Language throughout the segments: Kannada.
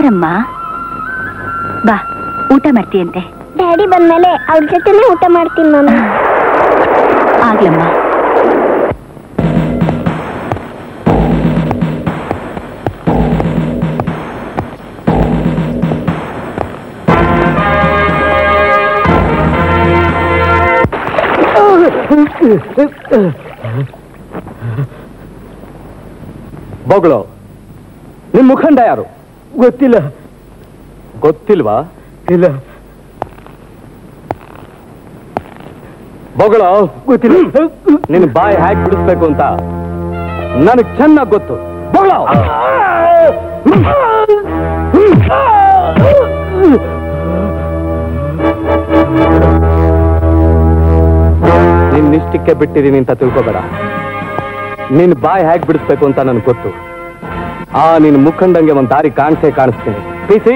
ಬಾರಮ್ಮ ಬಾ ಊಟ ಮಾಡ್ತೀಯಂತೆ ಡ್ಯಾಡಿ ಬಂದ್ಮೇಲೆ ಅವ್ರ ಜೊತೆನೆ ಊಟ ಮಾಡ್ತೀನಿ ಮಮ್ಮಿ ಆಗ್ಲಮ್ಮ ಬೊಗಳು ನಿಮ್ ಮುಖಂಡ ಯಾರು ಗೊತ್ತಿಲ್ಲ ಗೊತ್ತಿಲ್ವಾ ಇಲ್ಲ ಬೊಗಳು ಗೊತ್ತಿಲ್ಲ ನಿನ್ ಬಾಯಿ ಹ್ಯಾಕ್ ಬಿಡಿಸ್ಬೇಕು ಅಂತ ನನಗ್ ಚೆನ್ನಾಗ್ ಗೊತ್ತು ಬೊಗಳು ನಿನ್ನಿಷ್ಟಕ್ಕೆ ಬಿಟ್ಟಿದ್ದೀನಿ ಅಂತ ತಿಳ್ಕೊಬೇಡ ನಿನ್ ಬಾಯಿ ಹ್ಯಾಕ್ ಬಿಡಿಸ್ಬೇಕು ಅಂತ ನನ್ಗೆ ಗೊತ್ತು ಆ ನಿನ್ ಮುಖಂಡಂಗೆ ಒಂದ್ ದಾರಿ ಕಾಣಿಸೇ ಕಾಣಿಸ್ತೀನಿ ಪ್ರೀತಿ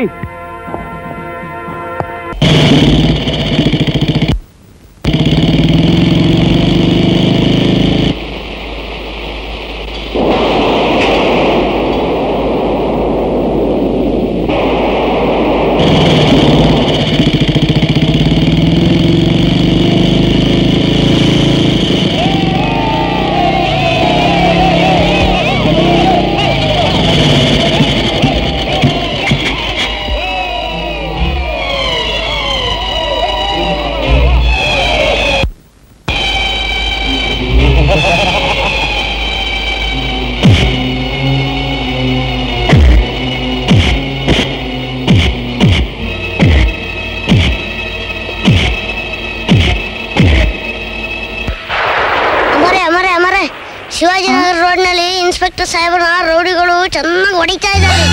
ಅಮರೆ ಅಮರೆ ಅಮರೆ ಶಿವಾಜಿನಗರ ರೋಡ್ನಲ್ಲಿ ಇನ್ಸ್ಪೆಕ್ಟರ್ ಸಾಹೇಬರ ರೌಡಿಗಳು ಚೆನ್ನಾಗಿ ಹೊಡಿತಾ ಇದ್ದಾರೆ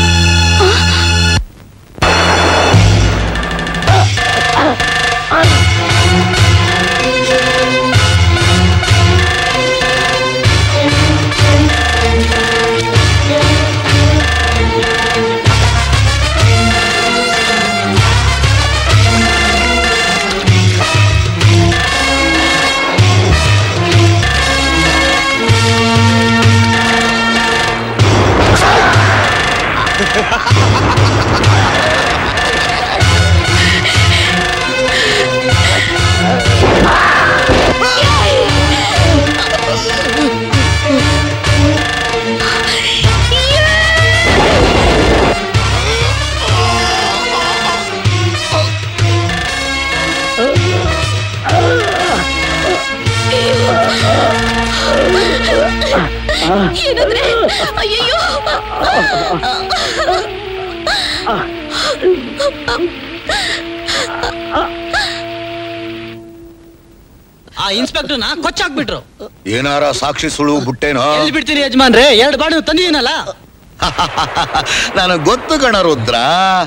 ಏನಂದ್ರೆ ಅಯ್ಯಯ್ಯೋ ಆ ಇನ್ಸ್ಪೆಕ್ಟರ್ನ ಕೊಚ್ಚಾಕ್ಬಿಟ್ರು ಏನಾರ ಸಾಕ್ಷಿ ಸುಳು ಬಿಟ್ಟೇನೋ ಎಲ್ಲಿ ಬಿಡ್ತೀನಿ ಯಜಮಾನ್ರೆ ಎರಡು ಬಾಡು ತಂದಿದ್ದೀನಲ್ಲ ನನಗ್ ಗೊತ್ತು ಕಣ ರುದ್ರ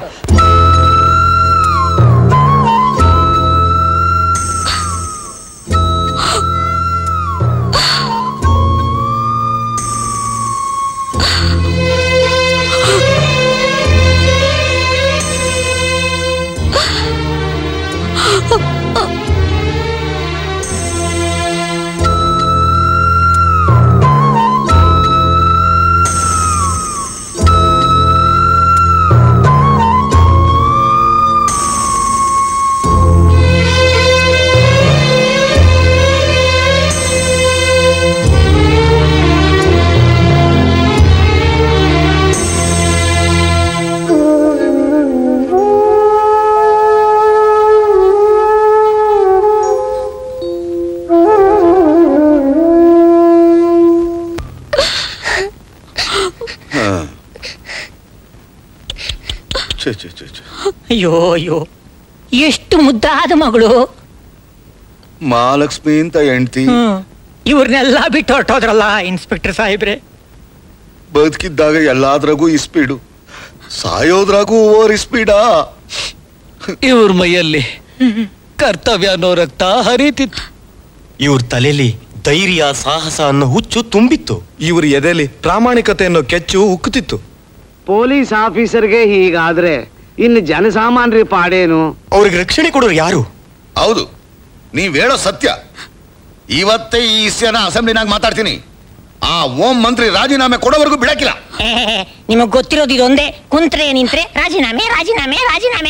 ಛೆ, ಛೆ, ಛೆ, ಛೆ. ಅಯ್ಯೋ ಅಯ್ಯೋ ಎಷ್ಟು ಮುದ್ದಾದ ಮಗಳು ಮಹಾಲಕ್ಷ್ಮಿ ಅಂತ ಹೆಂಡ್ತಿ ಇವ್ರನ್ನೆಲ್ಲ ಬಿಟ್ಟು ಹೊರಟೋದ್ರಲ್ಲ ಇನ್ಸ್ಪೆಕ್ಟರ್ ಸಾಹೇಬ್ರೆ ಬದುಕಿದ್ದಾಗ ಎಲ್ಲಾದ್ರಾಗೂ ಇಸ್ಪೀಡು ಸಾಯೋದ್ರಾಗೂ ಓವರ್ ಇಸ್ಪೀಡಾ ಇವ್ರ ಮೈಯಲ್ಲಿ ಕರ್ತವ್ಯ ಅನ್ನೋ ರಕ್ತ ಹರಿತಿತ್ತು ಇವ್ರ ತಲೆಯಲ್ಲಿ ಧೈರ್ಯ ಸಾಹಸ ಅನ್ನೋ ಹುಚ್ಚು ತುಂಬಿತ್ತು ಇವ್ರ ಎದೆಲಿ ಪ್ರಾಮಾಣಿಕತೆ ಅನ್ನೋ ಕೆಚ್ಚು ಉಕ್ಕುತ್ತಿತ್ತು ಪೊಲೀಸ್ ಆಫೀಸರ್ಗೆ ಹೀಗಾದ್ರೆ ಇನ್ನು ಜನಸಾಮಾನ್ಯರ ಪಾಡೇನು ಅವ್ರಿಗೆ ರಕ್ಷಣೆ ಕೊಡೋರು ಯಾರು ಹೌದು ನೀವ್ ಹೇಳೋ ಸತ್ಯ ಇವತ್ತೇ ಈ ವಿಷಯನ ಅಸೆಂಬ್ಲಿನಾಗ ಮಾತಾಡ್ತೀನಿ ಆ ಓಂ ಮಂತ್ರಿ ರಾಜೀನಾಮೆ ಕೊಡೋವರೆಗೂ ಬಿಡಕ್ಕಿಲ್ಲ ನಿಮಗ್ ಗೊತ್ತಿರೋದು ಇದೊಂದೇ ಕುಂತ್ರೆ ನಿಂತ್ರೆ ರಾಜೀನಾಮೆ ರಾಜೀನಾಮೆ ರಾಜೀನಾಮೆ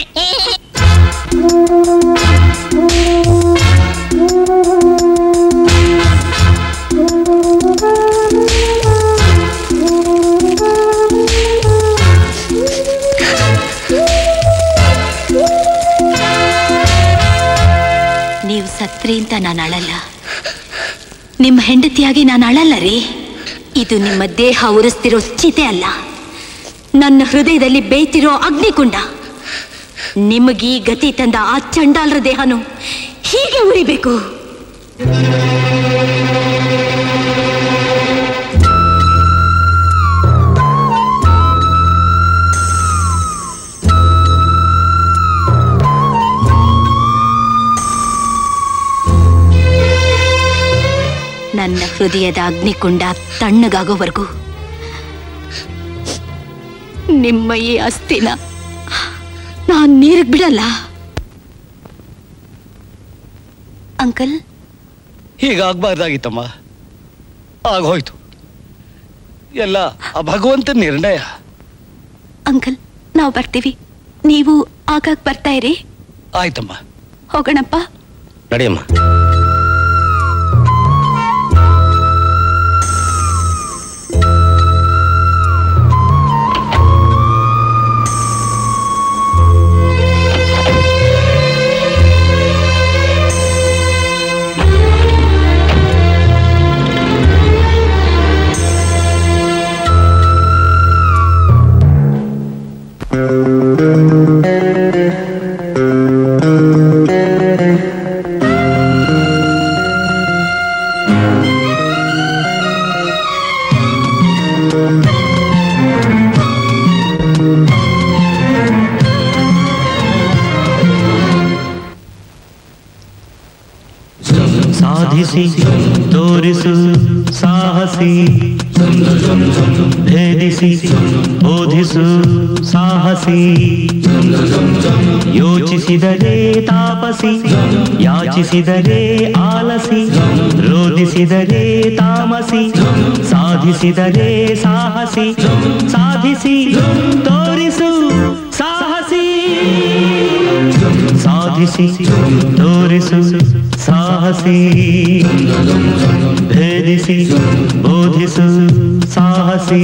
ನೀವು ಸತ್ರಿ ಅಂತ ನಾನು ಅಳಲ್ಲ ನಿಮ್ಮ ಹೆಂಡತಿಯಾಗಿ ನಾನು ಅಳಲ್ಲ ರೀ ಇದು ನಿಮ್ಮ ದೇಹ ಉರಿಸ್ತಿರೋ ಚಿತೆ ಅಲ್ಲ ನನ್ನ ಹೃದಯದಲ್ಲಿ ಬೇಯ್ತಿರೋ ಅಗ್ನಿಕುಂಡ ನಿಮಗೀ ಗತಿ ತಂದ ಆ ಚಂಡಾಲರ ದೇಹನು ಹೀಗೆ ಉರಿಬೇಕು ನನ್ನ ಹೃದಯದ ಅಗ್ನಿಕುಂಡ ತಣ್ಣಗಾಗೋವರೆಗೂ ನಿಮ್ಮ ಈ ಅಸ್ಥಿನ ನಾನ್ ನೀರಿಗೆ ಬಿಡಲ್ಲ ಅಂಕಲ್ ಹೀಗಾಗ್ಬಾರ್ದಾಗಿತ್ತಮ್ಮ ಆಗೋಯ್ತು ಎಲ್ಲ ಆ ಭಗವಂತನ ನಿರ್ಣಯ ಅಂಕಲ್ ನಾವು ಬರ್ತೀವಿ ನೀವು ಆಗಾಗ ಬರ್ತಾ ಇರಿ ಆಯ್ತಮ್ಮ ಹೋಗೋಣಪ್ಪ ನಡಿಯಮ್ಮ ಸಾಧಿಸಿ ತೋರಿಸು ಸಾಹಸಿ ಭೇದಿಸಿ ಬೋಧಿಸು ಸಾಹಸಿ ಯೋಚಿಸಿದರೆ ತಾಪಸಿ ಯಾಚಿಸಿದರೆ ಆಲಸಿ ರೋಧಿಸಿದರೆ ತಾಮಸಿ ಸಾಧಿಸಿದರೆ ಸಾಹಸಿ ಸಾಧಿಸಿ ತೋರಿಸು ಸಾಹಸಿ ಸಾಧಿಸಿ ತೋರಿಸು ಸಾಹಸಿ ಭೇದಿಸಿ ಬೋಧಿಸು ಸಾಹಸಿ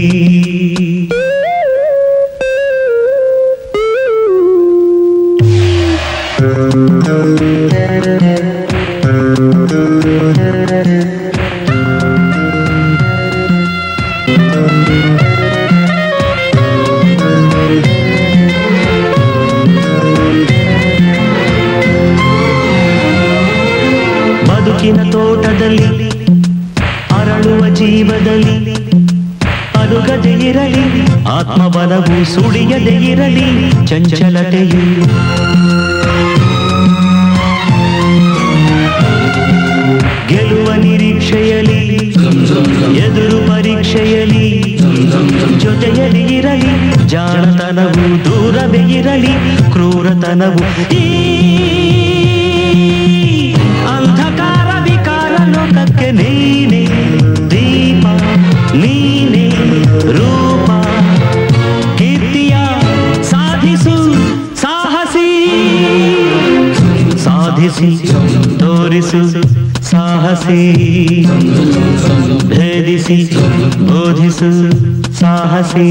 ಬದುಕಿನ ತೋಟದಲ್ಲಿ ಅರಳುವ ಜೀವದಲ್ಲಿ ಅಲುಗದೆ ಇರಲಿ ಆತ್ಮಬಲವು ಸುಳಿಯದೆ ಇರಲಿ ಚಂಚಲತೆಯು ಗೆಲುವ ನಿರೀಕ್ಷೆಯಲಿ ಎದುರು ಪರೀಕ್ಷೆಯಲಿ ಜೊತೆಯಲ್ಲಿ ಇರಲಿ ಜಾಣತನವು ದೂರವೇ ಇರಲಿ ಕ್ರೂರತನವು ಈ ಅಂಧಕಾರ ವಿಕಾರ ಲೋಕಕ್ಕೆ ನೀನೆ ದೀಪ ನೀನೆ ರೂಪ ಕೀರ್ತಿಯ ಸಾಧಿಸು ಸಾಹಸಿ ಸಾಧಿಸಿ ತೋರಿಸು ಸಾಹಸಿ ಭೇದಿಸಿ ಬೋಧಿಸು ಸಾಹಸಿ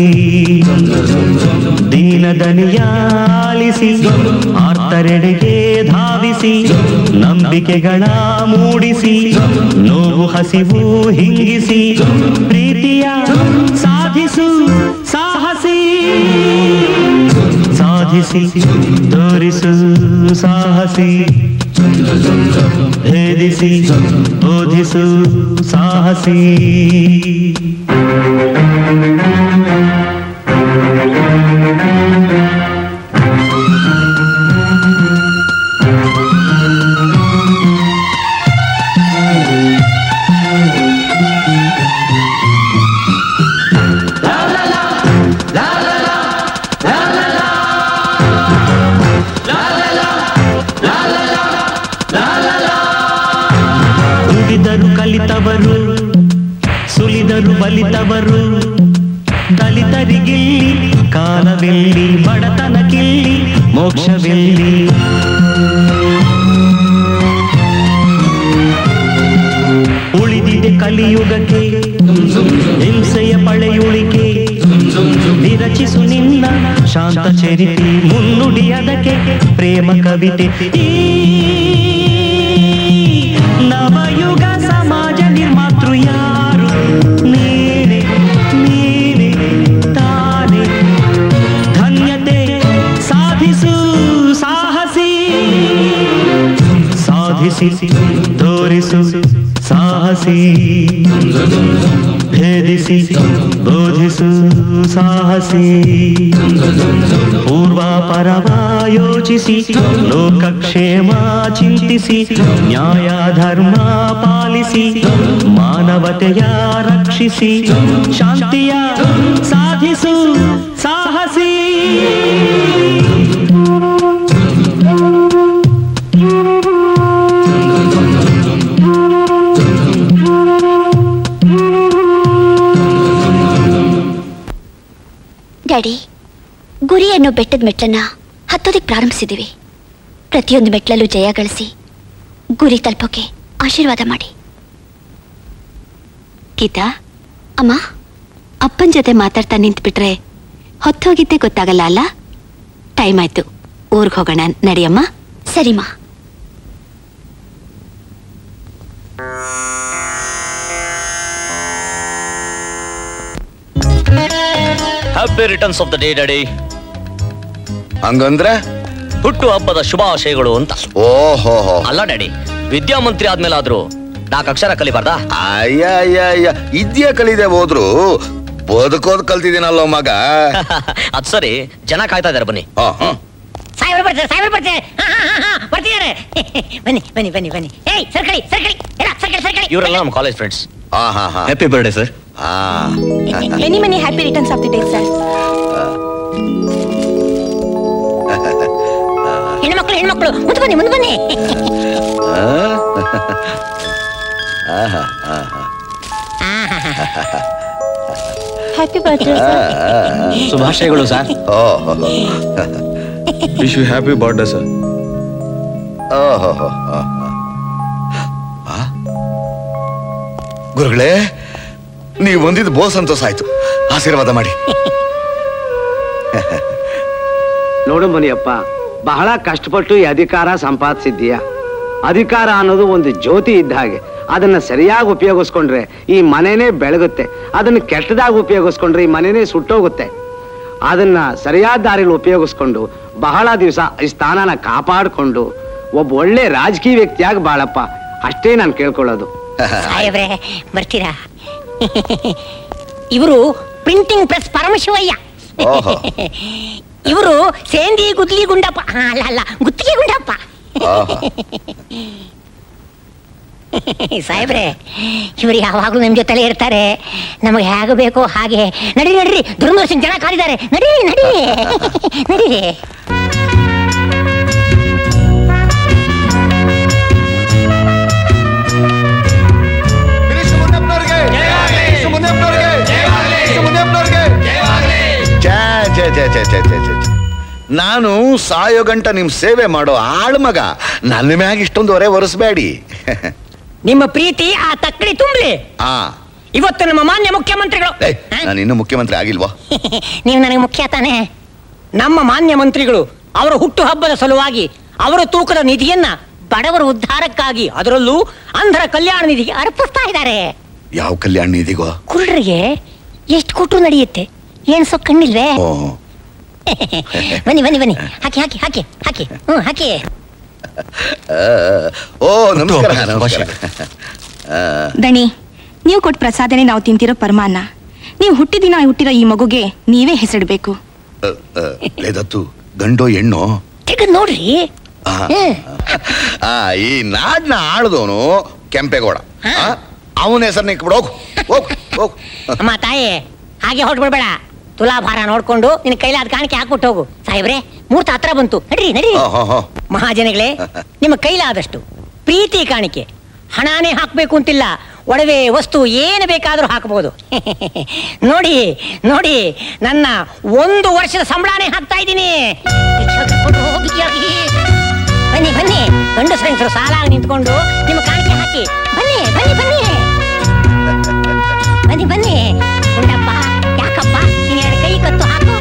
ದೀನದನಿಯಾಲಿಸಿ ಆರ್ತರೆಡೆಗೆ ಧಾವಿಸಿ ನಂಬಿಕೆಗಳ ಮೂಡಿಸಿ ನೋವು ಹಸಿವು ಹಿಂಗಿಸಿ ಪ್ರೀತಿಯ ಸಾಧಿಸು ಸಾಹಸಿ ಸಾಧಿಸಿ ತೋರಿಸು ಸಾಹಸಿ ಭೇದಿಸಿ ಬೋಧಿಸು ಸಾಹಸಿ ದುಡಿದರು ಕಲಿತವರು ನುಡಿದರು ಬಲಿತವರು ದಲಿತರಿಗಿಲ್ಲಿ ಕಾಲವೆಲ್ಲಿ ಬಡತನಕ್ಕಿಲ್ಲಿ ಮೋಕ್ಷವೆಲ್ಲಿ ಉಳಿದಿದೆ ಕಲಿಯುಗಕ್ಕೆ ಹಿಂಸೆಯ ಪಳೆಯುಳಿಕೆ ವಿರಚಿಸು ನಿನ್ನ ಶಾಂತ ಚರಿತೆ ಮುನ್ನುಡಿ ಅದಕ್ಕೆ ಪ್ರೇಮ ಕವಿತೆ ಈ ನವಯುಗ ಸಮಾಜ ನಿರ್ಮಾತೃ ಯಾರು ನೀನೆ ನೀನೆ ತಾನೆ ಧನ್ಯತೆ ಸಾಧಿಸು ಸಾಹಸಿ ಸಾಧಿಸಿ ತೋರಿಸು ಸಾಹಸಿ ಭೇದಿಸಿ ಬೋಧಿಸು ಸಾಹಸಿ ಪೂರ್ವ ಪರವ ಯೋಚಿಸಿ ಲೋಕಕ್ಷೇಮ ಚಿಂತಿಸಿ ನ್ಯಾಯ ಧರ್ಮ ಪಾಲಿಸಿ ಮಾನವತೆಯ ರಕ್ಷಿಸಿ ಶಾಂತಿಯ ಸಾಧಿಸು ಸಾಹಸಿ ಡ್ಯಾಡಿ ಗುರಿ ಅನ್ನೋ ಬೆಟ್ಟದ ಮೆಟ್ಲನ್ನ ಹತ್ತೋದಕ್ಕೆ ಪ್ರಾರಂಭಿಸಿದ್ದೀವಿ ಪ್ರತಿಯೊಂದು ಮೆಟ್ಲಲ್ಲೂ ಜಯ ಗಳಿಸಿ ಗುರಿ ತಲುಪೋಕೆ ಆಶೀರ್ವಾದ ಮಾಡಿ ಗೀತಾ ಅಮ್ಮ ಅಪ್ಪನ ಜೊತೆ ಮಾತಾಡ್ತಾ ನಿಂತ್ಬಿಟ್ರೆ ಹೊತ್ತೋಗಿದ್ದೆ ಗೊತ್ತಾಗಲ್ಲ ಅಲ್ಲ ಟೈಮ್ ಆಯ್ತು ಊರ್ಗ್ ಹೋಗೋಣ ನಡಿಯಮ್ಮ ಸರಿಮಾ happy returns of the day daddy ಹಂಗಂದ್ರೆ ಹುಟ್ಟು ಹಬ್ಬದ ಶುಭಾಶಯಗಳು ಅಂತ ಓಹೋ ಅಲ್ಲ ಡ್ಯಾಡಿ ವಿದ್ಯಾಮಂತ್ರಿ ಆದ್ಮೇಲೆ ಆದ್ರೂ ನಾಲ್ಕು ಅಕ್ಷರ ಕಲಿಬಾರ್ದಾ ಅಯ್ಯ ಅಯ್ಯ ಅಯ್ಯ ಇದ್ಯಾ ಕಲಿದೆ ಹೋದ್ರು ಬದುಕೋದ್ ಕಲ್ತಿದ್ದೀನಲ್ಲೋ ಮಗ ಅದ್ ಸರಿ ಜನ ಕಾಯ್ತಾ ಇದಾರೆ ಬನ್ನಿ ಸಾಹೇಬ್ರು ಬರ್ತಾರೆ ಸಾಹೇಬ್ರು ಬರ್ತಾರೆ ಹಾ, ಹಾ, ಹಾ, ಹಾ, ಬರ್ತಿದ್ದಾರೆ ಬನ್ನಿ ಬನ್ನಿ ಬನ್ನಿ ಬನ್ನಿ ಏಯ್ ಸರ್ಕಳಿ ಸರ್ಕಳಿ ಎಲ್ಲ ಸರ್ಕಳಿ ಸರ್ಕಳಿ ಇವರೆಲ್ಲ ನಮ್ಮ college friends happy birthday sir many many happy returns of the day sir ಹೆಣ್ಮಕ್ಳು ಹೆಣ್ಮಕ್ಳು ಮುಂದೆ ಬನ್ನಿ ಮುಂದೆ ಬನ್ನಿ ಹ್ಯಾಪಿ ಬರ್ತ್ಡೇ ಶುಭಾಶಯಗಳು sir wish you happy birthday sir ಗುರುಗಳೇ ನೀವು ಬಂದಿದ್ದು ಬಹು ಸಂತೋಷ ಆಯ್ತು ಆಶೀರ್ವಾದ ಮಾಡಿ ನೋಡು ಮನಿಯಪ್ಪ ಬಹಳ ಕಷ್ಟಪಟ್ಟು ಈ ಅಧಿಕಾರ ಸಂಪಾದಿಸಿದ್ದೀಯ ಅಧಿಕಾರ ಅನ್ನೋದು ಒಂದು ಜ್ಯೋತಿ ಇದ್ದ ಹಾಗೆ ಅದನ್ನ ಸರಿಯಾಗಿ ಉಪಯೋಗಿಸ್ಕೊಂಡ್ರೆ ಈ ಮನೆನೇ ಬೆಳಗುತ್ತೆ ಅದನ್ನ ಕೆಟ್ಟದಾಗಿ ಉಪಯೋಗಿಸ್ಕೊಂಡ್ರೆ ಈ ಮನೆನೇ ಸುಟ್ಟೋಗುತ್ತೆ ಅದನ್ನ ಸರಿಯಾದ ದಾರಿಲಿ ಉಪಯೋಗಿಸ್ಕೊಂಡು ಬಹಳ ದಿವಸ ಈ ಸ್ಥಾನನ ಕಾಪಾಡಿಕೊಂಡು ಒಬ್ಬ ಒಳ್ಳೆ ರಾಜಕೀಯ ವ್ಯಕ್ತಿಯಾಗಿ ಬಾಳಪ್ಪ ಅಷ್ಟೇ ನಾನು ಕೇಳ್ಕೊಳ್ಳೋದು ಸಾಹೇಬ್ರೆ ಬರ್ತೀರಾ ಇವರು ಪ್ರಿಂಟಿಂಗ್ ಪ್ರೆಸ್ ಪರಮಶಿವಯ್ಯ ಓಹೋ. ಇವರು ಸೇಂದಿ ಗುದ್ಲಿ ಗುಂಡಪ್ಪ ಆ, ಅಲ್ಲ ಅಲ್ಲ ಗುತ್ತಿಗೆ ಗುಂಡಪ್ಪ ಆಹಾ. ಸಾಹೇಬ್ರೆ ಇವರು ಯಾವಾಗಲೂ ನಿಮ್ ಜೊತೆಲೇ ಇರ್ತಾರೆ ನಮಗೆ ಹೇಗೆ ಬೇಕೋ ಹಾಗೆ ನಡಿ ನಡ್ರಿ ಧರ್ಮದರ್ಶನ್ ಜನ ಕಾದಿದ್ದಾರೆ ನಡಿ ನಡಿ ನಡೀರಿ ಛೇ, ಛೇ, ಛೇ, ಛೇ, ಛೇ, ಛೇ, ಛೇ, ಛೇ. ನಾನು ಸಾಯೋ ಗಂಟ ನಿಮ್ ಸೇವೆ ಮಾಡೋ ಆಳ್ ಮಗ ನನ್ನ ಮ್ಯಾಗ ಇಷ್ಟೊಂದು ಹೊರೆ ಒರೆಸ್ಬೇಡಿ ನಿಮ್ಮ ಪ್ರೀತಿ ಆ ತಕ್ಕಡಿ ತುಂಬಲಿ ಆ ಇವತ್ತು ನಮ್ಮ ಮಾನ್ಯ ಮುಖ್ಯಮಂತ್ರಿಗಳು ಏಯ್, ನಾನು ಇನ್ನೂ ಮುಖ್ಯಮಂತ್ರಿ ಆಗಿಲ್ವಾ ನೀವು ನನಗೆ ಮುಖ್ಯ ತಾನೇ ನಮ್ಮ ಮಾನ್ಯ ಮಂತ್ರಿಗಳು ಅವರ ಹುಟ್ಟು ಹಬ್ಬದ ಸಲುವಾಗಿ ಅವರ ತೂಕದ ನಿಧಿಯನ್ನ ಬಡವರ ಉದ್ಧಾರಕ್ಕಾಗಿ ಅದರಲ್ಲೂ ಅಂಧರ ಕಲ್ಯಾಣ ನಿಧಿಗೆ ಅರ್ಪಿಸ್ತಾ ಇದ್ದಾರೆ ಯಾವ ಕಲ್ಯಾಣ ನಿಧಿಗೋ ಕುರುಡರಿಗೆ ಎಷ್ಟು ಕೊಟ್ಟರು ನಡೆಯುತ್ತೆ ಏನ್ ಸೊ ಕಣ್ಣಿಲ್ವೇ ಓ ಬನ್ನಿ ಬನ್ನಿ ಬನ್ನಿ ಹಾಕಿ ಹಾಕಿ ಹಾಕಿ ಹಾಕಿ ಹ್ಮ್ ಹಾಕಿ ಆ, ಓ ನಮಸ್ಕಾರ ನಮಸ್ಕಾರ ಆ, ದಣಿ ನೀವು ಕೊಟ್ಟ ಪ್ರಸಾದನೇ ನಾವು ತಿಂತಿರೋ ಪರಮಾನ್ನ ನೀವು ಹುಟ್ಟಿದಿನ ಹುಟ್ಟಿರೋ ಈ ಮಗುಗೆ ನೀವೇ ಹೆಸರಿಡ್ಬೇಕು ಆ, ಆ, ಲೇ ದತ್ತು ಗಂಡೋ ಹೆಣ್ಣು ತೆಗೆದು ನೋಡ್ರಿ ಆ, ಆ, ಈ ನಾಡ್ನ ಆಳ್ದವನು ಕೆಂಪೇಗೌಡ ಅವನ ಹೆಸರನ್ನ ಇಕ್ಬಿಡು ಹೋಗು ಹೋಗು ಹೋಗು ಅಮ್ಮ ತಾಯಿ ಹಾಗೆ ಹೊರಟ್ಬಿಡ್ಬೇಡ ತುಲಾಭಾರ ನೋಡ್ಕೊಂಡು ನಿನ್ ಕೈಲಾದ ಕಾಣಿಕೆ ಹಾಕ್ಬಿಟ್ಟು ಹೋಗು ಸಾಹೇಬ್ರೆ ಮೂರ್ತ ಹತ್ರ ಬಂತು ನಡ್ರಿ ನಡ್ರಿ ಆ, ಹಾ, ಹಾ. ಮಹಾಜನಗಳೇ ನಿಮ್ಮ ಕೈಲಾದಷ್ಟು ಪ್ರೀತಿ ಕಾಣಿಕೆ ಹಣಾನೇ ಹಾಕ್ಬೇಕು ಅಂತಿಲ್ಲ ಒಡವೆ ವಸ್ತು ಏನು ಬೇಕಾದರೂ ಹಾಕಬಹುದು ನೋಡಿ ನೋಡಿ ನನ್ನ ಒಂದು ವರ್ಷದ ಸಂಬಳನೇ ಹಾಕ್ತಾ ಇದ್ದೀನಿ ಬನ್ನಿ ಬನ್ನಿ ಗಂಡು ಹೆಂಗಸರು ಸಾಲಾಗಿ ನಿಂತ್ಕೊಂಡು ನಿಮ್ಮ ಕಾಣಿಕೆ ಹಾಕಿ ಬನ್ನಿ ಬನ್ನಿ ಬನ್ನಿ ಬನ್ನಿ ಬನ್ನಿ ಗುಂಡಪ್ಪ ಯಾಕಪ್ಪ ನೀನ್ ಎರಡು ಕೈ ಕತ್ತು ಹಾಕು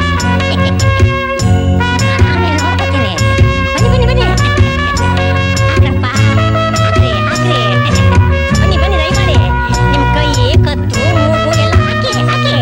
ನಾನೇ ನೋಡ್ಕೊತೀನಿ ಬನ್ನಿ ಬನ್ನಿ ಬನ್ನಿ ಹಾಕ್ರಪ್ಪ ಹಾಕ್ರಿ ಹಾಕ್ರಿ ಬನ್ನಿ ಬನ್ನಿ ದಯಮಾಡಿ ನಿಮ್ ಕೈ ಕತ್ತು ಮೂಗು ಎಲ್ಲ ಹಾಕಿ ಹಾಕಿ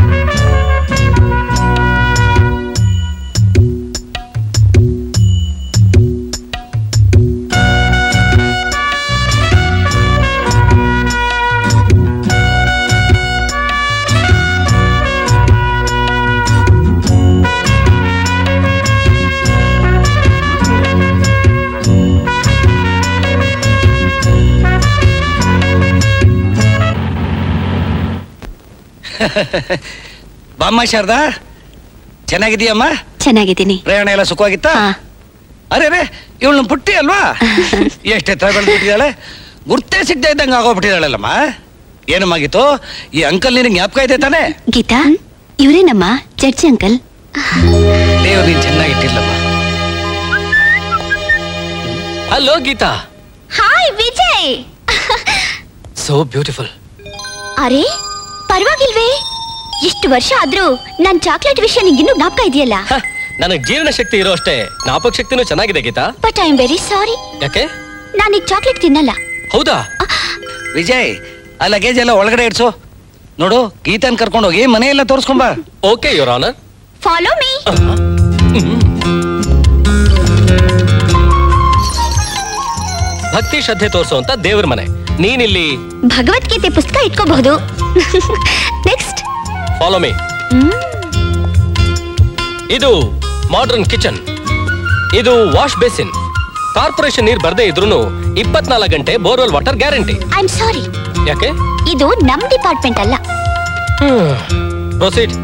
ಬಾಮ್ಮ ಶಾರದಾ ಚೆನ್ನಾಗಿದೀಯಮ್ಮ ಚೆನ್ನಾಗಿದ್ದೀನಿ ಪ್ರಯಾಣ ಎಲ್ಲ ಸುಖವಾಗಿತ್ತಾ ಅರೆ ರೇ ಇವಳು ಪುಟ್ಟಿ ಅಲ್ವಾ ಎಷ್ಟು ಎತ್ತರ ಬೆಳೆದ್ಬಿಟ್ಟಿದ್ದಾಳೆ ಗುರ್ತೇ ಸಿಗ್ತಾ ಇದ್ದಂಗೆ ಆಗೋಗ್ಬಿಟ್ಟಿದ್ದಾಳಲ್ಲಮ್ಮ ಏನಮ್ಮಾಗಿತ್ತು ಈ ಅಂಕಲ್ ನಿನಗೆ ಜ್ಞಾಪಕ ಇದೆ ತಾನೆ ಗೀತಾ ಇವರೇ ನಮ್ಮ ಜಡ್ಜಿ ಅಂಕಲ್ ದೇವ್ರು ನೀನ್ ಚೆನ್ನಾಗಿಟ್ಟಿಲ್ಲಮ್ಮ hello Geeta hi Vijay so beautiful ಅರೆ ಪರವಾಗಿಲ್ವೇ ಇಷ್ಟು ವರ್ಷ ಆದ್ರೂ ನನ್ ಚಾಕ್ಲೇಟ್ ವಿಷಯ ನಿಂಗಿನ್ನೂ ಜ್ಞಾಪಕ ಇದೆಯಲ್ಲ ನನಗೆ ಜೀರ್ಣ ಶಕ್ತಿ ಇರೋ ಅಷ್ಟೇ ಜ್ಞಾಪಕ ಶಕ್ತಿನೂ ಚೆನ್ನಾಗಿದೆ Geeta but I am very sorry ಯಾಕೆ ನಾನೀಗ ಚಾಕ್ಲೇಟ್ ತಿನ್ನಲ್ಲ ಹೌದಾ ವಿಜಯ್ ಆ ಲಗೇಜ್ ಎಲ್ಲ ಒಳಗಡೆ ಇಡ್ಸು ನೋಡು ಗೀತನ್ ಕರ್ಕೊಂಡು ಹೋಗಿ ಮನೆಯೆಲ್ಲ ತೋರಿಸ್ಕೊಂಬ okay your honour follow me ಭಕ್ತಿ ಶ್ರದ್ಧೆ ತೋರಿಸುವಂತ ದೇವ್ರ ಮನೆ ನೀನಿಲ್ಲಿ ಭಗವದ್ಗೀತೆ ಪುಸ್ತಕ ಇಟ್ಕೋಬಹುದು ನೆಕ್ಸ್ಟ್ ಫಾಲೋ ಮೀ ಇದು ಮಾಡರ್ನ್ ಕಿಚನ್ ಇದು ವಾಶ್ ಬೇಸಿನ್ ಕಾರ್ಪೊರೇಷನ್ ನೀರ್ ಬರ್ದೇ ಇದ್ರೂ ಇಪ್ಪತ್ನಾಲ್ಕು ಗಂಟೆ borewell water guarantee I am sorry ಯಾಕೆ ಇದು ನಮ್ ಡಿಪಾರ್ಟ್ಮೆಂಟ್ ಅಲ್ಲ ಪ್ರೊಸೀಡ್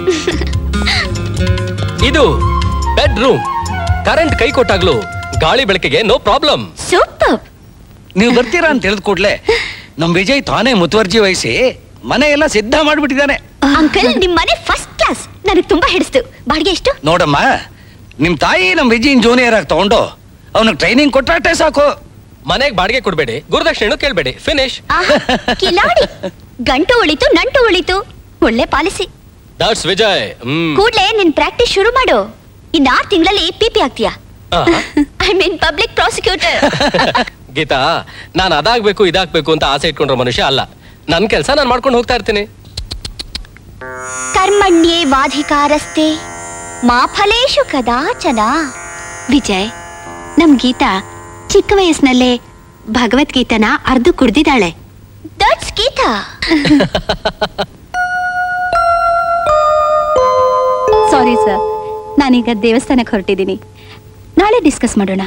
ಇದು ಬೆಡ್ ರೂಮ್ ಕರೆಂಟ್ ಕೈ ಕೊಟ್ಟಾಗ್ಲೂ ಗಾಳಿ ಬೆಳಕಿಗೆ ನೋ ಪ್ರಾಬ್ಲಮ್ ಸೂಪರ್ ನೀವು ಬರ್ತೀರಾ ಅಂತ ಹೇಳಿದ ಕೂಡ್ಲೆ ನಮ್ ವಿಜಯ್ ತಾನೇ ಮುತುವರ್ಜಿ ವಹಿಸಿ ಮನೆ ಎಲ್ಲ ಸಿದ್ಧ ಮಾಡ್ಬಿಟ್ಟಿದ್ದಾನೆ ಅಂಕಲ್ ನಿಮ್ ಮನೆ ಫಸ್ಟ್ ಕ್ಲಾಸ್ ನನಗೆ ತುಂಬಾ ಹಿಡಿಸ್ತು ಬಾಡಿಗೆ ಎಷ್ಟು ನೋಡಮ್ಮ ನಿಮ್ ತಾಯಿ ನಮ್ ವಿಜಯನ್ ಜೂನಿಯರ್ ಆಗಿ ತಗೊಂಡು ಅವನಿಗೆ ಟ್ರೈನಿಂಗ್ ಕೊಟ್ಟಾಟೆ ಸಾಕು ಮನೆಗೆ ಬಾಡಿಗೆ ಕೊಡ್ಬೇಡಿ ಗುರುದಕ್ಷಿಣೆ ಕೇಳ್ಬೇಡಿ ಫಿನಿಶ್ ಆಹಾ, ಕಿಲಾಡಿ ಗಂಟು ಉಳಿತು ನಂಟು ಉಳಿತು ಒಳ್ಳೆ ಪಾಲಿಸಿ ದಟ್ಸ್ ವಿಜಯ್ ಹ್ಮ್ ಕೂಡ್ಲೆ ನಿನ್ ಪ್ರಾಕ್ಟೀಸ್ ಶುರು ಮಾಡು ಇನ್ ಆರ್ ತಿಂಗಳಲ್ಲಿ ಪಿಪಿ ಆಗ್ತೀಯಾ ಆಹಾ. I mean public prosecutor Geeta ನಾನು ಅದಾಗ್ಬೇಕು ಇದಾಗ್ಬೇಕು ಅಂತ ಆಸೆ ಇಟ್ಕೊಂಡ್ರ ಮನುಷ್ಯ ಅಲ್ಲ ನನ್ ಕೆಲಸ ನಾನು ಮಾಡ್ಕೊಂಡು ಹೋಗ್ತಾ ಇರ್ತೀನಿ ಕರ್ಮಣ್ಯೇ ವಾಧಿಕಾರಸ್ತೆ ಮಾ ಫಲೇಶು ಕದಾಚನ ವಿಜಯ್ ನಮ್ ಗೀತಾ ಚಿಕ್ಕ ವಯಸ್ಸಿನಲ್ಲೇ ಭಗವದ್ಗೀತನ ಅರ್ದು ಕುಡ್ದಿದ್ದಾಳೆ ದಟ್ಸ್ ಗೀತಾ ಸಾರಿ ಸರ್ ನಾನೀಗ ದೇವಸ್ಥಾನಕ್ಕೆ ಹೊರಟಿದ್ದೀನಿ ನಾಳೆ ಡಿಸ್ಕಸ್ ಮಾಡೋಣ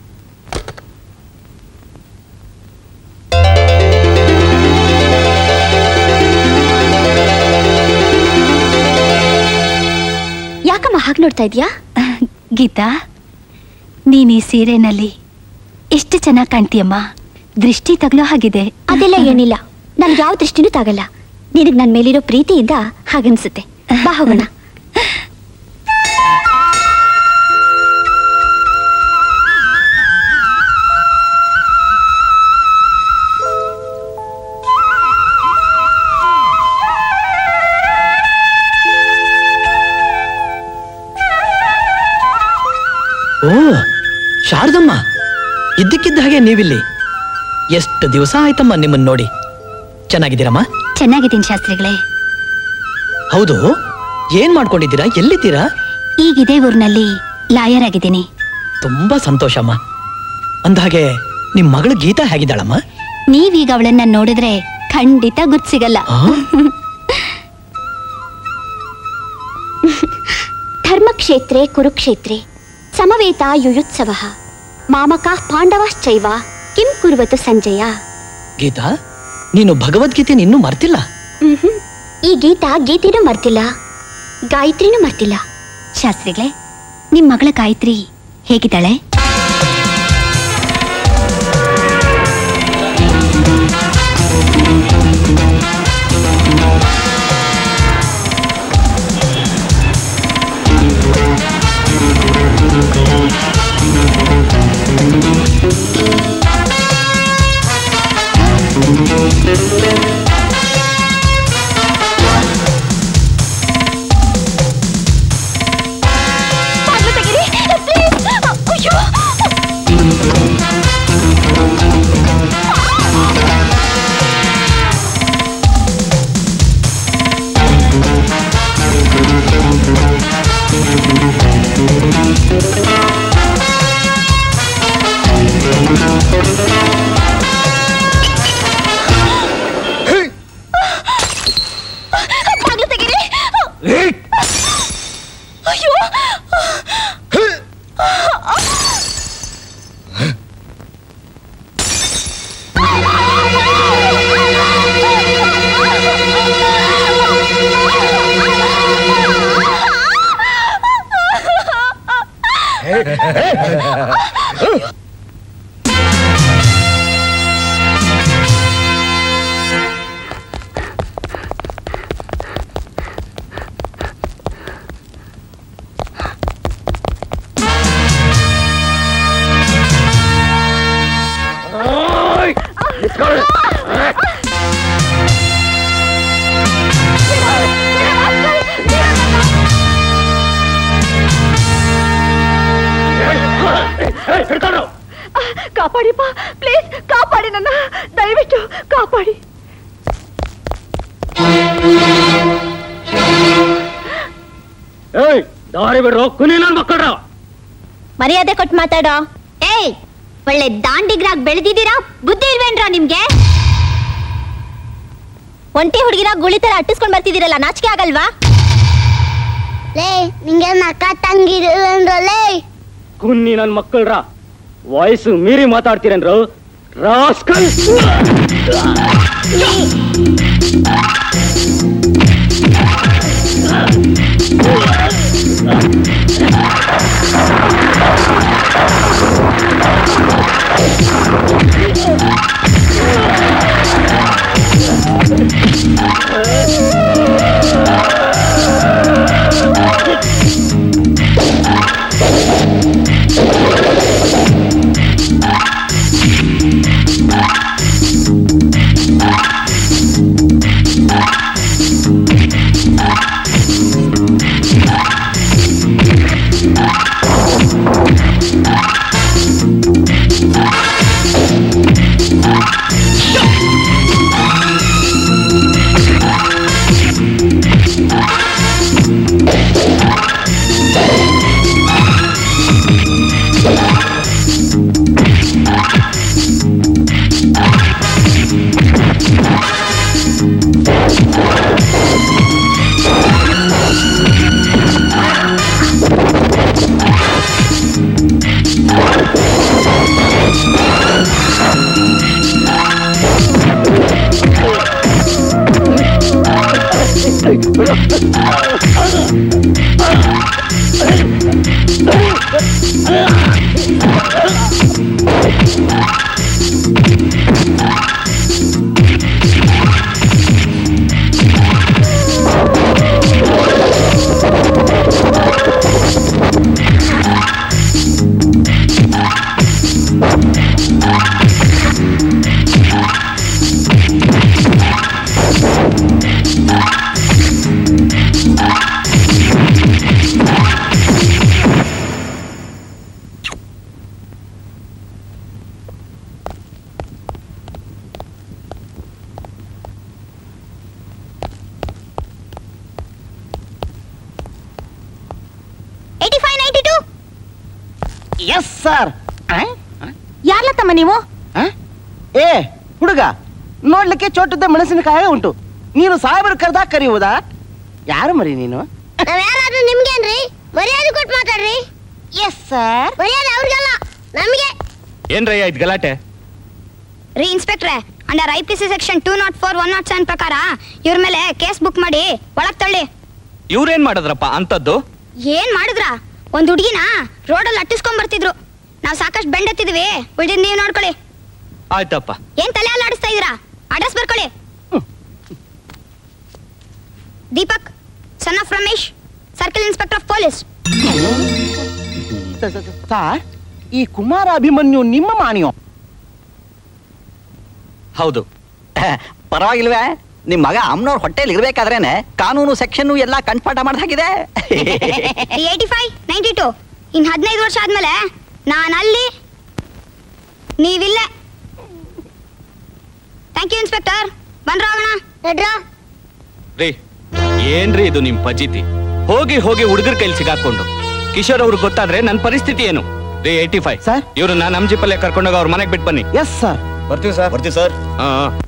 ಯಾಕಮ್ಮ ಹಾಗೆ ನೋಡ್ತಾ ಇದ್ಯಾ ಗೀತಾ ನೀನ್ ಈ ಸೀರೆನಲ್ಲಿ ಎಷ್ಟು ಚೆನ್ನಾಗಿ ಕಾಣ್ತೀಯಮ್ಮ ದೃಷ್ಟಿ ತಗಲೋ ಹಾಗಿದೆ ಅದೆಲ್ಲ ಏನಿಲ್ಲ ನನ್ಗೆ ಯಾವ ದೃಷ್ಟಿನೂ ತಾಗಲ್ಲ ನಿನಗ್ ನನ್ ಮೇಲಿರೋ ಪ್ರೀತಿಯಿಂದ ಹಾಗನ್ಸುತ್ತೆ ಬಾ ಹೋಗೋಣ ಓ ಶಾರದಮ್ಮ ಇದ್ದಕ್ಕಿದ್ದ ಹಾಗೆ ನೀವಿಲ್ಲಿ ಎಷ್ಟು ದಿವಸ ಆಯ್ತಮ್ಮ ನಿಮ್ಮನ್ನ ನೋಡಿ ಚೆನ್ನಾಗಿದ್ದೀರಮ್ಮ ಚೆನ್ನಾಗಿದ್ದೀನಿ ಶಾಸ್ತ್ರಿಗಳೇ ಹೌದು ಏನ್ ಮಾಡ್ಕೊಂಡಿದ್ದೀರಾ ಎಲ್ಲಿದ್ದೀರಾ ಈಗ ಇದೇ ಊರಿನಲ್ಲಿ ಲಾಯರ್ ಆಗಿದ್ದೀನಿ ತುಂಬಾ ಸಂತೋಷಮ್ಮ ಅಂದಹಾಗೆ ನಿಮ್ ಮಗಳು ಗೀತಾ ಹೇಗಿದ್ದಾಳಮ್ಮ ನೀವೀಗ ಅವಳನ್ನ ನೋಡಿದ್ರೆ ಖಂಡಿತ ಗುರ್ತ್ ಸಿಗಲ್ಲ ಧರ್ಮಕ್ಷೇತ್ರೆ ಕುರುಕ್ಷೇತ್ರೆ ಸಮವೇತ ಯುಯುತ್ಸವ ಮಾಮಕ ಪಾಂಡವಾಶ್ಚೈವ ಕಿಂ ಕುರುವತು ಸಂಜಯ ಗೀತಾ ನೀನು ಭಗವದ್ಗೀತೆನ ಇನ್ನೂ ಮರ್ತಿಲ್ಲ ಮ್ಹ್ಮ್. ಈ ಗೀತ ಗೀತೆನೂ ಮರ್ತಿಲ್ಲ ಗಾಯತ್ರಿನೂ ಮರ್ತಿಲ್ಲ ಶಾಸ್ತ್ರಿಗಳೇ ನಿಮ್ ಮಗಳ ಗಾಯತ್ರಿ ಹೇಗಿದ್ದಾಳೆ ಆ ಬಾಗ್ಲು ತೆಗೀರಿ ಪ್ಲೀಸ್ ಅಯ್ಯೋ ಬಾಗ್ಲು ತೆಗೀರಿ ಅಯ್ಯೋ ಕಾಪಾಡಿಪ್ಪ ಪ್ಲೀಸ್ ಕಾಪಾಡಿ ನನ್ನ ದಯವಿಟ್ಟು ಕಾಪಾಡಿ ಏಯ್ ದಾರಿ ಬಿಡ್ರೋ ಕುನಿ ನನ್ ಮಕ್ಕಳ್ರ ಮರ್ಯಾದೆ ಕೊಟ್ಟು ಮಾತಾಡೋ ಏಯ್ ಒಳ್ಳೆ ದಾಂಡಿಗ್ರಾಗ್ ಬೆಳೆದಿದ್ದೀರಾ ಬುದ್ಧಿ ಇಲ್ವೇನ್ರಾ ನಿಮ್ಗೆ ಒಂಟಿ ಹುಡುಗಿರ ಗುಳಿ ತರ ಅಟ್ಟಿಸ್ಕೊಂಡ್ ಬರ್ತಿದ್ದೀರಲ್ಲ ನಾಚಿಕೆ ಆಗಲ್ವಾ ಲೇ ನಿಂಗೆ ಅಕ್ಕ ತಂಗಿರಲೇ ಕುನ್ನಿ ನನ್ ಮಕ್ಕಳ್ರ ವಯಸ್ಸು ಮೀರಿ ಮಾತಾಡ್ತೀರೇನ್ರು rascal eighty five ninety two yes sir ಯಾರ್ಲ ತಮ್ಮ ನೀವು ಏ ಹುಡುಗ ನೋಡ್ಲಿಕ್ಕೆ ಚೋಟದ ಮೆಣಸಿನಕಾಯಿ ಉಂಟು ನೀನು ಸಾಹೇಬರು ಕರೆದಾಗ ಕರೆಯುವುದಾ ಯಾರು ಮರಿ ನೀನು ನಾವ್ ಯಾರಾದ್ರೂ ನಿಮ್ಗೇನ್ರಿ ಮರ್ಯಾದೆ ಕೊಟ್ಟು ಮಾತಾಡ್ರಿ ಎಸ್ ಸರ್ ಮರ್ಯಾದೆ ಅವ್ರಿಗಲ್ಲ ನಮ್ಗೆ ಏನ್ರಯ್ಯ ಇದ್ ಗಲಾಟೆ ರೀ ಇನ್ಸ್ಪೆಕ್ಟ್ರೆ under I P C section two nought four one nought seven ಪ್ರಕಾರ ಇವ್ರ ಮೇಲೆ ಕೇಸ್ ಬುಕ್ ಮಾಡಿ ಒಳಗ್ ತಳ್ಳಿ ಇವ್ರೇನ್ ಮಾಡಿದ್ರಪ್ಪ ಅಂತದ್ದು ಏನ್ ಮಾಡಿದ್ರ ಒಂದ್ ಹುಡುಗಿನ ರೋಡಲ್ಲಿ ಅಟ್ಟಿಸ್ಕೊಂಡ್ ಬರ್ತಿದ್ರು ನಾವ್ ಸಾಕಷ್ಟು ಬೆಂಡೆತ್ತಿದ್ವಿ ಉಳ್ದಿದ್ ನೀವ್ ನೋಡ್ಕೊಳ್ಳಿ ಆಯ್ತಪ್ಪ ಏನ್ ತಲೆ ಎಲ್ಲ ಆಡಿಸ್ತಾ ಇದೀರಾ ಅಡ್ರೆಸ್ ಬರ್ಕೊಳ್ಳಿ Deepak son of Ramesh circle inspector of police sir ಈ ಕುಮಾರ ಅಭಿಮನ್ಯು ನಿಮ್ಮ ಮಾಣಿಯೋ ಹೌದು ಪರವಾಗಿಲ್ವೇ ನಿಮ್ ಮಗ ಅಮ್ಮನವ್ರ ಹೊಟ್ಟೆಲಿ ಇರ್ಬೇಕಾದ್ರೇನೆ ಕಾನೂನು ಸೆಕ್ಷನ್ ಎಲ್ಲ ಕಂಠಪಾಠ ಮಾಡ್ದಾಗಿದೆ ಏಯ್ಟಿ ಫೈವ್ ನೈಂಟಿ ಟು ಇನ್ ಹದಿನೈದು ವರ್ಷ ಆದ್ಮೇಲೆ ನಾನು ಅಲ್ಲಿ ನೀವಿಲ್ಲೇ ಥ್ಯಾಂಕ್ ಯು ಇನ್ಸ್ಪೆಕ್ಟರ್ ಬಂದ್ರ ಹೋಗೋಣ ನಡ್ರ ರೀ ಏನ್ರಿ ಇದು ನಿಮ್ ಪಜಿತಿ ಹೋಗಿ ಹೋಗಿ ಹುಡುಗರ ಕೈಲಿ ಸಿಗಾಕೊಂಡು ಕಿಶೋರ್ ಅವ್ರಿಗೆ ಗೊತ್ತಾದ್ರೆ ನನ್ನ ಪರಿಸ್ಥಿತಿ ಏನು ರೀ ಏಯ್ಟಿ ಫೈವ್ ಸರ್ ಇವ್ರನ್ನ ನಮ್ ಜಿಪ್ಪಲ್ಲೇ ಕರ್ಕೊಂಡೋಗ ಅವ್ರ ಮನೆಗೆ ಬಿಟ್ಟು ಬನ್ನಿ ಎಸ್ ಸರ್ ಬರ್ತೀವಿ ಸರ್ ಬರ್ತೀವಿ ಸರ್ ಹಾ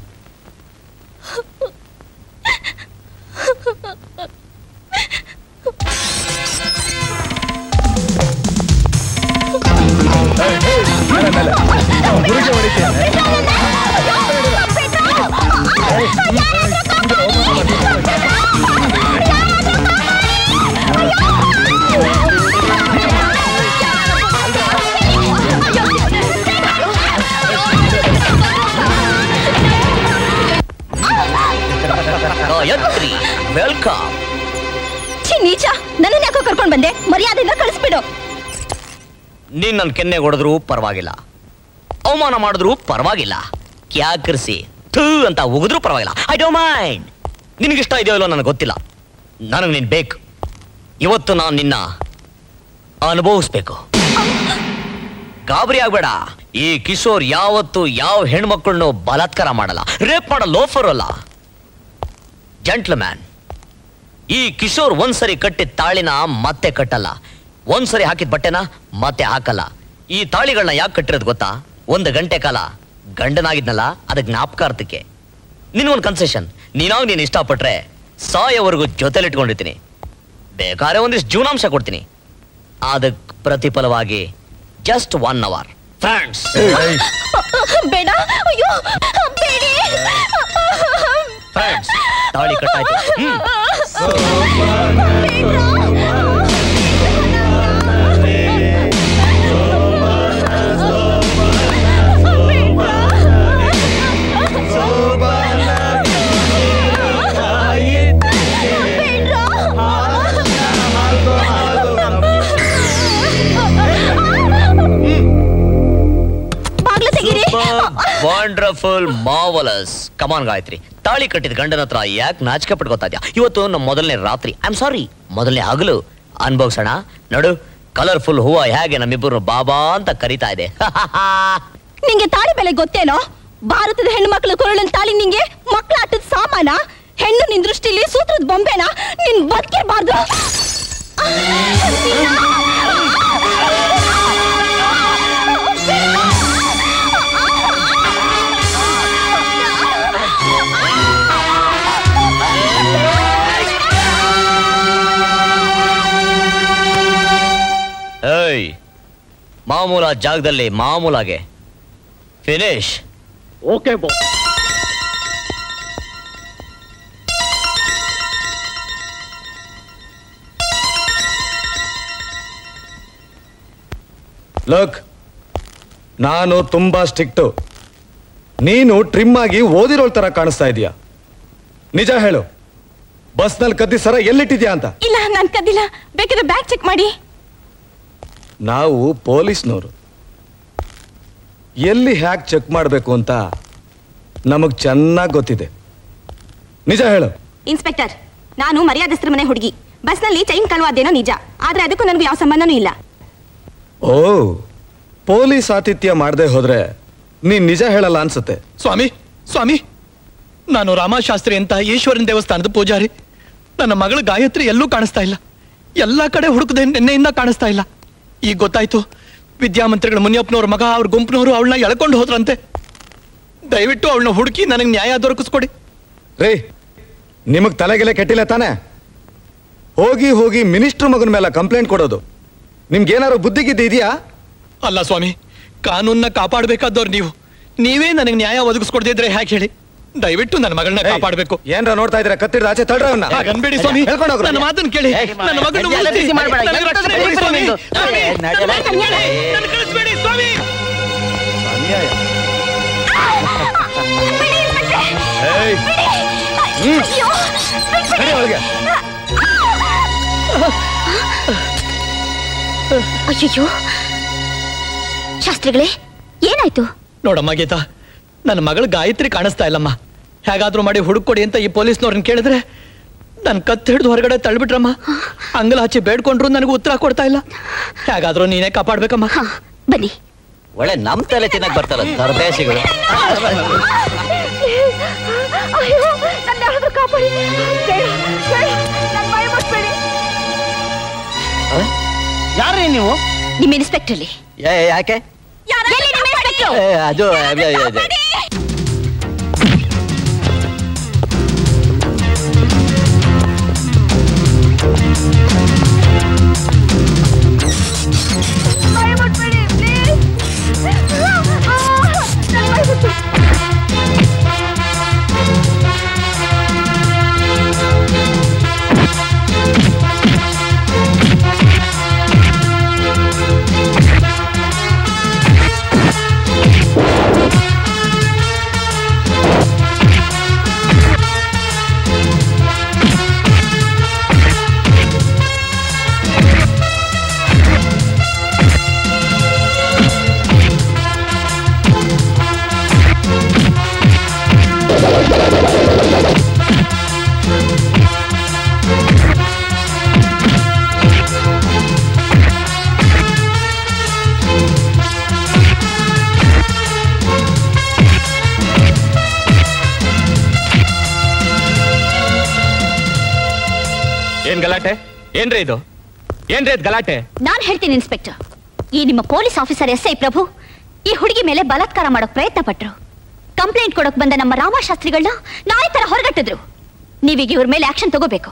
ಗಾಯತ್ರಿ ವೆಲ್ಕಮ್ ಛೀ ನೀಚ ನನ್ನ ಯಾಕೋ ಕರ್ಕೊಂಡ್ ಬಂದೆ ಮರ್ಯಾದೆಯಿಂದ ಕಳಿಸ್ಬಿಡು ನೀನ್ ನನ್ ಕೆನ್ನೆ ಹೊಡೆದ್ರು ಪರವಾಗಿಲ್ಲ ಅವಮಾನ ಮಾಡಿದ್ರು ಪರವಾಗಿಲ್ಲ ಕ್ಯಾಕರಿಸಿ ಥೂ ಅಂತ ಉಗಿದ್ರು ಪರವಾಗಿಲ್ಲ ಐ ಡೋಂಟ್ ಮೈಂಡ್ ನಿನಗಿಷ್ಟ ಇದೆಯೋ ಇಲ್ಲೋ ನನಗೆ ಗೊತ್ತಿಲ್ಲ ನನಗೆ ನೀನ್ ಬೇಕು ಇವತ್ತು ನಾನು ನಿನ್ನ ಅನುಭವಿಸ್ಬೇಕು ಗಾಬರಿ ಆಗ್ಬೇಡ ಈ ಕಿಶೋರ್ ಯಾವತ್ತು ಯಾವ ಹೆಣ್ಮಕ್ಳನ್ನು ಬಲಾತ್ಕಾರ ಮಾಡಲ್ಲ ರೇಪ್ ಮಾಡೋ ಲೋಫರ್ ಅಲ್ಲ ಜಂಟ್ಲ್ಮ್ಯಾನ್ ಈ ಕಿಶೋರ್ ಒಂದ್ಸರಿ ಕಟ್ಟಿದ ತಾಳಿನ ಮತ್ತೆ ಕಟ್ಟಲ್ಲ ಒಂದ್ಸರಿ ಹಾಕಿದ ಬಟ್ಟೆನ ಮತ್ತೆ ಹಾಕಲ್ಲ ಈ ತಾಳಿಗಳನ್ನ ಯಾಕೆ ಕಟ್ಟಿರೋದು ಗೊತ್ತಾ ಒಂದು ಗಂಟೆ ಕಾಲ ಗಂಡನಾಗಿದ್ನಲ್ಲ ಅದಕ್ಕೆ ಜ್ಞಾಪಕಾರ್ಥಕ್ಕೆ ನಿನ್ಗೊಂದು ಕನ್ಸೆಷನ್ ನೀನಾಗ ನೀನು ಇಷ್ಟಪಟ್ರೆ ಸಾಯೋವರೆಗೂ ಜೊತೆಲಿಟ್ಕೊಂಡಿರ್ತೀನಿ ಬೇಕಾದ್ರೆ ಒಂದಿಷ್ಟು ಜೀವನಾಂಶ ಕೊಡ್ತೀನಿ ಅದಕ್ಕೆ ಪ್ರತಿಫಲವಾಗಿ ಜಸ್ಟ್ ಒನ್ ಅವರ್ ಫ್ರೆಂಡ್ಸ್ ಬೇಡ ಅಯ್ಯೋ ಬೇಡಿ ಫ್ರೆಂಡ್ಸ್ ತಾಳಿ ಕಟ್ಟಾಯ್ತು ಹ್ಮ್ ಬಾಗ್ಲು ತೆಗೀರಿ ವಂಡರ್ಫುಲ್ ಮಾವಲಸ್ ಕಮಾನ್ ಗಾಯತ್ರಿ ತಾಳಿ ಕಟ್ಟಿದ ಗಂಡನ ಹತ್ರ ಯಾಕೆ ನಾಚಿಕೆ ಪಟ್ಕೋತಾ ಇದ್ಯಾ ಇವತ್ತು ನಮ್ಮ ಮೊದಲನೇ ರಾತ್ರಿ ಐ ಆಮ್ ಸಾರಿ ಮೊದಲನೇ ಹಗಲು ಅನ್ಭವ್ಸೋಣ ನೋಡು ಕಲರ್ಫುಲ್ ಹೂವ ಹೇಗೆ ನಮ್ಮಿಬ್ಬರು ಬಾಬಾ ಅಂತ ಕರಿತಾ ಇದೆ ನಿಂಗೆ ತಾಳಿ ಬೆಲೆ ಗೊತ್ತೇನೋ ಭಾರತದ ಹೆಣ್ಣು ಮಕ್ಕಳು ಕೊರಳನ್ ತಾಳಿ ನಿಂಗೆ ಮಕ್ಕಳಾಟದ ಸಾಮಾನ ಹೆಣ್ಣು ನಿನ್ ದೃಷ್ಟಿಲಿ ಸೂತ್ರದ ಬೊಂಬೆನ ನಿನ್ ಬದುಕಿರ್ಬಾರ್ದು ಏಯ್ ಮಾಮೂಲ ಜಾಗದಲ್ಲಿ ಮಾಮೂಲಾಗೆ ಫಿನಿಶ್ ಓಕೆ ಬೋ ಲೋಕ್ ನಾನು ತುಂಬಾ ಸ್ಟ್ರಿಕ್ಟು ನೀನು ಟ್ರಿಮ್ ಆಗಿ ಓದಿರೋಳ್ ತರ ಕಾಣಿಸ್ತಾ ಇದೀಯ ನಿಜ ಹೇಳು ಬಸ್ನಲ್ಲಿ ಕದ್ದಿ ಸರ ಎಲ್ಲಿಟ್ಟಿದ್ಯಾ ಅಂತ ಇಲ್ಲ ನಾನ್ ಕದ್ದಿಲ್ಲ ಬೇಕಾದ್ರೆ ಬ್ಯಾಗ್ ಚೆಕ್ ಮಾಡಿ ನಾವು ಪೊಲೀಸ್ನವರು ಎಲ್ಲಿ ಹ್ಯಾಕ್ ಚೆಕ್ ಮಾಡಬೇಕು ಅಂತ ನಮಗ್ ಚೆನ್ನಾಗಿ ಗೊತ್ತಿದೆ ನಿಜ ಹೇಳು ಇನ್ಸ್ಪೆಕ್ಟರ್ ನಾನು ಮರ್ಯಾದಸ್ತ್ರ ಮನೆ ಹುಡುಗಿ ಬಸ್ನಲ್ಲಿ ಚೈನ್ ಕಳುವಾದೇನೋ ನಿಜ ಆದ್ರೆ ಅದಕ್ಕೂ ನನಗೂ ಯಾವ ಸಂಬಂಧನೂ ಇಲ್ಲ ಓ ಪೊಲೀಸ್ ಆತಿಥ್ಯ ಮಾಡದೆ ಹೋದ್ರೆ ನೀನ್ ನಿಜ ಹೇಳಲ್ಲ ಅನ್ಸುತ್ತೆ ಸ್ವಾಮಿ ಸ್ವಾಮಿ ನಾನು ರಾಮಶಾಸ್ತ್ರಿ ಅಂತ ಈಶ್ವರನ ದೇವಸ್ಥಾನದ ಪೂಜಾರಿ ನನ್ನ ಮಗಳ ಗಾಯತ್ರಿ ಎಲ್ಲೂ ಕಾಣಿಸ್ತಾ ಇಲ್ಲ ಎಲ್ಲಾ ಕಡೆ ಹುಡುಕದೆ ನಿನ್ನೆಯಿಂದ ಕಾಣಿಸ್ತಾ ಇಲ್ಲ ಈಗ ಗೊತ್ತಾಯ್ತು ವಿದ್ಯಾಮಂತ್ರಿಗಳ ಮುನಿಯಪ್ಪನವ್ರ ಮಗ ಅವ್ರ ಗುಂಪಿನವರು ಅವಳನ್ನ ಎಳ್ಕೊಂಡು ಹೋದ್ರಂತೆ ದಯವಿಟ್ಟು ಅವಳನ್ನ ಹುಡುಕಿ ನನಗೆ ನ್ಯಾಯ ದೊರಕಿಸ್ಕೊಡಿ ರೀ ನಿಮಗ್ ತಲೆಗೆಲೆ ಕೆಟ್ಟಿಲ್ಲ ತಾನೆ ಹೋಗಿ ಹೋಗಿ ಮಿನಿಸ್ಟ್ರ್ ಮಗನ ಮೇಲೆ ಕಂಪ್ಲೇಂಟ್ ಕೊಡೋದು ನಿಮ್ಗೇನಾದ್ರು ಬುದ್ಧಿಗಿದ್ದು ಇದೆಯಾ ಅಲ್ಲ ಸ್ವಾಮಿ ಕಾನೂನ್ನ ಕಾಪಾಡಬೇಕಾದವ್ರು ನೀವು ನೀವೇ ನನಗೆ ನ್ಯಾಯ ಒದಗಿಸ್ಕೊಡ್ದಿದ್ರೆ ಹ್ಯಾಕ್ ಹೇಳಿ ದಯವಿಟ್ಟು ನನ್ನ ಮಗಳನ್ನ ಕಾಪಾಡಬೇಕು ಏನ್ರ ನೋಡ್ತಾ ಇದ್ರೆ ಕತ್ತಿಡ್ದ ಆಚೆ ತಳ್ರ ಅವ್ನ ಹಾಗನ್ಬೇಡಿ ಸ್ವಾಮಿ ಹೇಳ್ಕೊಂಡು ಹೋಗ್ರು. ನನ್ನ ಮಾತನ್ನ ಕೇಳಿ ನನ್ನ ಮಗನ ಎಲ್ಲ ಬಿಸಿ ಮಾಡ್ಬೇಡ, ನನಗೆ ಎಂತದು ರಕ್ಷಣೆ ಕೊಡಿ ಬಿಸಿ ಸ್ವಾಮಿ. ನಿಂದು. ಸ್ವಾಮಿ, ನಡೆ, ನಡೆ, ನಡೆ. ನನ್ನ ಕಳಿಸ್ಬೇಡಿ ಸ್ವಾಮಿ ಅನ್ಯಾಯ ಏಯ್. ಹ್ಮ್. ನಡಿ ಒಳಗೆ. ಅಯ್ಯಯ್ಯೋ ಶಾಸ್ತ್ರಿಗಳೇ ಏನಾಯ್ತು ನೋಡಮ್ಮ ಗೀತಾ ನನ್ನ ಮಗಳು ಗಾಯತ್ರಿ ಕಾಣಿಸ್ತಾ ಇಲ್ಲಮ್ಮ ಹೇಗಾದ್ರೂ ಮಾಡಿ ಹುಡುಕೊಡಿ ಅಂತ ಈ ಪೊಲೀಸ್ನವ್ರನ್ನ ಕೇಳಿದ್ರೆ ನನ್ ಕತ್ ಹಿಡಿದು ಹೊರಗಡೆ ತಳ್ಬಿಟ್ರಮ್ಮ ಅಂಗಲ ಹಚ್ಚಿ ಬೇಡ್ಕೊಂಡ್ರು ನನಗೆ ಉತ್ತರ ಕೊಡ್ತಾ ಇಲ್ಲ ಹೇಗಾದ್ರೂ ನೀನೇ ಕಾಪಾಡ್ಬೇಕಮ್ಮ ಬನ್ನಿ ಒಳ್ಳೆ ನಮ್ ತಲೆ ತಿನ್ನಕ್ ಬರ್ತಾರ ದರ್ದೇಶಿಗಳು ಅಯ್ಯೋ ನನ್ನ ಯಾರಾದ್ರೂ ಕಾಪಾಡಿ ಬೇಡ, ಬೇಡ, ನನ್ ಭಯ ಪಡ್ಬೇಡಿ. ಯಾರೇ ನೀವು ನಿಮ್ಮ ಇನ್ಸ್ಪೆಕ್ಟರ್ಲಿ ಏ ಯಾಕೆ ಎಲ್ಲಿ ನಿಮ್ಮ ಇನ್ಸ್ಪೆಕ್ಟ್ರು? ಏ, ಅದು ಅದು- ಅದು- ಭಯ ಪಡ್ಬೇಡಿ, please. ಆ, ನನ್ ಭಯ ಪಡ್ಬೇಡಿ. ಏನ್ ಗಲಾಟೆ ಏನ್ರಿ ಇದು ಏನ್ರಿ ಇದು ಗಲಾಟೆ ನಾನ್ ಹೇಳ್ತೀನಿ ಇನ್ಸ್ಪೆಕ್ಟರ್ ಈ ನಿಮ್ಮ police officer S I Prabhu ಈ ಹುಡುಗಿ ಮೇಲೆ ಬಲಾತ್ಕಾರ ಮಾಡೋಕ್ ಪ್ರಯತ್ನ ಪಟ್ರು ಕಂಪ್ಲೇಂಟ್ ಕೊಡಕ್ ಬಂದ ನಮ್ಮ ರಾಮಶಾಸ್ತ್ರಿಗಳನ್ನ ನಾಯಿ ತರ ಹೊರಗಟ್ಟಿದ್ರು ನೀವೀಗ ಇವ್ರ ಮೇಲೆ ಆಕ್ಷನ್ ತಗೋಬೇಕು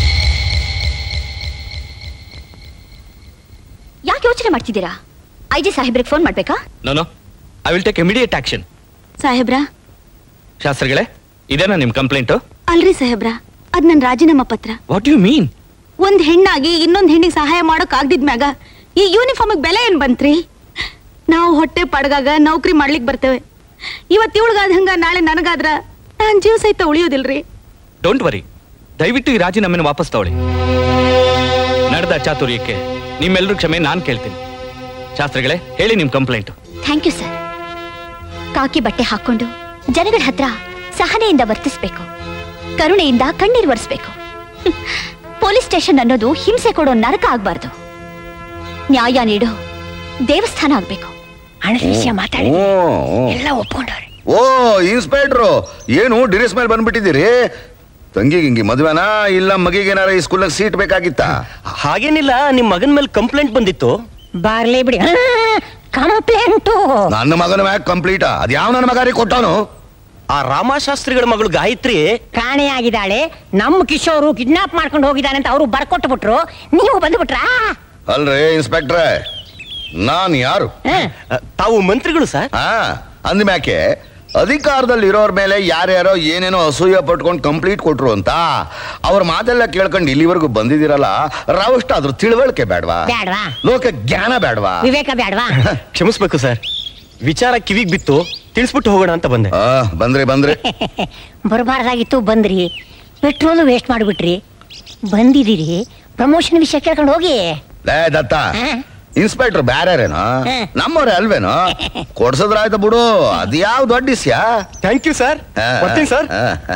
ಯಾಕೆ ಯೋಚನೆ ಮಾಡ್ತಿದ್ದೀರಾ ಐ ಜಿ ಸಾಹೇಬ್ರಿಗೆ ಫೋನ್ ಮಾಡ್ಬೇಕಾ no no I will take immediate action ಸಾಹೇಬ್ರ ಶಾಸ್ತ್ರಿಗಳೇ ಇದೇನಾ ನಿಮ್ ಕಂಪ್ಲೇಂಟು ಅಲ್ರಿ ಸಾಹೇಬ್ರ ಅದ್ ನನ್ ರಾಜೀನಾಮಾ ಪತ್ರ ವಾಟ್ ಯು ಮೀನ್ ಒಂದ್ ಹೆಣ್ಣಾಗಿ ಇನ್ನೊಂದ್ ಹೆಣ್ಣಿಗೆ ಸಹಾಯ ಮಾಡಕ್ ಆಗ್ದಿದ್ಮ್ಯಾಗ ಈ ಯೂನಿಫಾರ್ಮ್ ಬೆಲೆ ಏನ್ ಬಂತ್ರಿ ನಾವು ಹೊಟ್ಟೆ ಪಡ್ಗಾಗ ನೌಕರಿ ಮಾಡ್ಲಿಕ್ ಬರ್ತೇವೆ ಇವತ್ ಇವಳ್ಗಾದ ಹಂಗ ನಾಳೆ ನನಗಾದ್ರ ನಾನ್ ಜೀವ ಸಹಿತ ಉಳಿಯೋದಿಲ್ರಿ ಡೋಂಟ್ ವರಿ ದಯವಿಟ್ಟು ಈ ರಾಜೀನಾಮೆನ ವಾಪಸ್ ತಗೊಳ್ಳಿ ನಡೆದ ಚಾತುರ್ಯಕ್ಕೆ ನಿಮ್ಮೆಲ್ಲರೂ ಕ್ಷಮೆ ನಾನ್ ಕೇಳ್ತೀನಿ ಶಾಸ್ತ್ರಿಗಳೇ ಹೇಳಿ ನಿಮ್ ಕಂಪ್ಲೇಂಟ್ ಥ್ಯಾಂಕ್ ಯು ಸರ್ ಕಾಕಿ ಬಟ್ಟೆ ಹಾಕೊಂಡು ಜನಗಳ ಹತ್ರ ಸಹನೆಯಿಂದ ವರ್ತಿಸ್ಬೇಕು ಕರುಣೆಯಿಂದ ಕಣ್ಣೀರು ಒರೆಸ್ಬೇಕು ಪೊಲೀಸ್ ಸ್ಟೇಷನ್ ಅನ್ನೋದು ಹಿಂಸೆ ಕೊಡೋ ನರಕ ಆಗ್ಬಾರ್ದು ನ್ಯಾಯ ನೀಡೋ ದೇವಸ್ಥಾನ ಆಗ್ಬೇಕು ಹಣದ ವಿಷಯ ಮಾತಾಡಿ ಓ, ಓ. ಎಲ್ಲ ಒಪ್ಕೊಂಡವ್ರೆ ಓ ಇನ್ಸ್ಪೆಕ್ಟ್ರು ಏನು ಡಿರೆಸ್ ಮೇಲೆ ಬಂದ್ಬಿಟ್ಟಿದ್ದೀರಿ ತಂಗಿ ಗಿಂಗಿ ಮದ್ವೆನಾ ಇಲ್ಲ ಮಗಿಗೇನಾರ ಈ ಸ್ಕೂಲ್ನಾಗ ಸೀಟ್ ಬೇಕಾಗಿತ್ತಾ ಹಾಗೇನಿಲ್ಲ ನಿಮ್ ಮಗನ್ ಮೇಲೆ ಕಂಪ್ಲೇಂಟ್ ಬಂದಿತ್ತು ಬಾರ್ಲಿ ಬಿಡಿ ಕಂಪ್ಲೇಂಟು ನನ್ನ ಮಗನ ಮ್ಯಾಗ ಕಂಪ್ಲೀಟ್ ಅದ್ ಯಾವ ನನ್ನ ಮಗಾರಿ ಕೊಟ್ಟವನು ಆ ರಾಮಶಾಸ್ತ್ರಿಗಳ ಮಗಳು ಗಾಯತ್ರಿ ಕಾಣೆಯಾಗಿದ್ದಾಳೆ ನಮ್ಮ ಕಿಶೋರು ಕಿಡ್ನಾಪ್ ಮಾಡ್ಕೊಂಡು ಹೋಗಿದ್ದಾನೆ ಅಂತ ಅವರು ಬರ್ಕೊಟ್ಟು ಬಿಟ್ರು ನೀವು ಬಂದ್ಬಿಟ್ರಾ ಅಲ್ರಿ ಇನ್ಸ್ಪೆಕ್ಟ್ರೆ ನಾನ್ ಯಾರು ತಾವು ಮಂತ್ರಿಗಳು ಸರ್ ಹಾ ಅಂದ್ಮ್ಯಾಕೆ ಅಧಿಕಾರದಲ್ಲಿ ಇರೋರ್ ಮೇಲೆ ಯಾರ್ಯಾರೋ ಏನೇನೋ ಅಸೂಯೆ ಪಟ್ಕೊಂಡು ಕಂಪ್ಲೀಟ್ ಕೊಟ್ರು ಅಂತ ಅವ್ರ ಮಾತೆಲ್ಲ ಕೇಳ್ಕೊಂಡು ಇಲ್ಲಿವರೆಗೂ ಬಂದಿದ್ದೀರಲ್ಲ ರಾವಷ್ಟಾದ್ರೂ ತಿಳುವಳಿಕೆ ಬೇಡವಾ ಬ್ಯಾಡ್ವಾ ಲೋಕ ಜ್ಞಾನ ಬೇಡವಾ ವಿವೇಕ ಬ್ಯಾಡ್ವಾ ಕ್ಷಮಿಸ್ಬೇಕು ಸರ್ ವಿಚಾರ ಕಿವಿಗ್ ಬಿತ್ತು ತಿಳಿಸ್ಬಿಟ್ಟು ಹೋಗೋಣ ಅಂತ ಬಂದೆ ಬಂದ್ರಿ ಬಂದ್ರಿ ಬರಬಾರ್ದಾಗಿತ್ತು ಬಂದ್ರಿ ಪೆಟ್ರೋಲ್ ವೇಸ್ಟ್ ಮಾಡಿಬಿಟ್ರಿ ಬಂದಿದ್ದೀರಿ ಪ್ರಮೋಷನ್ ವಿಷಯ ಕೇಳ್ಕೊಂಡು ಹೋಗಿ ಲೇ ದತ್ತ ಇನ್ಸ್ಪೆಕ್ಟರ್ ಬ್ಯಾರೇನೋ ನಮ್ಮವ್ರೆ ಅಲ್ವೇನೋ ಕೊಡ್ಸದ್ರಾಯ್ತು ಬಿಡು ಅದ್ಯಾವ್ ದೊಡ್ಡ ವಿಷಯ ಥ್ಯಾಂಕ್ ಯು ಸರ್ ಬರ್ತೀನಿ ಸರ್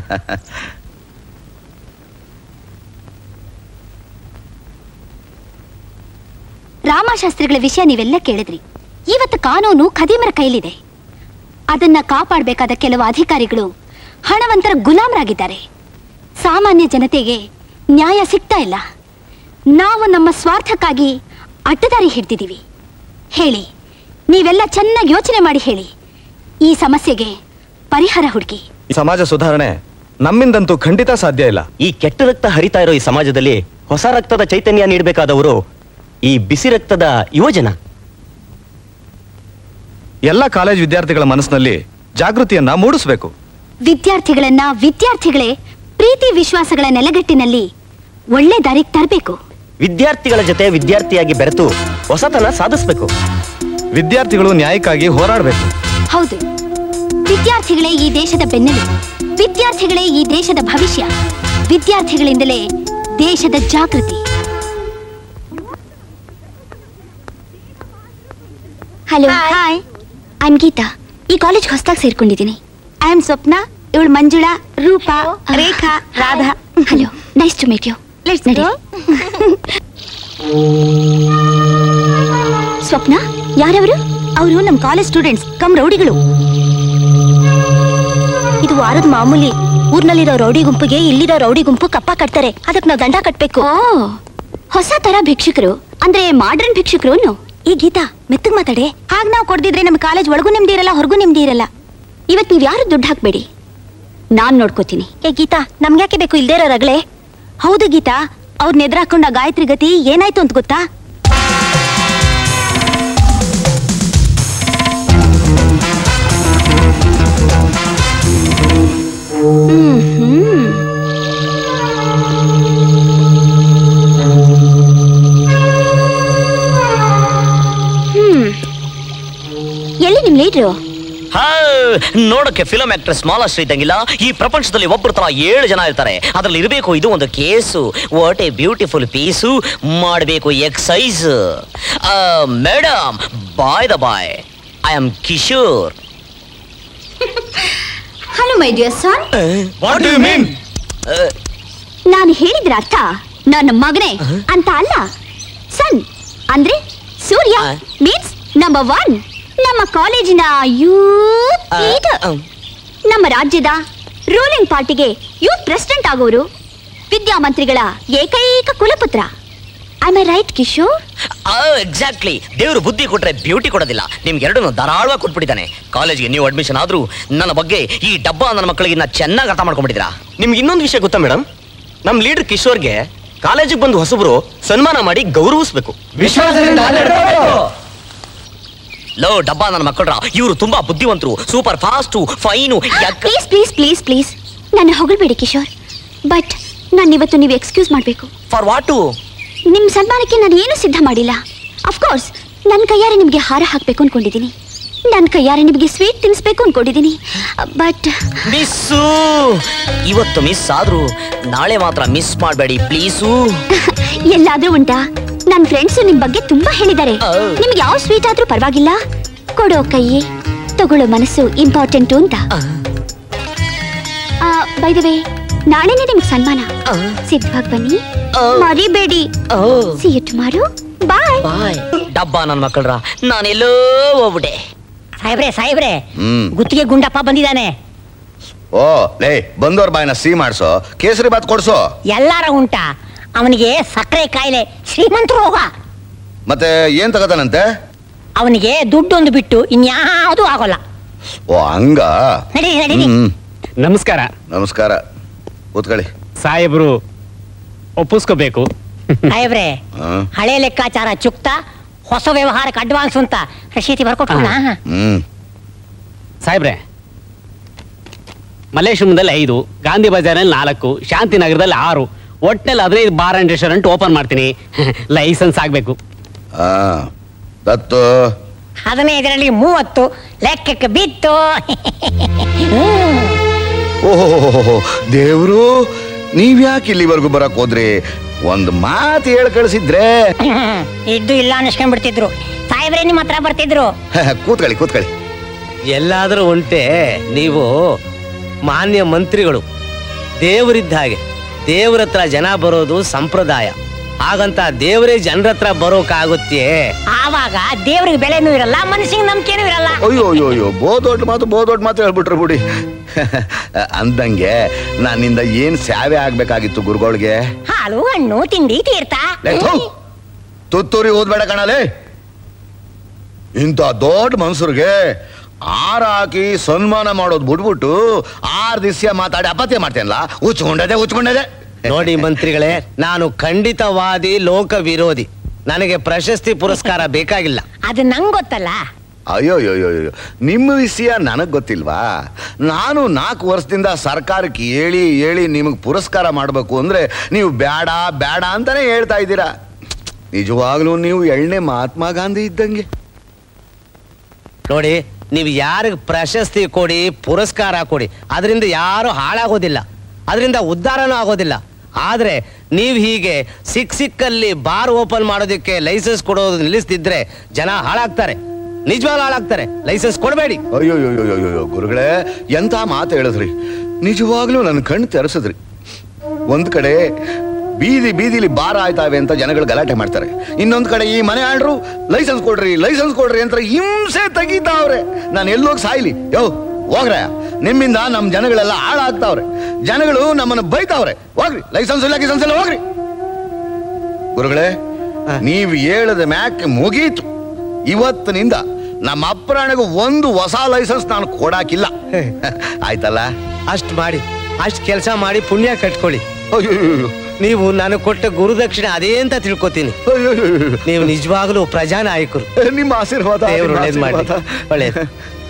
ರಾಮಶಾಸ್ತ್ರಿಗಳ ವಿಷಯ ನೀವೆಲ್ಲ ಕೇಳಿದ್ರಿ ಇವತ್ತು ಕಾನೂನು ಖದೀಮರ ಕೈಲಿದೆ ಅದನ್ನ ಕಾಪಾಡಬೇಕಾದ ಕೆಲವು ಅಧಿಕಾರಿಗಳು ಹಣವಂತರ ಗುಲಾಮರಾಗಿದ್ದಾರೆ ಸಾಮಾನ್ಯ ಜನತೆಗೆ ನ್ಯಾಯ ಸಿಗ್ತಾ ಇಲ್ಲ ನಾವು ನಮ್ಮ ಸ್ವಾರ್ಥಕ್ಕಾಗಿ ಅಡ್ಡದಾರಿ ಹಿಡ್ದಿದ್ದೀವಿ ಹೇಳಿ ನೀವೆಲ್ಲ ಚೆನ್ನಾಗಿ ಯೋಚನೆ ಮಾಡಿ ಹೇಳಿ ಈ ಸಮಸ್ಯೆಗೆ ಪರಿಹಾರ ಹುಡುಕಿ ಈ ಸಮಾಜ ಸುಧಾರಣೆ ನಮ್ಮಿಂದಂತೂ ಖಂಡಿತ ಸಾಧ್ಯ ಇಲ್ಲ ಈ ಕೆಟ್ಟ ರಕ್ತ ಹರಿತಾ ಇರೋ ಈ ಸಮಾಜದಲ್ಲಿ ಹೊಸ ರಕ್ತದ ಚೈತನ್ಯ ನೀಡಬೇಕಾದವರು ಈ ಬಿಸಿ ರಕ್ತದ ಯುವಜನ ಎಲ್ಲ ಕಾಲೇಜ್ ವಿದ್ಯಾರ್ಥಿಗಳ ಮನಸ್ಸಿನಲ್ಲಿ ಜಾಗೃತಿಯನ್ನ ಮೂಡಿಸ್ಬೇಕು ವಿದ್ಯಾರ್ಥಿಗಳನ್ನ ವಿದ್ಯಾರ್ಥಿಗಳೇ ಪ್ರೀತಿ ವಿಶ್ವಾಸಗಳ ನೆಲೆಗಟ್ಟಿನಲ್ಲಿ ಒಳ್ಳೆ ದಾರಿಗೆ ತರಬೇಕು ವಿದ್ಯಾರ್ಥಿಗಳ ಜೊತೆ ವಿದ್ಯಾರ್ಥಿಯಾಗಿ ಬೆರೆತು ಹೊಸತನ ಸಾಧಿಸ್ಬೇಕು ವಿದ್ಯಾರ್ಥಿಗಳು ನ್ಯಾಯಕ್ಕಾಗಿ ಹೋರಾಡಬೇಕು ಹೌದು ವಿದ್ಯಾರ್ಥಿಗಳೇ ಈ ದೇಶದ ಬೆನ್ನೆಲುಬು ವಿದ್ಯಾರ್ಥಿಗಳೇ ಈ ದೇಶದ ಭವಿಷ್ಯ ವಿದ್ಯಾರ್ಥಿಗಳಿಂದಲೇ ದೇಶದ ಜಾಗೃತಿ ಹಲೋ ಹಾಯ್ ಐಮ್ ಗೀತಾ ಈ ಕಾಲೇಜ್ ಹೊಸದಾಗಿ ಸೇರ್ಕೊಂಡಿದ್ದೀನಿ ಐ ಆಮ್ ಸ್ವಪ್ನ ಇವಳು Manjula Roopa Rekha Radha hello nice to meet you let's ನಡಿ ಸ್ವಪ್ನ ಯಾರವರು ಅವರು ನಮ್ಮ ಕಾಲೇಜ್ ಸ್ಟೂಡೆಂಟ್ಸ್ ಕಮ್ ರೌಡಿಗಳು ಇದು ವಾರದ ಮಾಮೂಲಿ ಊರ್ನಲ್ಲಿರೋ ರೌಡಿ ಗುಂಪಿಗೆ ಇಲ್ಲಿರೋ ರೌಡಿ ಗುಂಪು ಕಪ್ಪ ಕಟ್ತಾರೆ ಅದಕ್ಕೆ ನಾವು ದಂಡ ಕಟ್ಬೇಕು ಓ ಹೊಸ ತರ ಭಿಕ್ಷುಕರು ಅಂದ್ರೆ ಮಾಡ್ರನ್ ಭಿಕ್ಷುಕರು ಈ ಗೀತಾ ಮೆತ್ತಗ್ ಮಾತಾಡೆ ಹಾಗ ನಾವು ಕೊಡ್ದಿದ್ರೆ ನಮ್ಮ ಕಾಲೇಜ್ ಒಳಗೂ ನೆಮ್ಮದಿ ಇರಲ್ಲ ಹೊರಗೂ ನೆಮ್ಮದಿ ಇರಲ್ಲ ಇವತ್ ನೀವ್ ಯಾರು ದುಡ್ಡು ಹಾಕ್ಬೇಡಿ ನಾನ್ ನೋಡ್ಕೋತೀನಿ ಏ ಗೀತಾ ನಮ್ಗ್ಯಾಕೆ ಬೇಕು ಇಲ್ದೇ ಇರೋ ರಗಳೆ ಹೌದು ಗೀತಾ ಅವ್ರ ನೆದ್ರಾಕೊಂಡ ಗಾಯತ್ರಿ ಗತಿ ಏನಾಯ್ತು ಅಂತ ಗೊತ್ತಾ ಹ್ಮ್ ಎಲ್ಲಿ ನಿಮ್ ಲೀಡ್ರು ಹಾ ನೋಡಕ್ಕೆ ಫಿಲಂ ಆಕ್ಟ್ರೆಸ್ ಮಾಲಾಶ್ರೀ ಇದ್ದಂಗಿಲ್ಲ ಈ ಪ್ರಪಂಚದಲ್ಲಿ ಒಬ್ಬರು ತರ ಏಳು ಜನ ಇರ್ತಾರೆ ಅದ್ರಲ್ಲಿ ಇರಬೇಕು ಇದು ಒಂದು case what a beautiful piece ಮಾಡಬೇಕು excise madam by the by I am Kishore hello my dear son what you mean ನಾನು ಹೇಳಿದ್ರ ಅರ್ಥ ನನ್ನ ಮಗನೇ ಅಂತ ಅಲ್ಲ ಸನ್ ಅಂದ್ರೆ ಸೂರ್ಯ ಮೀನ್ಸ್ ನಂಬರ್ ಒನ್ ನಮ್ಮ ಕಾಲೇಜಿನ ಯೂತ್ ಲೀಡರ್ ನಮ್ಮ ರಾಜ್ಯದ ರೂಲಿಂಗ್ ಪಾರ್ಟಿಗೆ ಯೂತ್ ಪ್ರೆಸಿಡೆಂಟ್ ಆಗೋರು ವಿದ್ಯಾಮಂತ್ರಿಗಳ ಏಕೈಕ ಕುಲಪುತ್ರ I my right Kishore exactly ದೇವರು ಬುದ್ಧಿ ಕೊಟ್ರೆ ಬ್ಯೂಟಿ ಕೊಡೋದಿಲ್ಲ ನಿಮ್ಗೆ ಎರಡನ್ನು ಧಾರಾಳವಾಗಿ ಕೊಟ್ಬಿಟ್ಟಿದ್ದಾನೆ ಕಾಲೇಜ್ಗೆ ನೀವು ಅಡ್ಮಿಷನ್ ಆದ್ರೂ ನನ್ನ ಬಗ್ಗೆ ಈ ಡಬ್ಬ ನನ್ನ ಮಕ್ಕಳಿಗೆ ಇನ್ನ ಚೆನ್ನಾಗಿ ಅರ್ಥ ಮಾಡ್ಕೊಂಡ್ಬಿಟ್ಟಿದ್ದೀರಾ ನಿಮ್ಗೆ ಇನ್ನೊಂದು ವಿಷಯ ಗೊತ್ತಾ ಮೇಡಮ್ ನಮ್ ಲೀಡರ್ ಕಿಶೋರ್ಗೆ ಕಾಲೇಜಿಗೆ ಬಂದು ಹೊಸಬ್ರು ಸನ್ಮಾನ ಮಾಡಿ ಗೌರವಿಸ್ಬೇಕು ಲೋ ಡಬ್ಬ ನನ್ನ ಮಕ್ಕಳ್ರ ಇವರು ತುಂಬಾ ಬುದ್ಧಿವಂತರು super fast fine please please please please ನನ್ನ ಹೊಗಳ್ಬೇಡಿ ಕಿಶೋರ್ ಬಟ್ ನಾನು ಇವತ್ತು ನೀವು ಎಕ್ಸ್ಕ್ಯೂಸ್ ಮಾಡಬೇಕು ಫಾರ್ ವಾಟು ನಿಮ್ ಸನ್ಮಾನಕ್ಕೆ ನಾನು ಏನು ಸಿದ್ಧ ಮಾಡಿಲ್ಲ ಅಫ್ಕೋರ್ಸ್ ನನ್ನ ಕೈಯಾರೆ ನಿಮಗೆ ಹಾರ ಹಾಕ್ಬೇಕು ಅನ್ಕೊಂಡಿದ್ದೀನಿ ನನ್ನ ಕೈಯಾರೆ ನಿಮಗೆ ಸ್ವೀಟ್ ತಿನ್ಸ್ಬೇಕು ಅನ್ಕೊಂಡಿದ್ದೀನಿ ಬಟ್ ಮಿಸ್ಸು ಇವತ್ತು ಮಿಸ್ ಆದ್ರೂ ನಾಳೆ ಮಾತ್ರ ಮಿಸ್ ಮಾಡಬೇಡಿ ಪ್ಲೀಸು ಎಲ್ಲಾದ್ರೂ ಉಂಟಾ ನನ್ನ ಫ್ರೆಂಡ್ಸ್ ನಿಮ್ ಬಗ್ಗೆ ತುಂಬಾ ಹೇಳಿದ್ದಾರೆ ನಿಮ್ಗೆ ಯಾವ ಸ್ವೀಟ್ ಆದ್ರೂ ಪರವಾಗಿಲ್ಲ ಕೊಡೋ ಕೈ ತಗೊಳ್ಳೋ ಮನಸ್ಸು ಇಂಪಾರ್ಟೆಂಟು ಅಂತ ಬೈ ದ ವೇ ನಾಳೆನೇ ನಿಮ್ಗೆ ಸನ್ಮಾನ ಸಿದ್ಧವಾಗಿ ಬನ್ನಿ ಮರಿಬೇಡಿ see you tomorrow bye bye ಡಬ್ಬ ನನ್ನ ಮಕ್ಕಳ್ರ ನಾನೆಲ್ಲೋ ಹೋಗ್ಬಿಟ್ಟೆ ಸಾಹೇಬ್ರೆ ಸಾಹೇಬ್ರೆ ಹ್ಮ್ ಗುತ್ತಿಗೆ ಗುಂಡಪ್ಪ ಬಂದಿದ್ದಾನೆ ಓ ಲೇ ಬಂದವ್ರ ಬಾಯ್ನ ಸಿಹಿ ಮಾಡ್ಸೋ ಕೇಸರಿ ಬಾತ್ ಕೊಡ್ಸೋ ಎಲ್ಲಾರ ಉಂಟ ಅವನಿಗೆ ಸಕ್ಕರೆ ಕಾಯಿಲೆ ಶ್ರೀಮಂತ ರೋಗ ಮತ್ತೆ ಏನ್ ತಗೋತಾನಂತೆ ಅವನಿಗೆ ದುಡ್ಡೊಂದು ಬಿಟ್ಟು ಇನ್ಯಾವುದೂ ಆಗೋಲ್ಲ ಓ ಹಂಗ ನಡೀರಿ ನಡೀರಿ ಹ್ಮ್ ನಮಸ್ಕಾರ ನಮಸ್ಕಾರ ಕೂತ್ಕೊಳ್ಳಿ ಸಾಹೇಬ್ರು ಒಪ್ಪಿಸ್ಕೋಬೇಕು ಸಾಹೇಬ್ರೆ ಹಾ ಹಳೆ ಲೆಕ್ಕಾಚಾರ ಚುಕ್ತ ಹೊಸ ವ್ಯವಹಾರಕ್ಕೆ ಅಡ್ವಾನ್ಸ್ ಅಂತ ರಶೀತಿ ಬರ್ಕೊಟ್ಟ ಹ್ಮ್ ಸಾಹೇಬ್ರೆ ಮಲ್ಲೇಶ್ವರದಲ್ಲಿ ಐದು ಗಾಂಧಿ ಬಜಾರ್ನಲ್ಲಿ ನಾಲ್ಕು ಶಾಂತಿನಗರದಲ್ಲಿ ಆರು ಒಟ್ಟಿನಲ್ಲಿ ಹದಿನೈದು ಬಾರ್ ಅಂಡ್ ರೆಸ್ಟೋರೆಂಟ್ ಓಪನ್ ಮಾಡ್ತೀನಿ ಲೈಸೆನ್ಸ್ ಆಗಬೇಕು ಆ ದತ್ತು ಹದಿನೈದರಲ್ಲಿ ಮೂವತ್ತು ಲೆಕ್ಕಕ್ಕೆ ಬಿತ್ತು ಓಹೋ ದೇವ್ರು ನೀವ್ಯಾಕೆ ಇಲ್ಲಿವರೆಗೂ ಬರಕ್ ಹೋದ್ರಿ ಒಂದ್ ಮಾತು ಹೇಳ್ ಕಳ್ಸಿದ್ರೆ ಇದ್ದು ಇಲ್ಲ ಅನ್ಸ್ಕೊಂಡ್ಬಿಡ್ತಿದ್ರು ಸಾಹೇಬ್ರೆ ನಿಮ್ಮ ಹತ್ರ ಬರ್ತಿದ್ರು ಕೂತ್ಕೊಳ್ಳಿ ಕೂತ್ಕೊಳ್ಳಿ ಎಲ್ಲಾದರೂ ಉಂಟೆ ನೀವು ಮಾನ್ಯ ಮಂತ್ರಿಗಳು ದೇವರಿದ್ದ ಹಾಗೆ ದೇವ್ರ ಹತ್ರ ಜನ ಬರೋದು ಸಂಪ್ರದಾಯ ಹಾಗಂತ ದೇವರೇ ಜನರ ಹತ್ರ ಬರೋಕಾಗುತ್ತೆ ಆವಾಗ ದೇವ್ರಿಗೆ ಬೆಲೆನೂ ಇರಲ್ಲ ಮನುಷ್ಯಂಗೆ ನಂಬಿಕೆನೂ ಇರಲ್ಲ ಅಯ್ಯೋ ಅಯ್ಯೋ ಅಯ್ಯೋ ಬೋ ದೊಡ್ಡ ಮಾತು ಬೋ ದೊಡ್ಡ ಮಾತು ಹೇಳ್ಬಿಟ್ರು ಬಿಡಿ ಅಂದಂಗೆ ನನ್ನಿಂದ ಏನ್ ಸೇವೆ ಆಗ್ಬೇಕಾಗಿತ್ತು ಗುರುಗಳಿಗೆ ಹಾಲು ಹಣ್ಣು ತಿಂಡಿ ತೀರ್ಥ ಲೇ, ಥು. ತುತ್ತೂರಿ ಓದ್ಬೇಡ ಕಣಲೆ ಇಂಥ ದೊಡ್ಡ ಮನ್ಸೂರ್ಗೆ ಆರ ಹಾಕಿ ಸನ್ಮಾನ ಮಾಡೋದು ಬಿಟ್ಬಿಟ್ಟು ಆರ್ ದಿವ್ಸ ಮಾತಾಡಿ ಅಪತ್ಯ ಮಾಡ್ತೇನಲ್ಲ ಉಚ್ಕೊಂಡದೆ ಉಚ್ಕೊಂಡದೆ ನೋಡಿ ಮಂತ್ರಿಗಳೇ ನಾನು ಖಂಡಿತವಾದಿ ಲೋಕ ವಿರೋಧಿ ನನಗೆ ಪ್ರಶಸ್ತಿ ಪುರಸ್ಕಾರ ಬೇಕಾಗಿಲ್ಲ ಅದು ನಂಗ್ ಗೊತ್ತಲ್ಲ ಅಯ್ಯೋ ಅಯ್ಯೋ ಅಯ್ಯೋ ಅಯ್ಯೋ. ನಿಮ್ಮ ವಿಷಯ ನನಗ್ ಗೊತ್ತಿಲ್ವಾ ನಾನು ನಾಲ್ಕು ವರ್ಷದಿಂದ ಸರ್ಕಾರಕ್ಕೆ ಹೇಳಿ ಹೇಳಿ ನಿಮಗೆ ಪುರಸ್ಕಾರ ಮಾಡಬೇಕು ಅಂದ್ರೆ ನೀವು ಬೇಡ ಬೇಡ ಅಂತಾನೆ ಹೇಳ್ತಾ ಇದ್ದೀರಾ ನಿಜವಾಗ್ಲೂ ನೀವು ಎಳ್ಳೆ ಮಹಾತ್ಮ ಗಾಂಧಿ ಇದ್ದಂಗೆ ನೋಡಿ ನೀವು ಯಾರಿಗೆ ಪ್ರಶಸ್ತಿ ಕೊಡಿ ಪುರಸ್ಕಾರ ಕೊಡಿ ಅದರಿಂದ ಯಾರು ಹಾಳಾಗೋದಿಲ್ಲ ಅದರಿಂದ ಉದ್ಧಾರನೂ ಆಗೋದಿಲ್ಲ ಆದ್ರೆ ನೀವು ಹೀಗೆ ಸಿಕ್ ಸಿಕ್ಕಲ್ಲಿ ಬಾರ್ ಓಪನ್ ಮಾಡೋದಕ್ಕೆ ಲೈಸೆನ್ಸ್ ಕೊಡೋದು ನಿಲ್ಲಿಸ್ತಿದ್ರೆ ಜನ ಹಾಳಾಗ್ತಾರೆ ನಿಜವಾಗ್ಲೂ ಹಾಳಾಗ್ತಾರೆ ಲೈಸೆನ್ಸ್ ಕೊಡಬೇಡಿ ಅಯ್ಯೋ ಅಯ್ಯೋ ಅಯ್ಯೋ ಅಯ್ಯೋ ಗುರುಗಳೇ ಎಂಥ ಮಾತು ಹೇಳಿದ್ರಿ ನಿಜವಾಗ್ಲೂ ನನ್ನ ಕಣ್ಣು ತೆರೆಸಿದ್ರಿ ಒಂದ್ ಕಡೆ ಬೀದಿ ಬೀದಿಲಿ ಬಾರ ಆಯ್ತಾವೆ ಅಂತ ಜನಗಳು ಗಲಾಟೆ ಮಾಡ್ತಾರೆ ಇನ್ನೊಂದ್ ಕಡೆ ಈ ಮನೆ ಆಳ್ರು ಲೈಸೆನ್ಸ್ ಕೊಡ್ರಿ ಲೈಸೆನ್ಸ್ ಕೊಡ್ರಿ ಅಂತ ಹಿಂಸೆ ತೆಗಿತಾವ್ರೆ ನಾನು ಎಲ್ಲೋಗಿ ಸಾಯ್ಲಿ ಯೋ ಹೋಗ್ರ ನಿಮ್ಮಿಂದ ನಮ್ಮ ಜನಗಳೆಲ್ಲ ಹಾಳಾಗ್ತಾವ್ರೆ ಜನಗಳು ನಮ್ಮನ್ನು ಬೈತಾವ್ರೆ ಹೋಗ್ರಿ ಲೈಸೆನ್ಸ್ ಇಲ್ಲ ಲೈಸೆನ್ಸ್ ಇಲ್ಲ ಹೋಗ್ರಿ ಗುರುಗಳೇ ನೀವು ಹೇಳದ ಮ್ಯಾಕ್ ಮುಗೀತು ಇವತ್ತಿನಿಂದ ನಮ್ಮ ಅಪ್ಪರಾಣಿಗೂ ಒಂದು ಹೊಸ ಲೈಸೆನ್ಸ್ ನಾನು ಕೊಡಾಕಿಲ್ಲ ಆಯ್ತಲ್ಲ ಅಷ್ಟ್ ಮಾಡಿ ಅಷ್ಟ್ ಕೆಲಸ ಮಾಡಿ ಪುಣ್ಯ ಕಟ್ಕೊಳ್ಳಿ ನೀವು ನಾನು ಕೊಟ್ಟ ಗುರುದಕ್ಷಿಣೆ ಅದೇ ಅಂತ ತಿಳ್ಕೊತೀನಿ ನೀವು ನಿಜವಾಗ್ಲೂ ಪ್ರಜಾನಾಯಕರು ನಿಮ್ಮ ಆಶೀರ್ವಾದ ದೇವ್ರು ನಿಮ್ಮ ಒಳ್ಳೇದ್ ಮಾಡಿ ಆಶೀರ್ವಾದ. ಒಳ್ಳೇದು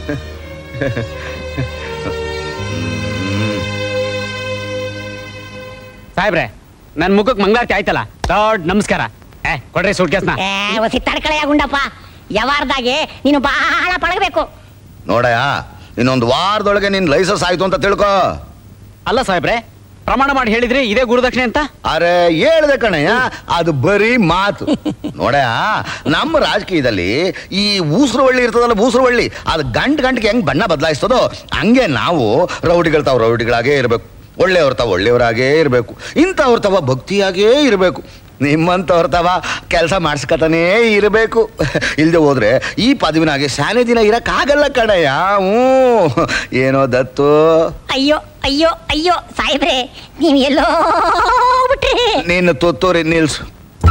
ಸಾಹೇಬ್ರೆ ನನ್ ಮುಖಕ್ಕೆ ಮಂಗಳಾರತಿ ಆಯ್ತಲ್ಲ ದೊಡ್ಡ ನಮಸ್ಕಾರ ಏ ಕೊಡ್ರಿ ಸೂಟ್ ಕೇಸ್ನ ಏ ಒಸಿ ತಡ್ಕಳೆಯ ಗುಂಡಪ್ಪ ಯಾವಾರ್ದಾಗೆ ನೀನು ಬಹಳ ಪಳಗಬೇಕು ನೋಡಯ್ಯ ಇನ್ನೊಂದು ವಾರದೊಳಗೆ ನಿನ್ ಲೈಸೆನ್ಸ್ ಆಯ್ತು ಅಂತ ತಿಳ್ಕೊ ಅಲ್ಲ ಸಾಹೇಬ್ರೆ ಪ್ರಮಾಣ ಮಾಡಿ ಹೇಳಿದ್ರಿ ಇದೇ ಗುರುದಕ್ಷಿಣೆ ಅಂತ ಅರೆ ಹೇಳ್ದೆ ಕಣಯ್ಯ ಅದು ಬರೀ ಮಾತು ನೋಡಯ್ಯ ನಮ್ಮ ರಾಜಕೀಯದಲ್ಲಿ ಈ ಊಸರವಳ್ಳಿ ಇರ್ತದಲ್ಲ ಊಸರವಳ್ಳಿ ಅದು ಗಂಟ್ ಗಂಟ್ಗೆ ಹೆಂಗ್ ಬಣ್ಣ ಬದಲಾಯಿಸ್ತದೋ ಹಂಗೆ ನಾವು ರೌಡಿಗಳು ತಾವು ರೌಡಿಗಳಾಗೇ ಇರಬೇಕು ಒಳ್ಳೆಯವ್ರ ತಾವ ಒಳ್ಳೆಯವರಾಗೇ ಇರಬೇಕು ಇಂಥವ್ರ ತವ ಭಕ್ತಿಯಾಗೇ ಇರಬೇಕು ನಿಮ್ಮಂಥವ್ರ ತವ ಕೆಲಸ ಮಾಡಿಸ್ಕತಾನೇ ಇರಬೇಕು ಇಲ್ಲದೆ ಹೋದ್ರೆ ಈ ಪದವಿನಾಗೆ ಶಾನೆ ದಿನ ಇರಕ್ಕಾಗಲ್ಲ ಕಣಯ್ಯ ಹ್ಞೂ ಏನೋ ದತ್ತು ಅಯ್ಯೋ ಅಯ್ಯೋ ಅಯ್ಯೋ ಸಾಹೇಬ್ರೆ ನೀವ್ ಎಲ್ಲೋ ಬಿಟ್ರಿ ನಿನ್ನ ತುತ್ತೂರಿ ನಿಲ್ಸು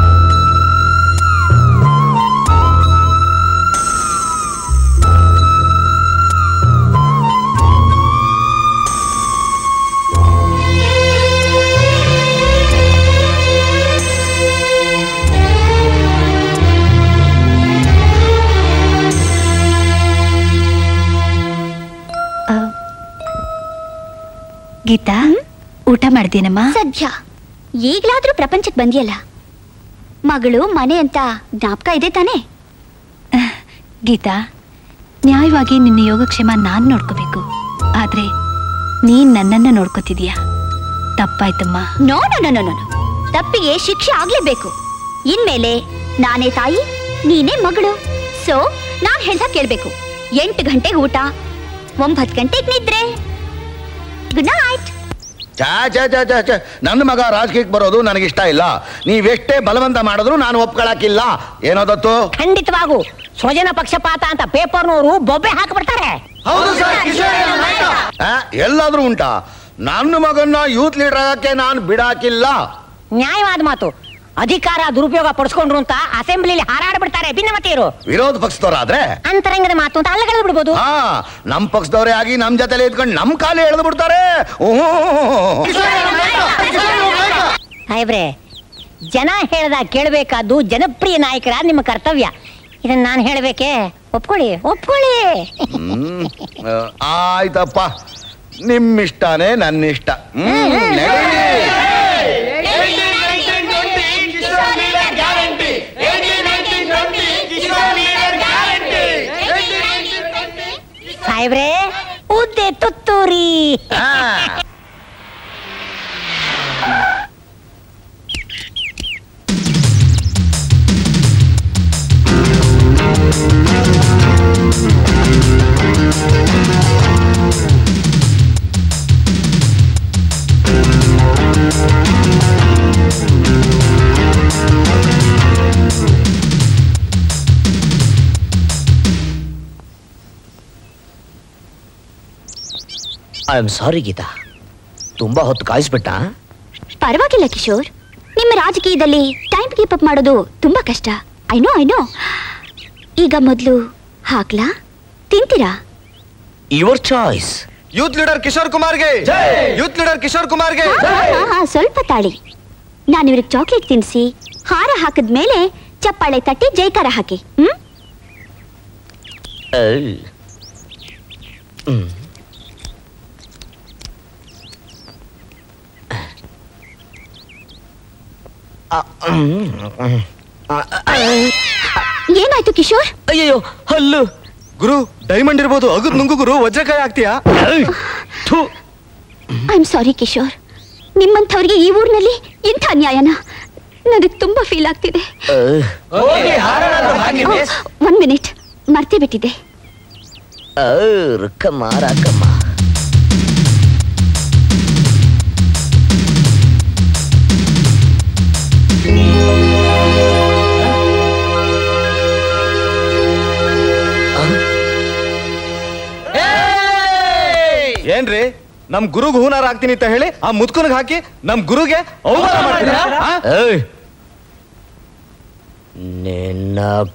ಗೀತಾ ಊಟ ಮಾಡ್ದೇನಮ್ಮ ಸದ್ಯ ಈಗ್ಲಾದ್ರೂ ಪ್ರಪಂಚಕ್ಕೆ ಬಂದಿಯಲ್ಲ ಮಗಳು ಮನೆ ಅಂತ ಜ್ಞಾಪಕ ಇದೆ ತಾನೇ ಗೀತಾ ನ್ಯಾಯವಾಗಿ ನಿನ್ನ ಯೋಗಕ್ಷೇಮ ನಾನ್ ನೋಡ್ಕೋಬೇಕು ಆದ್ರೆ ನೀನ್ ನನ್ನನ್ನ ನೋಡ್ಕೋತಿದೀಯ ತಪ್ಪಾಯ್ತಮ್ಮ no no no no no ತಪ್ಪಿಗೆ ಶಿಕ್ಷೆ ಆಗ್ಲೇಬೇಕು ಇನ್ಮೇಲೆ ನಾನೇ ತಾಯಿ ನೀನೇ ಮಗಳು ಸೊ ನಾನ್ ಹೇಳ್ದ ಕೇಳ್ಬೇಕು ಎಂಟು ಗಂಟೆಗೆ ಊಟ ಒಂಬತ್ತು ಗಂಟೆಗೆ ನಿದ್ರೆ ಗುಡ್ ನೈಟ್ ಚಾ ಚಾ ಚಾ ಚಾ ಚಾ ನನ್ನ ಮಗ ರಾಜಕೀಯಕ್ಕೆ ಬರೋದು ನನಗಿಷ್ಟ ಇಲ್ಲ ನೀವೆಷ್ಟೇ ಬಲವಂತ ಮಾಡಿದ್ರು ನಾನು ಒಪ್ಕೊಳಕಿಲ್ಲ ಏನೋದತ್ತು ಖಂಡಿತವಾಗೂ ಸ್ವಜನ ಪಕ್ಷಪಾತ ಅಂತ ಪೇಪರ್ನವರು ಬೊಬ್ಬೆ ಹಾಕ್ಬಿಡ್ತಾರೆ ಆ, ಎಲ್ಲಾದ್ರೂ ಉಂಟಾ ನನ್ನ ಮಗನ್ನ ಯೂತ್ ಲೀಡರ್ ಆಗಕ್ಕೆ ನಾನು ಬಿಡಾಕಿಲ್ಲ ನ್ಯಾಯವಾದ ಮಾತು ಅಧಿಕಾರ ದುರುಪಯೋಗ ಪಡಿಸ್ಕೊಂಡ್ರು ಅಂತ ಅಸೆಂಬ್ಲಿಲಿ ಹಾರಾಡ್ಬಿಡ್ತಾರೆ ಭಿನ್ನಮತೀಯರು ವಿರೋಧ ಪಕ್ಷದವರಾದ್ರೆ ಅಂತರಂಗದ ಮಾತು ಅಂತ ಅಲ್ಲಗಳೆದು ಬಿಡ್ಬೋದು ಹಾ ನಮ್ ಪಕ್ಷದವರೇ ಆಗಿ ನಮ್ ಜೊತೆಲೆ ಇದ್ಕೊಂಡು ನಮ್ ಕಾಲೇ ಎಳೆದು ಬಿಡ್ತಾರೆ ಸಾಹೇಬ್ರೆ ಜನ ಹೇಳ್ದ ಕೇಳಬೇಕಾದ್ದು ಜನಪ್ರಿಯ ನಾಯಕರ ನಿಮ್ಮ ಕರ್ತವ್ಯ ಇದನ್ನ ನಾನು ಹೇಳ್ಬೇಕೆ ಒಪ್ಕೊಳ್ಳಿ ಒಪ್ಕೊಳ್ಳಿ ಹ್ಮ್ ಆ, ಆಯ್ತಪ್ಪ ನಿಮ್ಮಿಷ್ಟನೇ ನನ್ನ ಇಷ್ಟ ಹ್ಮ್ ನಡೀರಿ. ಸಾಹೇಬ್ರೆ ಉದ್ದೆ ತುತ್ತೂರಿ ಐ ಆಮ್ ಸಾರಿ ಗೀತಾ ತುಂಬಾ ಹೊತ್ತು ಕಾಯಿಸ್ಬಿಟ್ಟ ಪರವಾಗಿಲ್ಲ ಕಿಶೋರ್ ನಿಮ್ಮ ರಾಜಕೀಯದಲ್ಲಿ ಟೈಮ್ ಕೀಪ್ ಅಪ್ ಮಾಡೋದು ತುಂಬಾ ಕಷ್ಟ ಐ ನೋ ಐ ನೋ ಈಗ ಮೊದಲು ಹಾಕ್ಲಾ ತಿಂತೀರಾ your choice youth leader Kishore ಕುಮಾರ್ಗೆ ಯೂತ್ ಲೀಡರ್ ಕಿಶೋರ್ ಕುಮಾರ್ಗೆ ಹಾ, ಹಾ, ಹಾ, ಸ್ವಲ್ಪ ತಾಳಿ ನಾನು ಇವ್ರಿಗೆ ಚಾಕ್ಲೇಟ್ ತಿನ್ಸಿ ಹಾರ ಹಾಕಿದ್ಮೇಲೆ ಚಪ್ಪಾಳೆ ತಟ್ಟಿ ಜೈಕಾರ ಹಾಕಿ ಹ್ಮ್ ಏನಾಯ್ತು ಕಿಶೋರ್ ಅಯ್ಯೋ ಹಲ್ಲು ಗುರು ಡೈಮಂಡ್ ಇರ್ಬೋದು ಅಗದ್ ನುಂಗು ಗುರು ವಜ್ರಕಾಯಿ ಆಗ್ತೀಯಾ ಐ ಆಮ್ ಸಾರಿ ಕಿಶೋರ್ ನಿಮ್ಮಂಥವ್ರಿಗೆ ಈ ಊರಿನಲ್ಲಿ ಇಂಥ ಅನ್ಯಾಯನ ನನಗೆ ತುಂಬಾ ಫೀಲ್ ಆಗ್ತಿದೆ ಒನ್ ಮಿನಿಟ್ ಮರ್ತೇ ಬಿಟ್ಟಿದ್ದೆ ರಕ್ಕಮ್ಮ ರಕ್ಕಮ್ಮ ನಮ್ ಗುರುಗ್ ಹೂನಾರ ಹಾಕ್ತೀನಿ ಅಂತ ಹೇಳಿ ಆ ಮುದ್ಕನಿಗೆ ಹಾಕಿ ನಮ್ ಗುರುಗೆ ಅವಮಾನ ಮಾಡ್ತೀರಾ ಆ? ಏಯ್! ನಿನ್ನ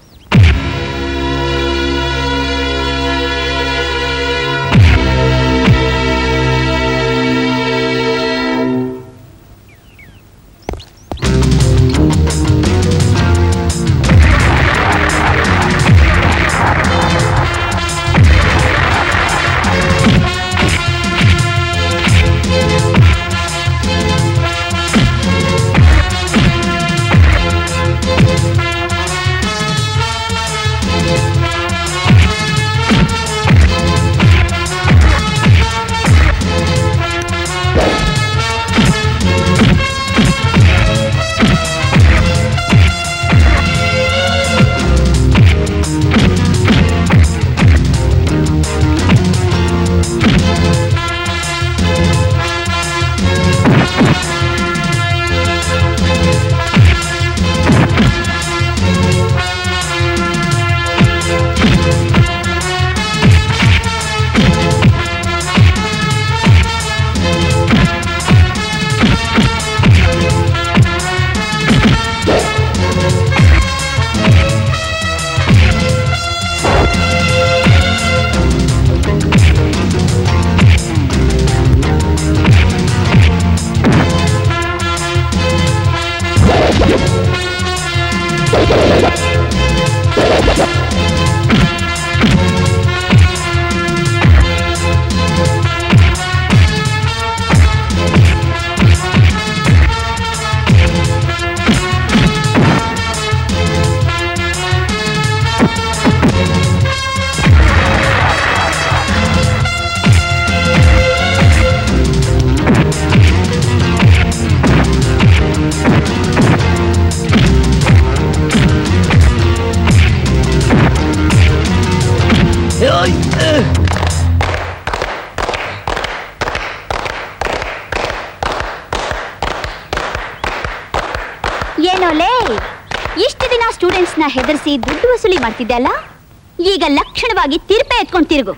ಏನೋಲೇ ಇಷ್ಟು ದಿನ ಸ್ಟೂಡೆಂಟ್ಸ್ ನ ಹೆದರ್ಸಿ ದುಡ್ಡು ವಸೂಲಿ ಮಾಡ್ತಿದ್ದೆ ಅಲ್ಲ ಈಗ ಲಕ್ಷಣವಾಗಿ ತೀರ್ಪೆ ಎತ್ಕೊಂಡು ತಿರುಗು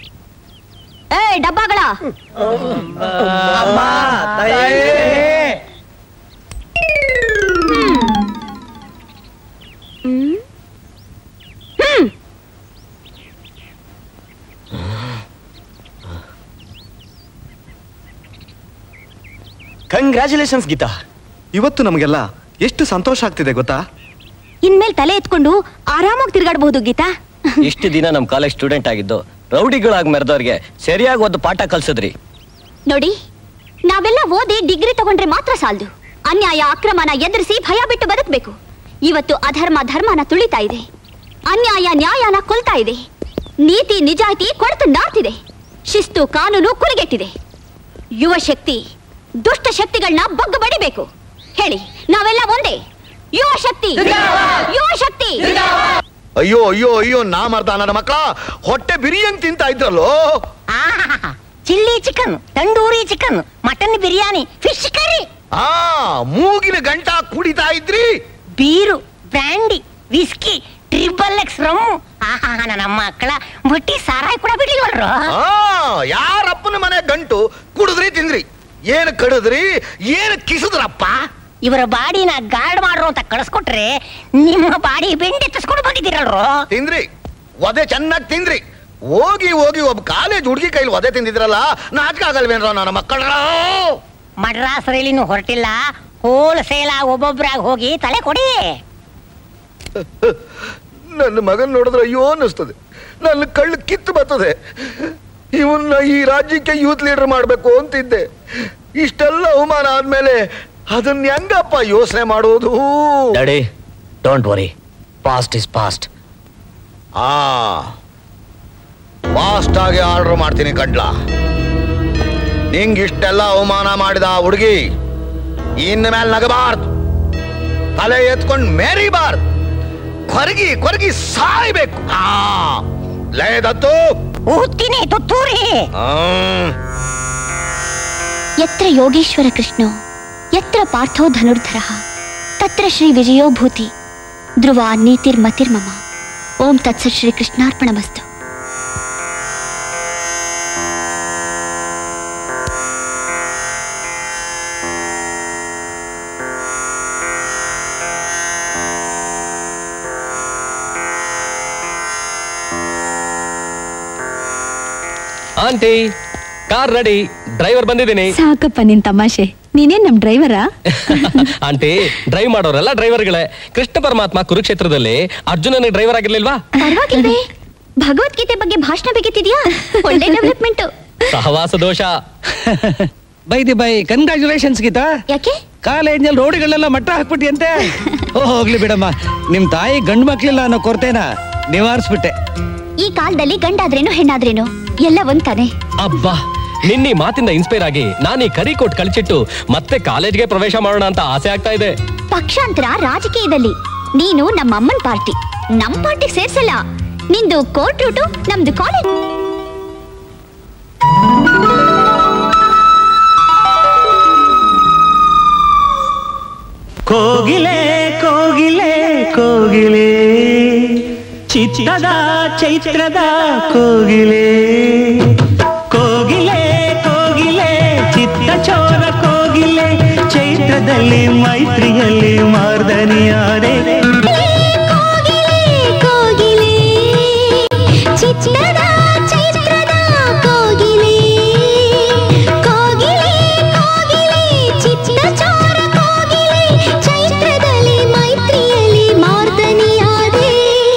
ಏ ಡಬ್ಬಗಳ ಹ್ಮ್. ಹ್ಮ್. ಕಂಗ್ರ್ಯಾಚುಲೇಷನ್ಸ್ ಗೀತಾ ಇವತ್ತು ನಮಗೆಲ್ಲ ಎಷ್ಟು ಸಂತೋಷ ಆಗ್ತಿದೆ ಗೊತ್ತಾ ಇನ್ಮೇಲ್ ತಲೆ ಎತ್ಕೊಂಡು ಆರಾಮಾಗಿ ತಿರ್ಗಾಡಬಹುದು ಗೀತಾ ಇಷ್ಟು ದಿನ ನಮ್ ಕಾಲೇಜ್ ಸ್ಟೂಡೆಂಟ್ ಆಗಿದ್ದು ರೌಡಿಗಳಾಗಿ ಮೆರೆದವ್ರಿಗೆ ಸರಿಯಾಗಿ ಒಂದು ಪಾಠ ಕಲ್ಸಿದ್ರಿ ನೋಡಿ ನಾವೆಲ್ಲ ಓದಿ ಡಿಗ್ರಿ ತಗೊಂಡ್ರೆ ಮಾತ್ರ ಸಾಲದು ಅನ್ಯಾಯ ಅಕ್ರಮನ ಎದುರಿಸಿ ಭಯ ಬಿಟ್ಟು ಬದುಕಬೇಕು ಇವತ್ತು ಅಧರ್ಮ ಧರ್ಮನ ತುಳಿತಾ ಇದೆ ಅನ್ಯಾಯ ನ್ಯಾಯನ ಕೊಲ್ತಾ ಇದೆ ನೀತಿ ನಿಜಾಯಿತಿ ಕೊಳತು ನಾರ್ತಿದೆ ಶಿಸ್ತು ಕಾನೂನು ಕುರಿಗೆಟ್ಟಿದೆ ಯುವ ಶಕ್ತಿ ದುಷ್ಟ ಶಕ್ತಿಗಳನ್ನ ಬಗ್ಗು ಬಡಿಬೇಕು ಹೇಳಿ ನಾವೆಲ್ಲ ಒಂದೇ ಯುವ ಶಕ್ತಿ ಯುವ ಶಕ್ತಿ ಅಯ್ಯೋ ಅಯ್ಯೋ ಅಯ್ಯೋ ನಾ ಮರ್ದ ನನ್ನ ಮಕ್ಕಳ ಹೊಟ್ಟೆ ಬಿರಿಯಂಗ್ ತಿಂತಾ ಇದ್ರಲ್ಲೋ chilli chicken tandoori chicken mutton biryani fish curry ಆ ಮೂಗಿನ ಗಂಟ ಕುಡಿತಾ ಇದ್ರಿ beer brandy whisky triple X rum ಆಹಾ ನನ್ನ ಮಕ್ಕಳ ಬುಟ್ಟಿ ಸಾರಾಯಿ ಕೂಡ ಬಿಡ್ಲಿಲ್ವಲ್ರು ಆ ಯಾರಪ್ಪನ ಮನೆ ಗಂಟು ಕುಡಿದ್ರಿ ತಿಂದ್ರಿ ಏನ್ ಕಡಿದ್ರಿ ಏನ್ ಕಿಸಿದ್ರಪ್ಪ ಇವರ ಬಾಡಿನ ಗಾರ್ಡ್ ಮಾಡ್ರು ಅಂತ ಕಳಿಸ್ಕೊಟ್ರೆ ನಿಮ್ಮ ಬಾಡಿ ಬೆಂಡೆತ್ತಿಸ್ಕೊಂಡು ಬಂದಿದ್ದೀರಲ್ರು ತಿಂದ್ರಿ ಒದೆ ಚೆನ್ನಾಗಿ ತಿಂದ್ರಿ ಹೋಗಿ ಹೋಗಿ ಒಬ್ಬ ಕಾಲೇಜ್ ಹುಡುಗಿ ಕೈಲಿ ಒದೆ ತಿಂದಿದ್ರಲ್ಲ ನಾಟಕ ಆಗಲ್ವೇನ್ರ ನನ್ನ ಮಕ್ಕಳ ಮಡ್ರಾಸ್ ರೈಲಿನ ಹೊರಟಿಲ್ಲ ಹೋಲ್ ಸೇಲ ಒಬ್ಬೊಬ್ರಾಗ ಹೋಗಿ ತಲೆ ಕೊಡಿ ನನ್ನ ಮಗನ್ ನೋಡಿದ್ರೆ ಅಯ್ಯೋ ಅನ್ನಿಸ್ತದೆ ನನ್ನ ಕಳ್ಳು ಕಿತ್ತು ಬರ್ತದೆ ಇವನ್ನ ಈ ರಾಜ್ಯಕ್ಕೆ ಯೂತ್ ಲೀಡರ್ ಮಾಡ್ಬೇಕು ಅಂತಿದ್ದೆ ಇಷ್ಟೆಲ್ಲ ಅವಮಾನ ಆದ್ಮೇಲೆ ಅದನ್ನ ಹೆಂಗಪ್ಪ ಯೋಚನೆ ಮಾಡೋದು daddy don't worry past is past ಆ ಫಾಸ್ಟ್ ಆಗಿ ಆರ್ಡರ್ ಮಾಡ್ತೀನಿ ಕಡ್ಲ ನಿಂಗ್ ಇಷ್ಟೆಲ್ಲ ಅವಮಾನ ಮಾಡಿದ ಆ ಹುಡುಗಿ ಇನ್ನ ಮೇಲೆ ನಗಬಾರ್ದು ತಲೆ ಎತ್ಕೊಂಡ್ ಮೇರಿಬಾರ್ದು ಕೊರಗಿ ಕೊರಗಿ ಸಾಯ್ಬೇಕು ಆ ಲೇದತ್ತು ಊದ್ತೀನಿ ತುತ್ತೂರಿ ಯತ್ರ ಯೋಗೇಶ್ವರ ಕೃಷ್ಣೋ ಯತ್ರ ಪಾರ್ಥೋ ಧನುರ್ಧರ ತತ್ರ ಶ್ರೀ ವಿಜಯೋ ಭೂತಿ ಧ್ರುವ ನೀತಿರ್ಮತಿರ್ಮಮ ಓಂ ತತ್ಸತ್ ಶ್ರೀ ಕೃಷ್ಣಾರ್ಪಣಮಸ್ತು ಆಂಟಿ ಕಾರ್ ರೆಡಿ ಡ್ರೈವರ್ ಬಂದಿದ್ದೀನಿ ಸಾಕಪ್ಪ ನಿನ್ ತಮಾಷೆ ನೀನೇನ್ ನಮ್ ಡ್ರೈವರಾ ಆಂಟಿ ಡ್ರೈವ್ ಮಾಡೋರೆಲ್ಲ ಡ್ರೈವರ್ಗಳೇ ಕೃಷ್ಣ ಪರಮಾತ್ಮ ಕುರುಕ್ಷೇತ್ರದಲ್ಲಿ ಅರ್ಜುನನಿಗೆ ಡ್ರೈವರ್ ಆಗಿರ್ಲಿಲ್ವಾ ಪರವಾಗಿಲ್ವೇ ಭಗವದ್ಗೀತೆ ಬಗ್ಗೆ ಭಾಷಣ ಬೇಕಿದ್ಯಾ ಒಳ್ಳೆ ಡೆವಲಪ್ಮೆಂಟ್ ಸಹವಾಸ ದೋಷ by the by congratulations Geeta ಯಾಕೆ ಕಾಲೇಜ್ನಲ್ಲಿ ರೋಡಿಗಳೆಲ್ಲ ಮಟ್ಟ ಹಾಕ್ಬಿಟ್ಟಿ ಓ ಹೋಗ್ಲಿ ಬಿಡಮ್ಮ ನಿಮ್ ತಾಯಿ ಗಂಡು ಮಕ್ಳಿಲ್ಲ ಅನ್ನೋ ಕೊರತೆನ ನಿವಾರಿಸ್ಬಿಟ್ಟೆ ಈ ಕಾಲದಲ್ಲಿ ಗಂಡಾದ್ರೇನು ಹೆಣ್ಣಾದ್ರೇನು ಎಲ್ಲ ಒಂದ್ ತಾನೆ ಅಬ್ಬಾ ನಿನ್ನಿ ಮಾತಿಂದ ಇನ್ಸ್ಪೈರ್ ಆಗಿ ನಾನು ಈ ಕರಿ ಕೊಟ್ಟು ಕಳ್ಚಿಟ್ಟು ಮತ್ತೆ ಕಾಲೇಜ್ಗೆ ಪ್ರವೇಶ ಮಾಡೋಣ ಅಂತ ಆಸೆ ಆಗ್ತಾ ಇದೆ ಪಕ್ಷಾಂತರ ರಾಜಕೀಯದಲ್ಲಿ ನೀನು ನಮ್ಮ ಅಮ್ಮನ್ ಪಾರ್ಟಿ ನಮ್ ಪಾರ್ಟಿಗೆ ಸೇರ್ಸಲ್ಲ ನಿಂದು ಕೋರ್ಟ್ ರೂಟು ನಮ್ದು ಕಾಲೇಜ್ ಕೋಗಿಲೆ ಕೋಗಿಲೆ ಕೋಗಿಲೆ ಚಿತ್ತದ ಚೈತ್ರದ ಕೋಗಿಲೆ ಕೋಗಿಲೆ ಕೋಗಿಲೆ ಚಿತ್ತ ಚೋರ ಕೋಗಿಲೆ ಚೈತ್ರದಲ್ಲಿ ಮೈತ್ರಿಯಲ್ಲಿ ಮಾರ್ದನಿಯಾದೆ ಕೋಗಿಲೆ ಚಿತ್ರದ ಚೈತ್ರದ ಕೋಗಿಲೆ ಕೋಗಿಲೆ ಕೋಗಿಲೆ ಚಿತ್ತ ಚೋರ ಕೋಗಿಲೆ ಚೈತ್ರದಲ್ಲಿ ಮೈತ್ರಿಯಲ್ಲಿ ಮಾರ್ದನಿಯಾದೆ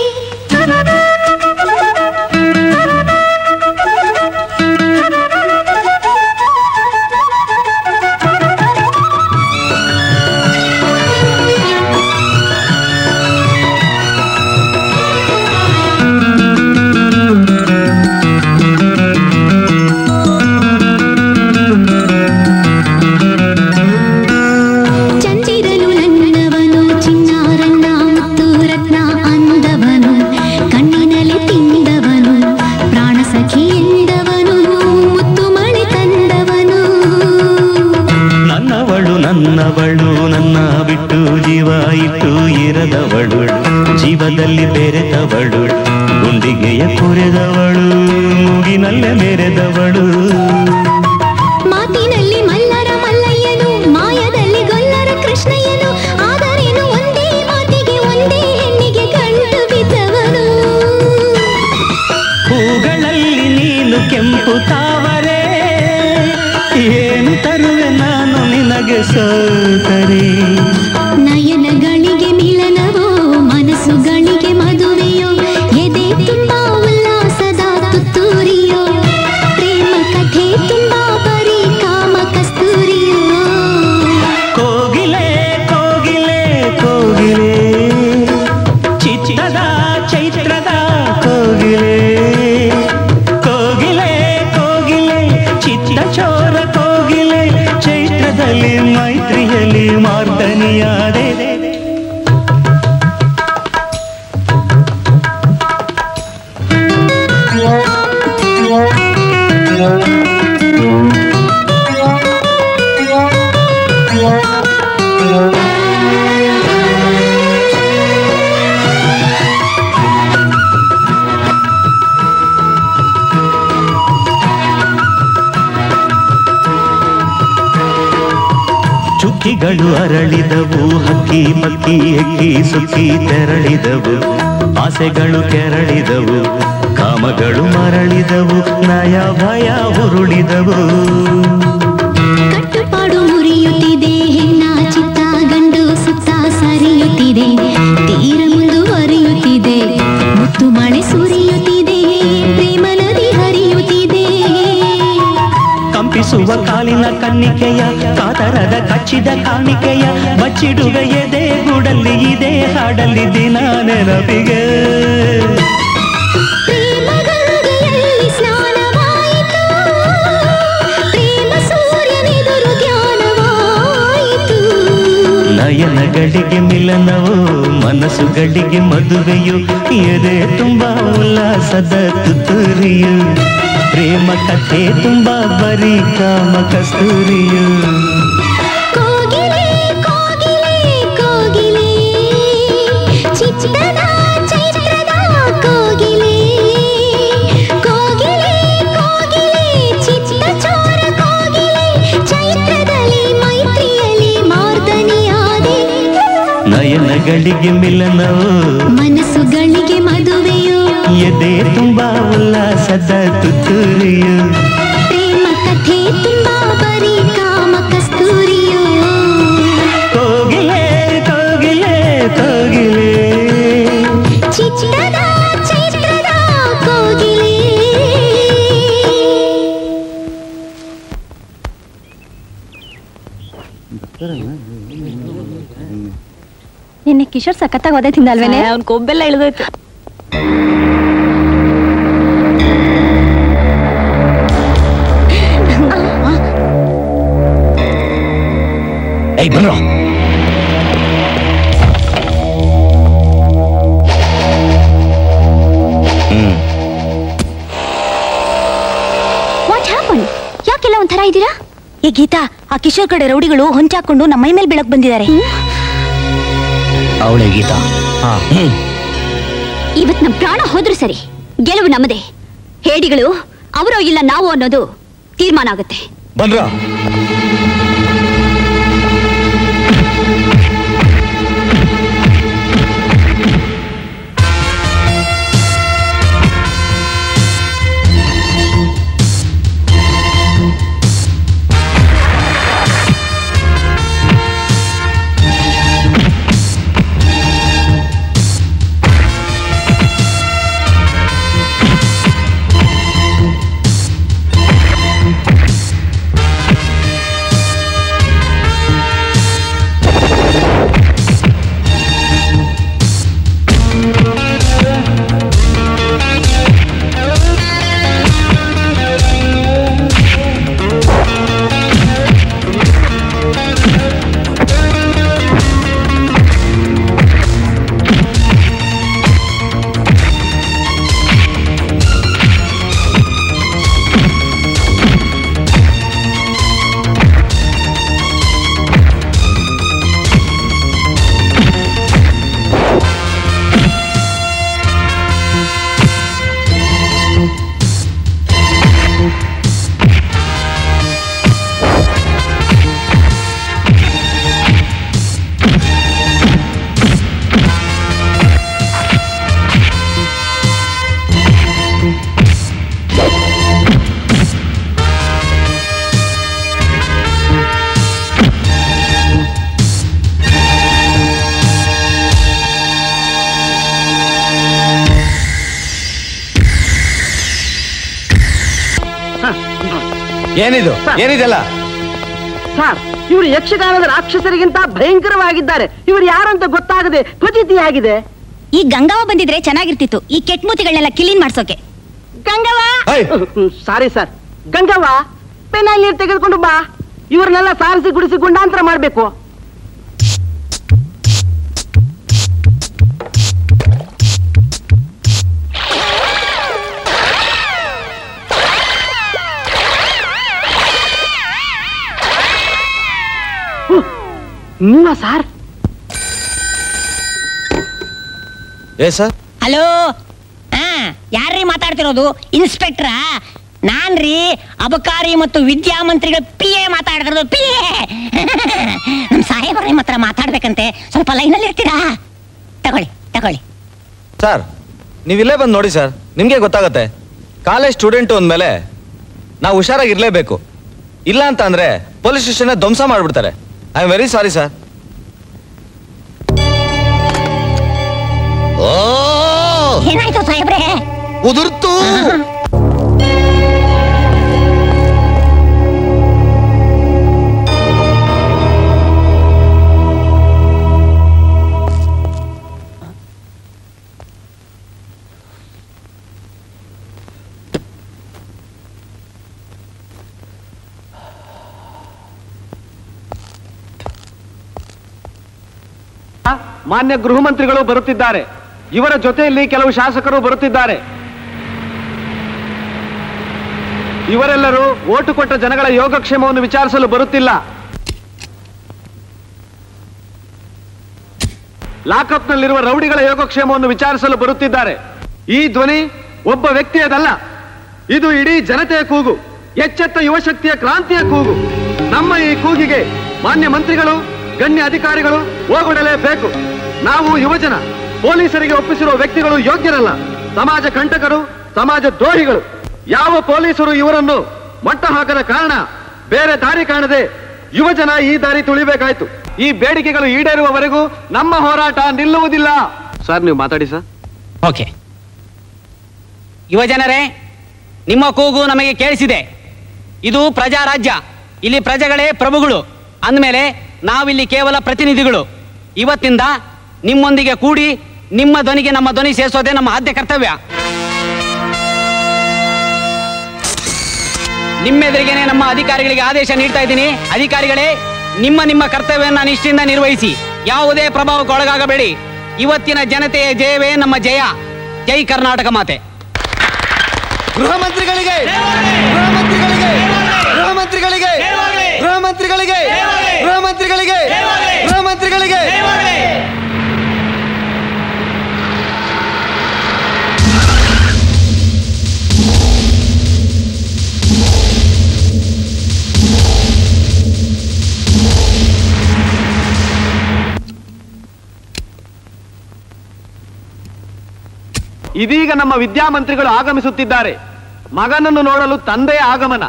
ಚಂದಿರನು ನನ್ನವನು ಚಿನ್ನಾರನ್ನ ಮುತ್ತು ರತ್ನ ಅಂದವನು ಕಣ್ಣಿನಲ್ಲಿ ತಿಂದವನು ಪ್ರಾಣ ಸಖಿ ಎಂದವನು ಮುತ್ತು ಮಳೆ ತಂದವನು ನನ್ನವಳು ನನ್ನವಳು ನನ್ನ ಬಿಟ್ಟು ಜೀವ ಇಟ್ಟು ಇರದವಳು ಜೀವದಲ್ಲಿ ಬೆರೆತವಳು ಗುಂಡಿಗೆಯ ಕೊರೆದವಳು ಮೂಗಿನಲ್ಲೇ ಮೆರೆದವಳು ಮಾತಿನಲ್ಲಿ ಮಲ್ಲರ ಮಲ್ಲಯ್ಯನು ಮಾಯದಲ್ಲಿ ಗೊಲ್ಲರ ಕೃಷ್ಣಯ್ಯನು ಆದರೇನು ಒಂದೇ ಮಾತಿಗೆ ಒಂದೇ ಹೆಣ್ಣಿಗೆ ಗಂಟು ಬಿದ್ದವನು ಹೂಗಳಲ್ಲಿ ನೀನು ಕೆಂಪು ತಾವರೆ ಏನು ತರುವೆ ನಾನು ನಿನಗೆ ಸೋತರೆ ನಯನಗಳಿಗೆ ಮಿಲನವೋ ಮನಸ್ಸುಗಳಿಗೆ ಮದುವೆಯೋ ಎದೆ ತುಂಬಾ ಉಲ್ಲಾಸದ ತುತ್ತೂರಿಯೋ ಪ್ರೇಮ ಕಥೆ ತುಂಬಾ ಬರೀ ಕಾಮ ಕಸ್ತೂರಿಯೋ ಕೋಗಿಲೆ ಕೋಗಿಲೆ ಕೋಗಿಲೆ ಚಿತ್ತದ ಚೈತ್ರದ ಕೋಗಿಲೆ ಕೋಗಿಲೆ ಕೋಗಿಲೆ ಚಿತ್ತ ಚೋರ ಕೋಗಿಲೆ ಚೈತ್ರದಲ್ಲಿ ಮೈತ್ರಿಯಲ್ಲಿ ಮಾರ್ದನಿಯಾದೆ ಚುಕ್ಕಿಗಳು ಅರಳಿದವು ಹಕ್ಕಿ ಪಕ್ಕಿ ಹೆಕ್ಕಿ ಸುಕ್ಕಿ ತೆರಳಿದವು ಆಸೆಗಳು ಕೆರಳಿದವು ಕಾಮಗಳು ಮರಳಿದವು ನಯ ಭಯ ಉರುಳಿದವು ಕಟ್ಟುಪಾಡು ಮುರಿಯುತ್ತಿದೆ ಹೆಣ್ಣ ಚಿತ್ತ ಗಂಡು ಸುತ್ತ ಸರಿಯುತ್ತಿದೆ ತೀರ ಮುಂದುವರಿಯುತ್ತಿದೆ ಮುತ್ತು ಮಳೆ ಸುರಿಯುತ್ತಿದೆ ಪ್ರೇಮ ನದಿ ಹರಿಯುತ್ತಿದೆ ಕಂಪಿಸುವ ಕಾಲಿನ ಕನ್ನಿಕೆಯ ಕಾತರದ ಕಚ್ಚಿದ ಕಾಣಿಕೆಯ ಬಚ್ಚಿಡುವ ಎದೆ ಗೂಡಲ್ಲಿ ಇದೆ ಹಾಡಲ್ಲಿ ದಿನ ನೆನಪಿಗೆ ಗಂಗೆಯಲ್ಲಿ ಸ್ನಾನವಾಯಿತು ಪ್ರೇಮ ಸೂರ್ಯನೆದುರು ಧ್ಯಾನವಾಯಿತು ನಯನಗಳಿಗೆ ಮಿಲನವು ಮನಸ್ಸುಗಳಿಗೆ ಮದುವೆಯು ಎದೆ ತುಂಬಾ ಉಲ್ಲಾಸದ ತುತ್ತೂರಿಯು ಪ್ರೇಮ ಕಥೆ ತುಂಬಾ ಬರೀ ಕಾಮ ಕಸ್ತೂರಿಯು ಕೋಗಿಲೆ ಕೋಗಿಲೆ ಕೋಗಿಲೆ ಚಿತ್ತದ ಚೈತ್ರದ ಕೋಗಿಲೆ ಕೋಗಿಲೆ ಕೋಗಿಲೆ ಚಿತ್ತ ಚೋರ ಕೋಗಿಲೆ ಚೈತ್ರದಲ್ಲಿ ಮೈತ್ರಿಯಲ್ಲಿ ಮಾರ್ದನಿಯಾದೆ ನಯನಗಳಿಗೆ ಮಿಲನವು ಮನಸ್ಸುಗಳಿಗೆ ಮದುವೆಯೋ ಎದೆ ತುಂಬ ಉಲ್ಲಾಸದ ತುತ್ತೂರಿಯು ಪ್ರೇಮ ಕಥೆ ತುಂಬಾ ಬರೀ ಕಾಮ ಕಸ್ತೂರಿಯೋ ಕೋಗಿಲೆ ಕೋಗಿಲೆ ಕೋಗಿಲೆ ಚಿತ್ರದ ಚೈತ್ರದ ಕೋಗಿಲೆ ನಿನ್ನೆ ಕಿಶೋರ್ ಸಖತ್ತಾಗಿ ಒದೆ ತಿಂದಲ್ವೇನೆ ಅವ್ನ ಕೊಬ್ಬೆಲ್ಲ ಇಳಿದೋಯ್ತು ಏಯ್ ಬನ್ರೋ ವಾಟ್ ಹ್ಯಾಪನ್ ಯಾಕೆಲ್ಲ ಒಂಥರ ಇದ್ದೀರಾ ಈ ಗೀತಾ ಆ ಕಿಶೋರ್ ಕಡೆ ರೌಡಿಗಳು ಹೊಂಚಾಕೊಂಡು ನಮ್ಮ ಮೈ ಮೇಲೆ ಬೀಳಕ್ ಬಂದಿದ್ದಾರೆ ಅವಳೆ ಗೀತಾ ಹ್ಮ್ ಇವತ್ ನಮ್ ಪ್ರಾಣ ಹೋದ್ರು ಸರಿ ಗೆಲುವು ನಮ್ಮದೇ ಹೇಡಿಗಳು ಅವರೋ ಇಲ್ಲ ನಾವು ಅನ್ನೋದು ತೀರ್ಮಾನ ಆಗುತ್ತೆ ಬನ್ರ ಏನಿದು ಏನಿದೆಲ್ಲ ಸರ್ ಇವರು ಯಕ್ಷಗಾನದ ರಾಕ್ಷಸರಿಗಿಂತ ಭಯಂಕರವಾಗಿದ್ದಾರೆ ಇವರು ಯಾರಂತ ಗೊತ್ತಾಗದೆ ಫಜಿತಿಯಾಗಿದೆ ಈ ಗಂಗಾವ ಬಂದಿದ್ರೆ ಚೆನ್ನಾಗಿರ್ತಿತ್ತು ಈ ಕೆಟ್ಮೂತಿಗಳನ್ನೆಲ್ಲ ಕ್ಲೀನ್ ಮಾಡ್ಸೋಕೆ ಗಂಗವ್ವ ಸಾರಿ ಸರ್ ಗಂಗವ್ವ ಪೆನಾಲ್ ನೀರು ತೆಗೆದುಕೊಂಡು ಬಾ ಇವ್ರನ್ನೆಲ್ಲ ಸಾರಿಸಿ ಗುಡಿಸಿ ಗುಂಡಾಂತರ ಮಾಡ್ಬೇಕು ನೀವಾ ಸಾರ್ ಏ ಸರ್ ಹಲೋ ಹಾ ಯಾರ್ರೀ ಮಾತಾಡ್ತಿರೋದು ಇನ್ಸ್ಪೆಕ್ಟ್ರಾ ನಾನ್ರಿ ಅಬಕಾರಿ ಮತ್ತು ವಿದ್ಯಾಮಂತ್ರಿಗಳ ಪಿ ಎ ಮಾತಾಡ್ತಿರೋದು ಪಿ ಎ ನಮ್ ಸಾಹೇಬರ ನಿಮ್ಮ ಹತ್ರ ಮಾತಾಡ್ಬೇಕಂತೆ ಸ್ವಲ್ಪ ಲೈನಲ್ಲಿ ಇರ್ತೀರಾ ತಗೊಳ್ಳಿ ತಗೊಳ್ಳಿ ಸರ್ ನೀವು ಇಲ್ಲೇ ಬಂದು ನೋಡಿ ಸರ್ ನಿಮಗೆ ಗೊತ್ತಾಗತ್ತೆ ಕಾಲೇಜ್ ಸ್ಟೂಡೆಂಟು ಅಂದಮೇಲೆ ನಾವು ಹುಷಾರಾಗಿರ್ಲೇಬೇಕು ಇಲ್ಲ ಅಂತ ಅಂದ್ರೆ ಪೊಲೀಸ್ ಸ್ಟೇಷನ್ ಧ್ವಂಸ ಮಾಡ್ಬಿಡ್ತಾರೆ I am very sorry sir ಏನಾಯ್ತು ಸಾಹೇಬ್ರೆ ಉದುರ್ತು ಮಾನ್ಯ ಗೃಹ ಮಂತ್ರಿಗಳು ಬರುತ್ತಿದ್ದಾರೆ ಇವರ ಜೊತೆಯಲ್ಲಿ ಕೆಲವು ಶಾಸಕರು ಬರುತ್ತಿದ್ದಾರೆ ಇವರೆಲ್ಲರೂ ಓಟು ಕೊಟ್ಟ ಜನಗಳ ಯೋಗಕ್ಷೇಮವನ್ನು ವಿಚಾರಿಸಲು ಬರುತ್ತಿಲ್ಲ ಲಾಕಪ್ನಲ್ಲಿರುವ ರೌಡಿಗಳ ಯೋಗಕ್ಷೇಮವನ್ನು ವಿಚಾರಿಸಲು ಬರುತ್ತಿದ್ದಾರೆ ಈ ಧ್ವನಿ ಒಬ್ಬ ವ್ಯಕ್ತಿಯದಲ್ಲ ಇದು ಇಡೀ ಜನತೆಯ ಕೂಗು ಎಚ್ಚೆತ್ತ ಯುವಶಕ್ತಿಯ ಕ್ರಾಂತಿಯ ಕೂಗು ನಮ್ಮ ಈ ಕೂಗಿಗೆ ಮಾನ್ಯ ಮಂತ್ರಿಗಳು ಗಣ್ಯ ಅಧಿಕಾರಿಗಳು ಓಗೊಡಲೇಬೇಕು ನಾವು ಯುವಜನ ಪೊಲೀಸರಿಗೆ ಒಪ್ಪಿಸಿರುವ ವ್ಯಕ್ತಿಗಳು ಯೋಗ್ಯರಲ್ಲ ಸಮಾಜ ಕಂಟಕರು ಸಮಾಜ ದ್ರೋಹಿಗಳು ಯಾವ ಪೊಲೀಸರು ಇವರನ್ನು ಮಟ್ಟ ಹಾಕದ ಕಾರಣ ಬೇರೆ ದಾರಿ ಕಾಣದೆ ಯುವಜನ ಈ ದಾರಿ ತುಳಿಬೇಕಾಯ್ತು ಈ ಬೇಡಿಕೆಗಳು ಈಡೇರುವವರೆಗೂ ನಮ್ಮ ಹೋರಾಟ ನಿಲ್ಲುವುದಿಲ್ಲ ಸರ್ ನೀವು ಮಾತಾಡಿ ಸರ್ ಓಕೆ ಯುವ ಜನರೇ ನಿಮ್ಮ ಕೂಗು ನಮಗೆ ಕೇಳಿಸಿದೆ ಇದು ಪ್ರಜಾರಾಜ್ಯ ಇಲ್ಲಿ ಪ್ರಜೆಗಳೇ ಪ್ರಭುಗಳು ಅಂದಮೇಲೆ ನಾವಿಲ್ಲಿ ಕೇವಲ ಪ್ರತಿನಿಧಿಗಳು ಇವತ್ತಿಂದ ನಿಮ್ಮೊಂದಿಗೆ ಕೂಡಿ ನಿಮ್ಮ ಧ್ವನಿಗೆ ನಮ್ಮ ಧ್ವನಿ ಸೇರಿಸೋದೇ ನಮ್ಮ ಆದ್ಯ ಕರ್ತವ್ಯ ನಿಮ್ಮೆದುರಿಗೇನೆ ನಮ್ಮ ಅಧಿಕಾರಿಗಳಿಗೆ ಆದೇಶ ನೀಡ್ತಾ ಇದ್ದೀನಿ ಅಧಿಕಾರಿಗಳೇ ನಿಮ್ಮ ನಿಮ್ಮ ಕರ್ತವ್ಯವನ್ನ ನಿಷ್ಠೆಯಿಂದ ನಿರ್ವಹಿಸಿ ಯಾವುದೇ ಪ್ರಭಾವಕ್ಕೆ ಒಳಗಾಗಬೇಡಿ ಇವತ್ತಿನ ಜನತೆಯ ಜಯವೇ ನಮ್ಮ ಜಯ ಜೈ ಕರ್ನಾಟಕ ಮಾತೆ ಗೃಹ ಮಂತ್ರಿಗಳಿಗೆ ಗೃಹ ಮಂತ್ರಿಗಳಿಗೆ ಗೃಹ ಮಂತ್ರಿಗಳಿಗೆ ಗೃಹ ಮಂತ್ರಿಗಳಿಗೆ ಗೃಹ ಮಂತ್ರಿಗಳಿಗೆ ಗೃಹ ಮಂತ್ರಿಗಳಿಗೆ ಇದೀಗ ನಮ್ಮ ವಿದ್ಯಾಮಂತ್ರಿಗಳು ಆಗಮಿಸುತ್ತಿದ್ದಾರೆ ಮಗನನ್ನು ನೋಡಲು ತಂದೆಯ ಆಗಮನ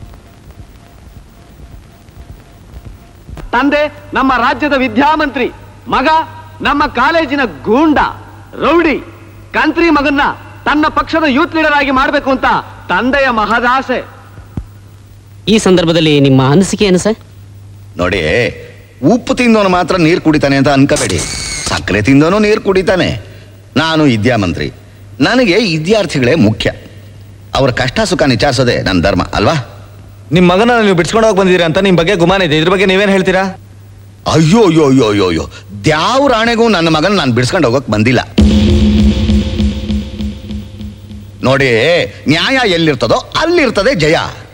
ತಂದೆ ನಮ್ಮ ರಾಜ್ಯದ ವಿದ್ಯಾಮಂತ್ರಿ ಮಗ ನಮ್ಮ ಕಾಲೇಜಿನ ಗೂಂಡ ರೌಡಿ ಕಂತ್ರಿ ಮಗನ್ನ ತನ್ನ ಪಕ್ಷದ ಯೂತ್ ಲೀಡರ್ ಆಗಿ ಮಾಡಬೇಕು ಅಂತ ತಂದೆಯ ಮಹದಾಸೆ ಈ ಸಂದರ್ಭದಲ್ಲಿ ನಿಮ್ಮ ಅನಿಸಿಕೆ ಏನು ಸರ್ ನೋಡಿ ಉಪ್ಪು ತಿಂದವನು ಮಾತ್ರ ನೀರು ಕುಡಿತಾನೆ ಅಂತ ಅನ್ಕೋಬೇಡಿ ಸಕ್ಕರೆ ತಿಂದವನು ನೀರು ಕುಡಿತಾನೆ ನಾನು ವಿದ್ಯಾಮಂತ್ರಿ ನನಗೆ ವಿದ್ಯಾರ್ಥಿಗಳೇ ಮುಖ್ಯ ಅವ್ರ ಕಷ್ಟ ಸುಖ ವಿಚಾರಿಸೋದೇ ನನ್ನ ಧರ್ಮ ಅಲ್ವಾ ನಿಮ್ ಮಗನ ನೀವು ಬಿಡ್ಸ್ಕೊಂಡು ಹೋಗಿ ಬಂದಿದ್ದೀರಾ ಅಂತ ನಿಮ್ ಬಗ್ಗೆ ಗುಮಾನ ಇದೆ ಇದ್ರ ಬಗ್ಗೆ ನೀವೇನ್ ಹೇಳ್ತೀರಾ ಅಯ್ಯೋ ಅಯ್ಯೋ ಅಯ್ಯೋ ಅಯ್ಯೋ ಅಯ್ಯೋ ದ್ಯಾವ ರಾಣೆಗೂ ನನ್ನ ಮಗನ ನಾನು ಬಿಡಿಸ್ಕೊಂಡು ಹೋಗಕ್ ಬಂದಿಲ್ಲ ನೋಡಿ ನ್ಯಾಯ ಎಲ್ಲಿರ್ತದೋ ಅಲ್ಲಿರ್ತದೆ ಜಯ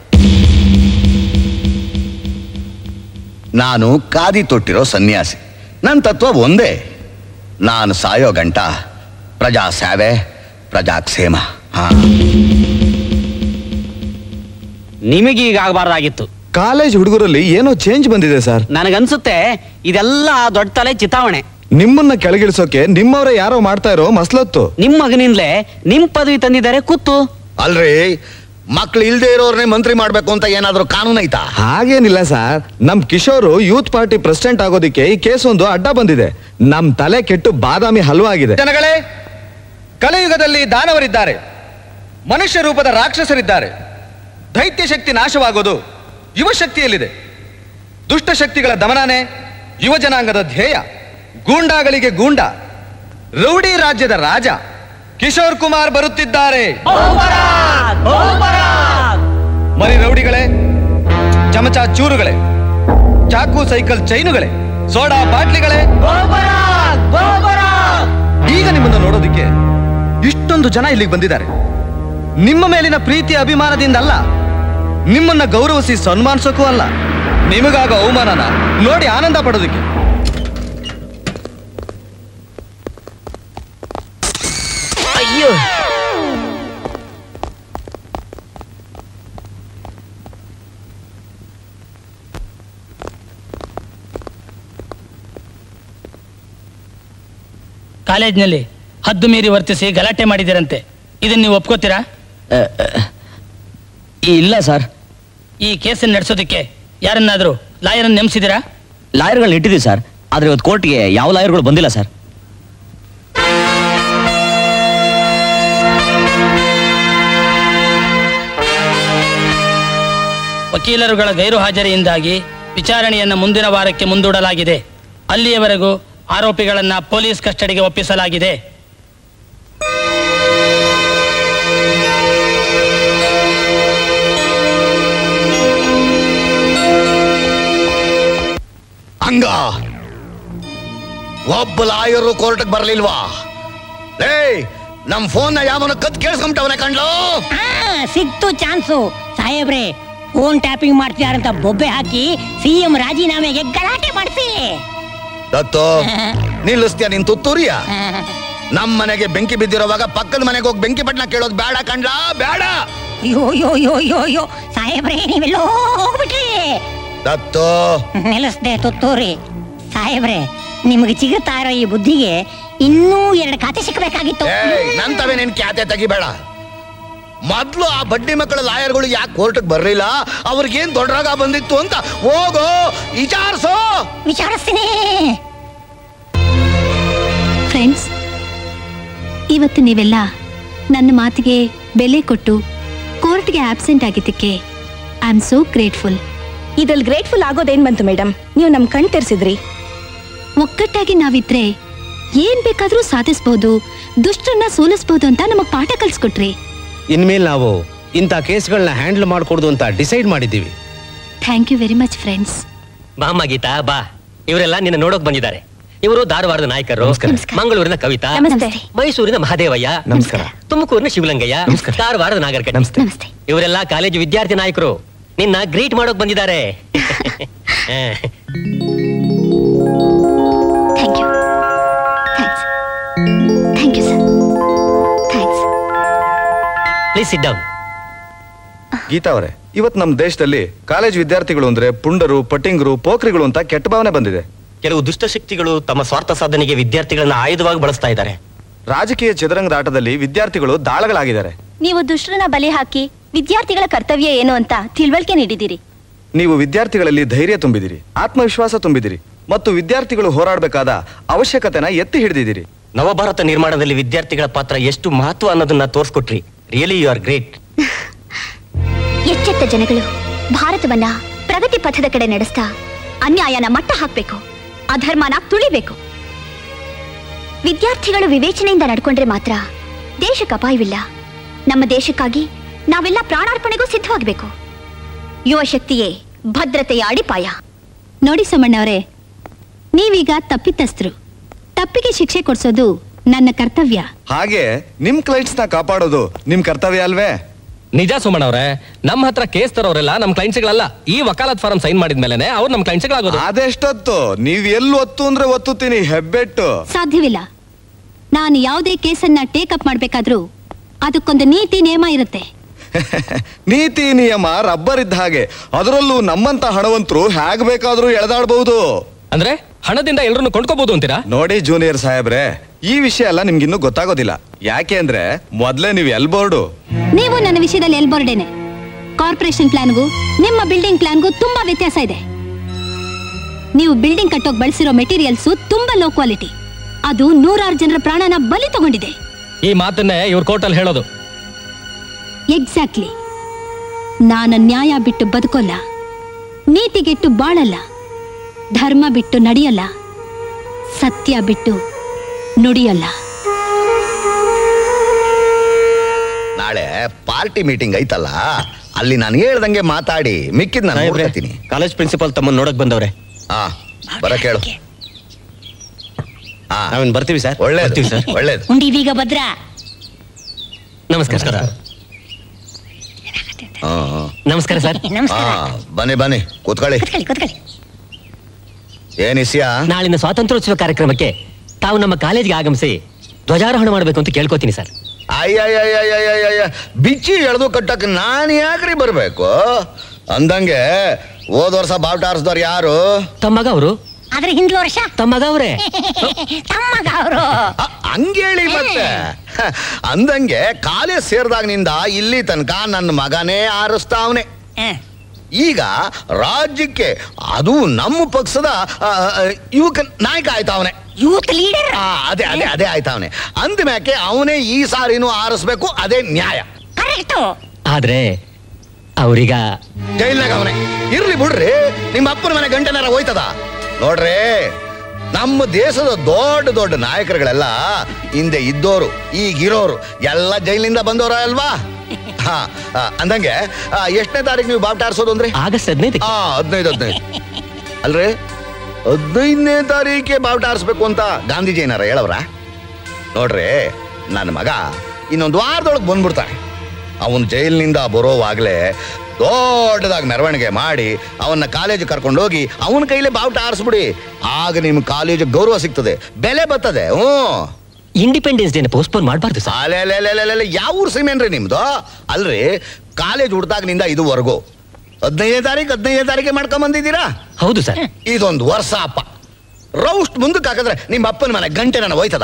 ನಾನು ಕಾದಿ ತೊಟ್ಟಿರೋ ಸನ್ಯಾಸಿ ನನ್ನ ತತ್ವ ಒಂದೇ ನಾನು ಸಾಯೋ ಗಂಟ ಪ್ರಜಾ ಸೇವೆ ಪ್ರಜಾಕ್ಷೇಮ ಹಾ ನಿಮಗೀಗ ಆಗಬಾರ್ದಾಗಿತ್ತು ಕಾಲೇಜ್ ಹುಡುಗರಲ್ಲಿ ಏನೋ ಚೇಂಜ್ ಬಂದಿದೆ ಸರ್ ನನಗನ್ಸುತ್ತೆ ಇದೆಲ್ಲ ದೊಡ್ಡ ತಲೆ ಚಿತಾವಣೆ ನಿಮ್ಮನ್ನ ಕೆಳಗಿಳಿಸೋಕೆ ನಿಮ್ಮವರೇ ಯಾರೋ ಮಾಡ್ತಾ ಇರೋ ಮಸ್ಲತ್ತು ನಿಮ್ ಮಗನಿಂದಲೇ ನಿಮ್ ಪದವಿ ತಂದಿದ್ದಾರೆ ಕೂತು ಅಲ್ರಿ ಮಕ್ಳು ಇಲ್ದೇ ಇರೋರ್ನೇ ಮಂತ್ರಿ ಮಾಡ್ಬೇಕು ಅಂತ ಏನಾದ್ರೂ ಕಾನೂನು ಐತಾ ಹಾಗೇನಿಲ್ಲ ಸರ್ ನಮ್ ಕಿಶೋರು ಯೂತ್ ಪಾರ್ಟಿ ಪ್ರೆಸಿಡೆಂಟ್ ಆಗೋದಿಕ್ಕೆ ಈ ಕೇಸ್ ಒಂದು ಅಡ್ಡ ಬಂದಿದೆ ನಮ್ ತಲೆ ಕೆಟ್ಟು ಬಾದಾಮಿ ಹಲ್ವಾ ಆಗಿದೆ ಜನಗಳೇ ಕಲಿಯುಗದಲ್ಲಿ ದಾನವರಿದ್ದಾರೆ ಮನುಷ್ಯ ರೂಪದ ರಾಕ್ಷಸರಿದ್ದಾರೆ ದೈತ್ಯ ಶಕ್ತಿ ನಾಶವಾಗೋದು ಯುವ ಶಕ್ತಿಯಲ್ಲಿದೆ ದುಷ್ಟ ಶಕ್ತಿಗಳ ದಮನನೇ ಯುವ ಜನಾಂಗದ ಧ್ಯೇಯ ಗೂಂಡಾಗಳಿಗೆ ಗೂಂಡ ರೌಡಿ ರಾಜ್ಯದ ರಾಜ ಕಿಶೋರ್ ಕುಮಾರ್ ಬರುತ್ತಿದ್ದಾರೆ ಮರಿ ರೌಡಿಗಳೇ ಚಮಚ ಚೂರುಗಳೇ ಚಾಕು ಸೈಕಲ್ ಚೈನುಗಳೇ ಸೋಡಾ ಬಾಟ್ಲಿಗಳೇ ಈಗ ನಿಮ್ಮನ್ನು ನೋಡೋದಿಕ್ಕೆ ಇಷ್ಟೊಂದು ಜನ ಇಲ್ಲಿಗೆ ಬಂದಿದ್ದಾರೆ ನಿಮ್ಮ ಮೇಲಿನ ಪ್ರೀತಿ ಅಭಿಮಾನದಿಂದ ಅಲ್ಲ ನಿಮ್ಮನ್ನ ಗೌರವಿಸಿ ಸನ್ಮಾನಿಸೋಕ್ಕೂ ಅಲ್ಲ ನಿಮಗಾಗ ಅವಮಾನನ ನೋಡಿ ಆನಂದ ಪಡೋದಕ್ಕೆ ಅಯ್ಯೋ ಕಾಲೇಜ್ನಲ್ಲಿ ಹದ್ದು ಮೀರಿ ವರ್ತಿಸಿ ಗಲಾಟೆ ಮಾಡಿದಿರಂತೆ ಇದನ್ನ ನೀವು ಒಪ್ಕೋತೀರಾ ಇಲ್ಲ ಸರ್ ಈ ಕೇಸನ್ನು ನಡೆಸೋದಕ್ಕೆ ಯಾರನ್ನಾದ್ರೂ ಲಾಯರನ್ನು ನೇಮಿಸಿದಿರಾ ಲಾಯರ್ಗಳನ್ನ ಇಟ್ಟಿದ್ದೀವಿ ಸರ್ ಆದ್ರೆ ಇವತ್ತು ಕೋರ್ಟ್ಗೆ ಯಾವ ಲಾಯರ್ಗಳು ಬಂದಿಲ್ಲ ಸರ್ ವಕೀಲರುಗಳ ಗೈರು ಹಾಜರಿಯಿಂದಾಗಿ ವಿಚಾರಣೆಯನ್ನ ಮುಂದಿನ ವಾರಕ್ಕೆ ಮುಂದೂಡಲಾಗಿದೆ ಅಲ್ಲಿಯವರೆಗೂ ಆರೋಪಿಗಳನ್ನ ಪೊಲೀಸ್ ಕಸ್ಟಡಿಗೆ ಒಪ್ಪಿಸಲಾಗಿದೆ ಹಂಗ ಒಬ್ಬ ಲಾಯರು ಕೋರ್ಟ್ಗೆ ಬರ್ಲಿಲ್ವಾ ಲೇ ನಮ್ ಫೋನ್ ಯಾವನ ಕತ್ ಕೇಳಿಸ್ಕೊಂಬಿಟ್ಟವನೇ ಕಂಡ್ಲು ಆ, ಸಿಕ್ತು ಚಾನ್ಸು ಸಾಹೇಬ್ರೆ ಫೋನ್ ಟ್ಯಾಪಿಂಗ್ ಮಾಡ್ತಿದಾರಂತ ಬೊಬ್ಬೆ ಹಾಕಿ ಸಿಎಂ ರಾಜೀನಾಮೆಗೆ ಗಲಾಟೆ ಮಾಡಿಸಿ ದತ್ತು ನಿಲ್ಲಿಸ್ತೀಯ ನಿನ್ ತುತ್ತೂರಿಯ ನಮ್ ಮನೆಗೆ ಬೆಂಕಿ ಬಿದ್ದಿರೋವಾಗ ಪಕ್ಕದ ಮನೆಗೆ ಹೋಗಿ ಬೆಂಕಿ ಪಟ್ನ ಕೇಳೋದು ಬೇಡ ಕಂಡ್ಲಾ ಬೇಡ ಅಯ್ಯೋ ಅಯ್ಯೋ ಅಯ್ಯೋ ಅಯ್ಯೋ ಅಯ್ಯೋ ಸಾಹೇಬ್ರೆ ನೀವೆಲ್ಲೋ ಹೋಗ್ಬಿಟ್ರಿ ದತ್ತು ನಿಲ್ಲಿಸ್ದೆ ತುತ್ತೂರಿ ಸಾಹೇಬ್ರೆ ನಿಮಗೆ ಸಿಗುತ್ತಾ ಇರೋ ಈ ಬುದ್ಧಿಗೆ ಇನ್ನೂ ಎರಡು ಖಾತೆ ಸಿಕ್ಕಬೇಕಾಗಿತ್ತು ಏಯ್ ನಂತವೇ ನಿನ್ ಖ್ಯಾತೆ ತೆಗಿಬೇಡ ಮೊದ್ಲು ಆ ಬಡ್ಡಿ ಮಕ್ಕಳ ಲಾಯರ್ಗಳು ಯಾಕೆ ಕೋರ್ಟ್ಗೆ ಬರ್ಲಿಲ್ಲ ಅವ್ರಿಗೇನ್ ದೊಡ್ಡ ರೋಗ ಬಂದಿತ್ತು ಅಂತ ಹೋಗೋ ವಿಚಾರಿಸೋ ವಿಚಾರಿಸ್ತೀನಿ ಫ್ರೆಂಡ್ಸ್ ಇವತ್ತು ನೀವೆಲ್ಲ ನನ್ನ ಮಾತಿಗೆ ಬೆಲೆ ಕೊಟ್ಟು ಕೋರ್ಟ್ಗೆ ಆಬ್ಸೆಂಟ್ ಆಗಿದ್ದಕ್ಕೆ ಐ ಆಮ್ ಸೋ ಗ್ರೇಟ್ಫುಲ್ ಇದ್ರಲ್ಲಿ ಗ್ರೇಟ್ಫುಲ್ ಆಗೋದೇನ್ ಬಂತು ಮೇಡಮ್ ನೀವು ನಮ್ ಕಣ್ ತೆರ್ಸಿದ್ರಿ ಒಕ್ಕಟ್ಟಾಗಿ ನಾವಿದ್ರೆ ಏನ್ ಬೇಕಾದ್ರೂ ಸಾಧಿಸ್ಬೋದು ದುಷ್ಟರನ್ನ ಸೋಲಿಸ್ಬೋದು ಅಂತ ನಮಗ್ ಪಾಠ ಕಲ್ಸ್ಕೊಟ್ರಿ ಇನ್ಮೇಲೆ ನಾವು ಇಂಥ ಕೇಸ್ಗಳನ್ನ ಹ್ಯಾಂಡಲ್ ಮಾಡ್ಕೊಡ್ದು ಅಂತ ಡಿಸೈಡ್ ಮಾಡಿದ್ದೀವಿ thank you very much friends ಬಾಮ್ಮ ಗೀತಾ ಬಾ ಇವರೆಲ್ಲ ನಿನ್ನ ನೋಡೋಕ್ ಬಂದಿದ್ದಾರೆ ಇವರು ಧಾರವಾಡದ ನಾಯಕರು ಮಂಗಳೂರಿನ ಕವಿತಾ ನಮಸ್ತೆ. ಮೈಸೂರಿನ ಮಹದೇವಯ್ಯ ನಮಸ್ಕಾರ ತುಮಕೂರಿನ ಶಿವಲಿಂಗಯ್ಯ ಧಾರವಾಡದ ನಾಗರಕಟ್ಟೆ ಇವರೆಲ್ಲ ಕಾಲೇಜು ವಿದ್ಯಾರ್ಥಿ ನಾಯಕರು ನಿನ್ನ ಗ್ರೀಟ್ ಮಾಡೋಕ್ ಬಂದಿದ್ದಾರೆ ಹ. Thank you thanks thank you sir thanks please sit down Geeta ಅವರೇ ಇವತ್ತು ನಮ್ಮ ದೇಶದಲ್ಲಿ ಕಾಲೇಜ್ ವಿದ್ಯಾರ್ಥಿಗಳು ಅಂದ್ರೆ ಪುಂಡರು ಪಟ್ಟಿಂಗರು ಪೋಖ್ರಿಗಳು ಅಂತ ಕೆಟ್ಟ ಭಾವನೆ ಬಂದಿದೆ ಕೆಲವು ದುಷ್ಟಶಕ್ತಿಗಳು ತಮ್ಮ ಸ್ವಾರ್ಥ ಸಾಧನೆಗೆ ವಿದ್ಯಾರ್ಥಿಗಳನ್ನ ಆಯುಧವಾಗಿ ಬಳಸ್ತಾ ಇದ್ದಾರೆ ರಾಜಕೀಯ ಚದುರಂಗದ ಆಟದಲ್ಲಿ ವಿದ್ಯಾರ್ಥಿಗಳು ದಾಳಗಳಾಗಿದ್ದಾರೆ ನೀವು ದುಷ್ಟರನ್ನ ಬಲಿ ಹಾಕಿ ವಿದ್ಯಾರ್ಥಿಗಳ ಕರ್ತವ್ಯ ಏನು ಅಂತ ತಿಳುವಳಿಕೆ ನೀಡಿದ್ದೀರಿ ನೀವು ವಿದ್ಯಾರ್ಥಿಗಳಲ್ಲಿ ಧೈರ್ಯ ತುಂಬಿದಿರಿ ಆತ್ಮವಿಶ್ವಾಸ ತುಂಬಿದಿರಿ ಮತ್ತು ವಿದ್ಯಾರ್ಥಿಗಳು ಹೋರಾಡಬೇಕಾದ ಅವಶ್ಯಕತೆನ ಎತ್ತಿ ಹಿಡಿದಿದ್ದೀರಿ ನವಭಾರತ ನಿರ್ಮಾಣದಲ್ಲಿ ವಿದ್ಯಾರ್ಥಿಗಳ ಪಾತ್ರ ಎಷ್ಟು ಮಹತ್ವ ಅನ್ನೋದನ್ನ ತೋರಿಸ್ಕೊಟ್ರಿ ರಿಯಲಿ ಯು ಆರ್ ಗ್ರೇಟ್ ಎಚ್ಚೆತ್ತ ಜನಗಳು ಭಾರತವನ್ನ ಪ್ರಗತಿ ಪಥದ ಕಡೆ ನಡೆಸ್ತಾ ಅನ್ಯಾಯನ ಮಟ್ಟ ಹಾಕ್ಬೇಕು ಅಧರ್ಮನ ತುಳಿಬೇಕು ವಿದ್ಯಾರ್ಥಿಗಳು ವಿವೇಚನೆಯಿಂದ ನಡ್ಕೊಂಡ್ರೆ ಮಾತ್ರ ದೇಶಕ್ಕೆ ಅಪಾಯವಿಲ್ಲ ನಮ್ಮ ದೇಶಕ್ಕಾಗಿ ನಾವೆಲ್ಲ ಪ್ರಾಣಾರ್ಪಣೆಗೂ ಸಿದ್ಧವಾಗಬೇಕು ಯುವ ಶಕ್ತಿಯೇ ಭದ್ರತೆಯ ಅಡಿಪಾಯ ನೋಡಿ ಸೋಮಣ್ಣವರೇ ನೀವೀಗ ತಪ್ಪಿತಸ್ಥರು ತಪ್ಪಿಗೆ ಶಿಕ್ಷೆ ಕೊಡ್ಸೋದು ನನ್ನ ಕರ್ತವ್ಯ ಹಾಗೆ ನಿಮ್ ಕ್ಲೈಂಟ್ಸ್ ನ ಕಾಪಾಡೋದು ನಿಮ್ ಕರ್ತವ್ಯ ಅಲ್ವೇ ನಿಜ ಸುಮನ್ ಅವ್ರೆ ನಮ್ಮ ಹತ್ರ ಕೇಸ್ ತರೋರೆಲ್ಲ ನಮ್ ಕ್ಲೈಂಟ್ಸ್ಗಳಲ್ಲ ಈ ವಕಾಲತ್ ಫಾರಂ ಸೈನ್ ಮಾಡಿದ್ಮೇಲೆ ಅವ್ರು ನಮ್ ಕ್ಲೈಂಟ್ಸ್ಗಳಾಗೋದು ಅದೆಷ್ಟೊತ್ತು ನೀವ್ ಎಲ್ಲಿ ಒತ್ತು ಅಂದ್ರೆ ಒತ್ತುತ್ತೀನಿ ಹೆಬ್ಬೆಟ್ಟು ಸಾಧ್ಯವಿಲ್ಲ ನಾನು ಯಾವುದೇ ಕೇಸನ್ನ ಟೇಕಪ್ ಮಾಡ್ಬೇಕಾದ್ರೂ ಅದಕ್ಕೊಂದು ನೀತಿ ನಿಯಮ ಇರುತ್ತೆ ನೀತಿ ನಿಯಮ ರಬ್ಬರ್ ಇದ್ದ ಹಾಗೆ ಅದರಲ್ಲೂ ನಮ್ಮಂತ ಹಣವಂತರು ಹೇಗ್ ಬೇಕಾದ್ರೂ ಎಳೆದಾಡ್ಬಹುದು ಅಂದ್ರೆ ಹಣದಿಂದ ಎಲ್ಲರನ್ನು ಕೊಂಡ್ಕೋಬಹುದು ಅಂತೀರಾ ನೋಡಿ ಜೂನಿಯರ್ ಸಾಹೇಬ್ರೆ ಈ ವಿಷಯ ಎಲ್ಲ ನಿಮ್ಗಿನ್ನೂ ಗೊತ್ತಾಗೋದಿಲ್ಲ ಯಾಕೆ ಅಂದ್ರೆ ಮೊದ್ಲೇ ನೀವು ಎಲ್ ಬೋರ್ಡು ನೀವು ನನ್ನ ವಿಷಯದಲ್ಲಿ ಎಲ್ಬೋರ್ಡೇನೆ ಕಾರ್ಪೊರೇಷನ್ ಪ್ಲಾನ್ಗೂ ನಿಮ್ಮ ಬಿಲ್ಡಿಂಗ್ ಪ್ಲಾನ್ಗೂ ತುಂಬಾ ವ್ಯತ್ಯಾಸ ಇದೆ ನೀವು ಬಿಲ್ಡಿಂಗ್ ಕಟ್ಟೋಕ್ ಬಳಸಿರೋ ಮೆಟೀರಿಯಲ್ಸ್ ತುಂಬಾ ಲೋ ಕ್ವಾಲಿಟಿ ಅದು ನೂರಾರು ಜನರ ಪ್ರಾಣನ ಬಲಿ ತಗೊಂಡಿದೆ ಈ ಮಾತನ್ನೇ ಇವ್ರ ಕೋರ್ಟಲ್ಲಿ ಹೇಳೋದು ಎಕ್ಸಾಕ್ಟ್ಲಿ ನಾನು ನ್ಯಾಯ ಬಿಟ್ಟು ಬದುಕೋಲ್ಲ ನೀತಿಗೆಟ್ಟು ಬಾಳಲ್ಲ ಧರ್ಮ ಬಿಟ್ಟು ನಡೆಯಲ್ಲ ಸತ್ಯ ಬಿಟ್ಟು ನುಡಿಯಲ್ಲ ನಾಳೆ ಪಾರ್ಟಿ ಮೀಟಿಂಗ್ ಐತಲ್ಲ ಅಲ್ಲಿ ನಾನು ಹೇಳ್ದಂಗೆ ಮಾತಾಡಿ ಮಿಕ್ಕಿದ್ ನಾನು ನೋಡ್ಕೊತೀನಿ ಕಾಲೇಜ್ ಪ್ರಿನ್ಸಿಪಾಲ್ ತಮ್ಮನ್ನ ನೋಡಕ್ ಬಂದವ್ರೆ ಹಾ ಬರ ಕೇಳು ಹಾ ನಾವೇನ್ ಬರ್ತೀವಿ ಸರ್ ಒಳ್ಳೇದು ಬರ್ತೀವಿ ಸರ್. ಒಳ್ಳೇದು ಉಂಡಿ ಬೀಗ ಭದ್ರ ನಮಸ್ಕಾರ ಹಾ, ಹಾ. ನಮಸ್ಕಾರ ಸರ್ ಹಾ ಬನ್ನಿ ಬನ್ನಿ ಕೂತ್ಕೊಳ್ಳಿ ಏನ್ ಇಸ್ಯಾ ನಾಳಿನ ಸ್ವಾತಂತ್ರ್ಯೋತ್ಸವ ಕಾರ್ಯಕ್ರಮಕ್ಕೆ ತಾವು ನಮ್ಮ ಕಾಲೇಜ್ಗೆ ಆಗಮಿಸಿ ಧ್ವಜಾರೋಹಣ ಮಾಡಬೇಕು ಅಂತ ಕೇಳ್ಕೊತೀನಿ ಸರ್ ಅಯ್ಯಯ್ಯಯ್ಯಯ್ಯಯ್ಯ ಬಿಚ್ಚಿ ಎಳ್ದು ಕಟ್ಟಕ್ ನಾನ್ ಯಾಕ್ರಿ ಬರ್ಬೇಕು ಅಂದಂಗೆ ಹೋದ ವರ್ಷ ಬಾವುಟ ಆರಿಸಿದವ್ರು ಯಾರು ತಮ್ಮಗ ಅವರು ಆದ್ರೆ ಹಿಂದ್ಲ ವರ್ಷ ತಮ್ಮಗ ಅವರೇ ತಮ್ಮಗ ಅವರು ಹಂಗೇಳಿ ಮತ್ತೆ ಹ, ಅಂದಂಗೆ ಕಾಲೇಜ್ ಸೇರ್ದಾಗಿನಿಂದ ಇಲ್ಲಿ ತನಕ ನನ್ನ ಮಗನೇ ಆರಿಸ್ತಾವನೆ ಈಗ ರಾಜ್ಯಕ್ಕೆ ಅದು ನಮ್ಮ ಪಕ್ಷದ ಆ, ಆ, ಯುವಕ ನಾಯಕ ಆಯ್ತಾವನೆ ಯೂತ್ ಲೀಡರ್ ಅದೇ ಅದೇ ಅದೇ ಆಯ್ತಾವನೆ ಅಂದ್ಮ್ಯಾಕೆ ಅವನೇ ಈ ಸಾರಿನೂ ಆರಿಸ್ಬೇಕು ಅದೇ ನ್ಯಾಯ ಕರೆಕ್ಟು ಆದ್ರೆ ಅವ್ರೀಗ ಜೈಲ್ನಾಗ ಅವನೇ ಇರ್ಲಿ ಬಿಡ್ರಿ ನಿಮ್ಮ ಅಪ್ಪನ ಮನೆ ಗಂಟೆನಾರ ಹೋಯ್ತದ ನೋಡ್ರಿ ನಮ್ಮ ದೇಶದ ದೊಡ್ಡ ದೊಡ್ಡ ನಾಯಕರುಗಳೆಲ್ಲ ಹಿಂದೆ ಇದ್ದೋರು ಈಗಿರೋರು ಎಲ್ಲ ಜೈಲಿನಿಂದ ಬಂದವರ ಅಲ್ವಾ ಹಾ ಆ, ಅಂದಂಗೆ ಆ, ಎಷ್ಟನೇ ತಾರೀಕು ನೀವು ಬಾವುಟ ಆರಿಸೋದು ಅಂದ್ರೆ ಆಗಸ್ಟ್ ಹದಿನೈದು ಹಾ ಹದಿನೈದು ಹದಿನೈದು ಅಲ್ರಿ ಹದಿನೈದನೇ ತಾರೀಕೆ ಬಾವುಟ ಆರಿಸ್ಬೇಕು ಅಂತ ಗಾಂಧೀಜಿ ಏನಾರ ಹೇಳವ್ರ ನೋಡ್ರಿ ನನ್ನ ಮಗ ಇನ್ನೊಂದು ವಾರದೊಳಗೆ ಬಂದ್ಬಿಡ್ತಾನೆ ಅವನು ಜೈಲಿನಿಂದ ಬರೋವಾಗಲೇ ದೊಡ್ಡದಾಗಿ ಮೆರವಣಿಗೆ ಮಾಡಿ ಅವನ್ನ ಕಾಲೇಜ್ ಕರ್ಕೊಂಡು ಹೋಗಿ ಅವನ ಕೈಲೇ ಬಾವುಟ ಆರಿಸ್ಬಿಡಿ ಆಗ ನಿಮ್ ಕಾಲೇಜ್ ಗೌರವ ಸಿಗ್ತದೆ ಬೆಲೆ ಬರ್ತದೆ ಹ್ಞೂ ಇಂಡಿಪೆಂಡೆನ್ಸ್ ಡೇನ ಪೋಸ್ಟ್ಪೋನ್ ಮಾಡಬಾರ್ದು ಸರ್ ಅಲೆಲೆಲೆಲೆಲೆ ಯಾವ ಊರು ಸೀಮೆನ್ರಿ ನಿಮ್ದು ಅಲ್ರಿ ಕಾಲೇಜ್ ಹುಡ್ದಾಗಿನಿಂದ ಇದುವರೆಗೂ ಹದಿನೈದನೇ ತಾರೀಕು ಹದಿನೈದನೇ ತಾರೀಕೆ ಮಾಡ್ಕೊಂಡ್ ಬಂದಿದ್ದೀರಾ ಹೌದು ಸರ್ ಇದೊಂದು ವರ್ಷ ಅಪ್ಪ ರೌಸ್ಟ್ ಮುಂದಕ್ಕೆ ಹಾಕಿದ್ರೆ ನಿಮ್ಮ ಅಪ್ಪನ ಮನೆ ಗಂಟೆ ನನ್ನ ಹೋಯ್ತದ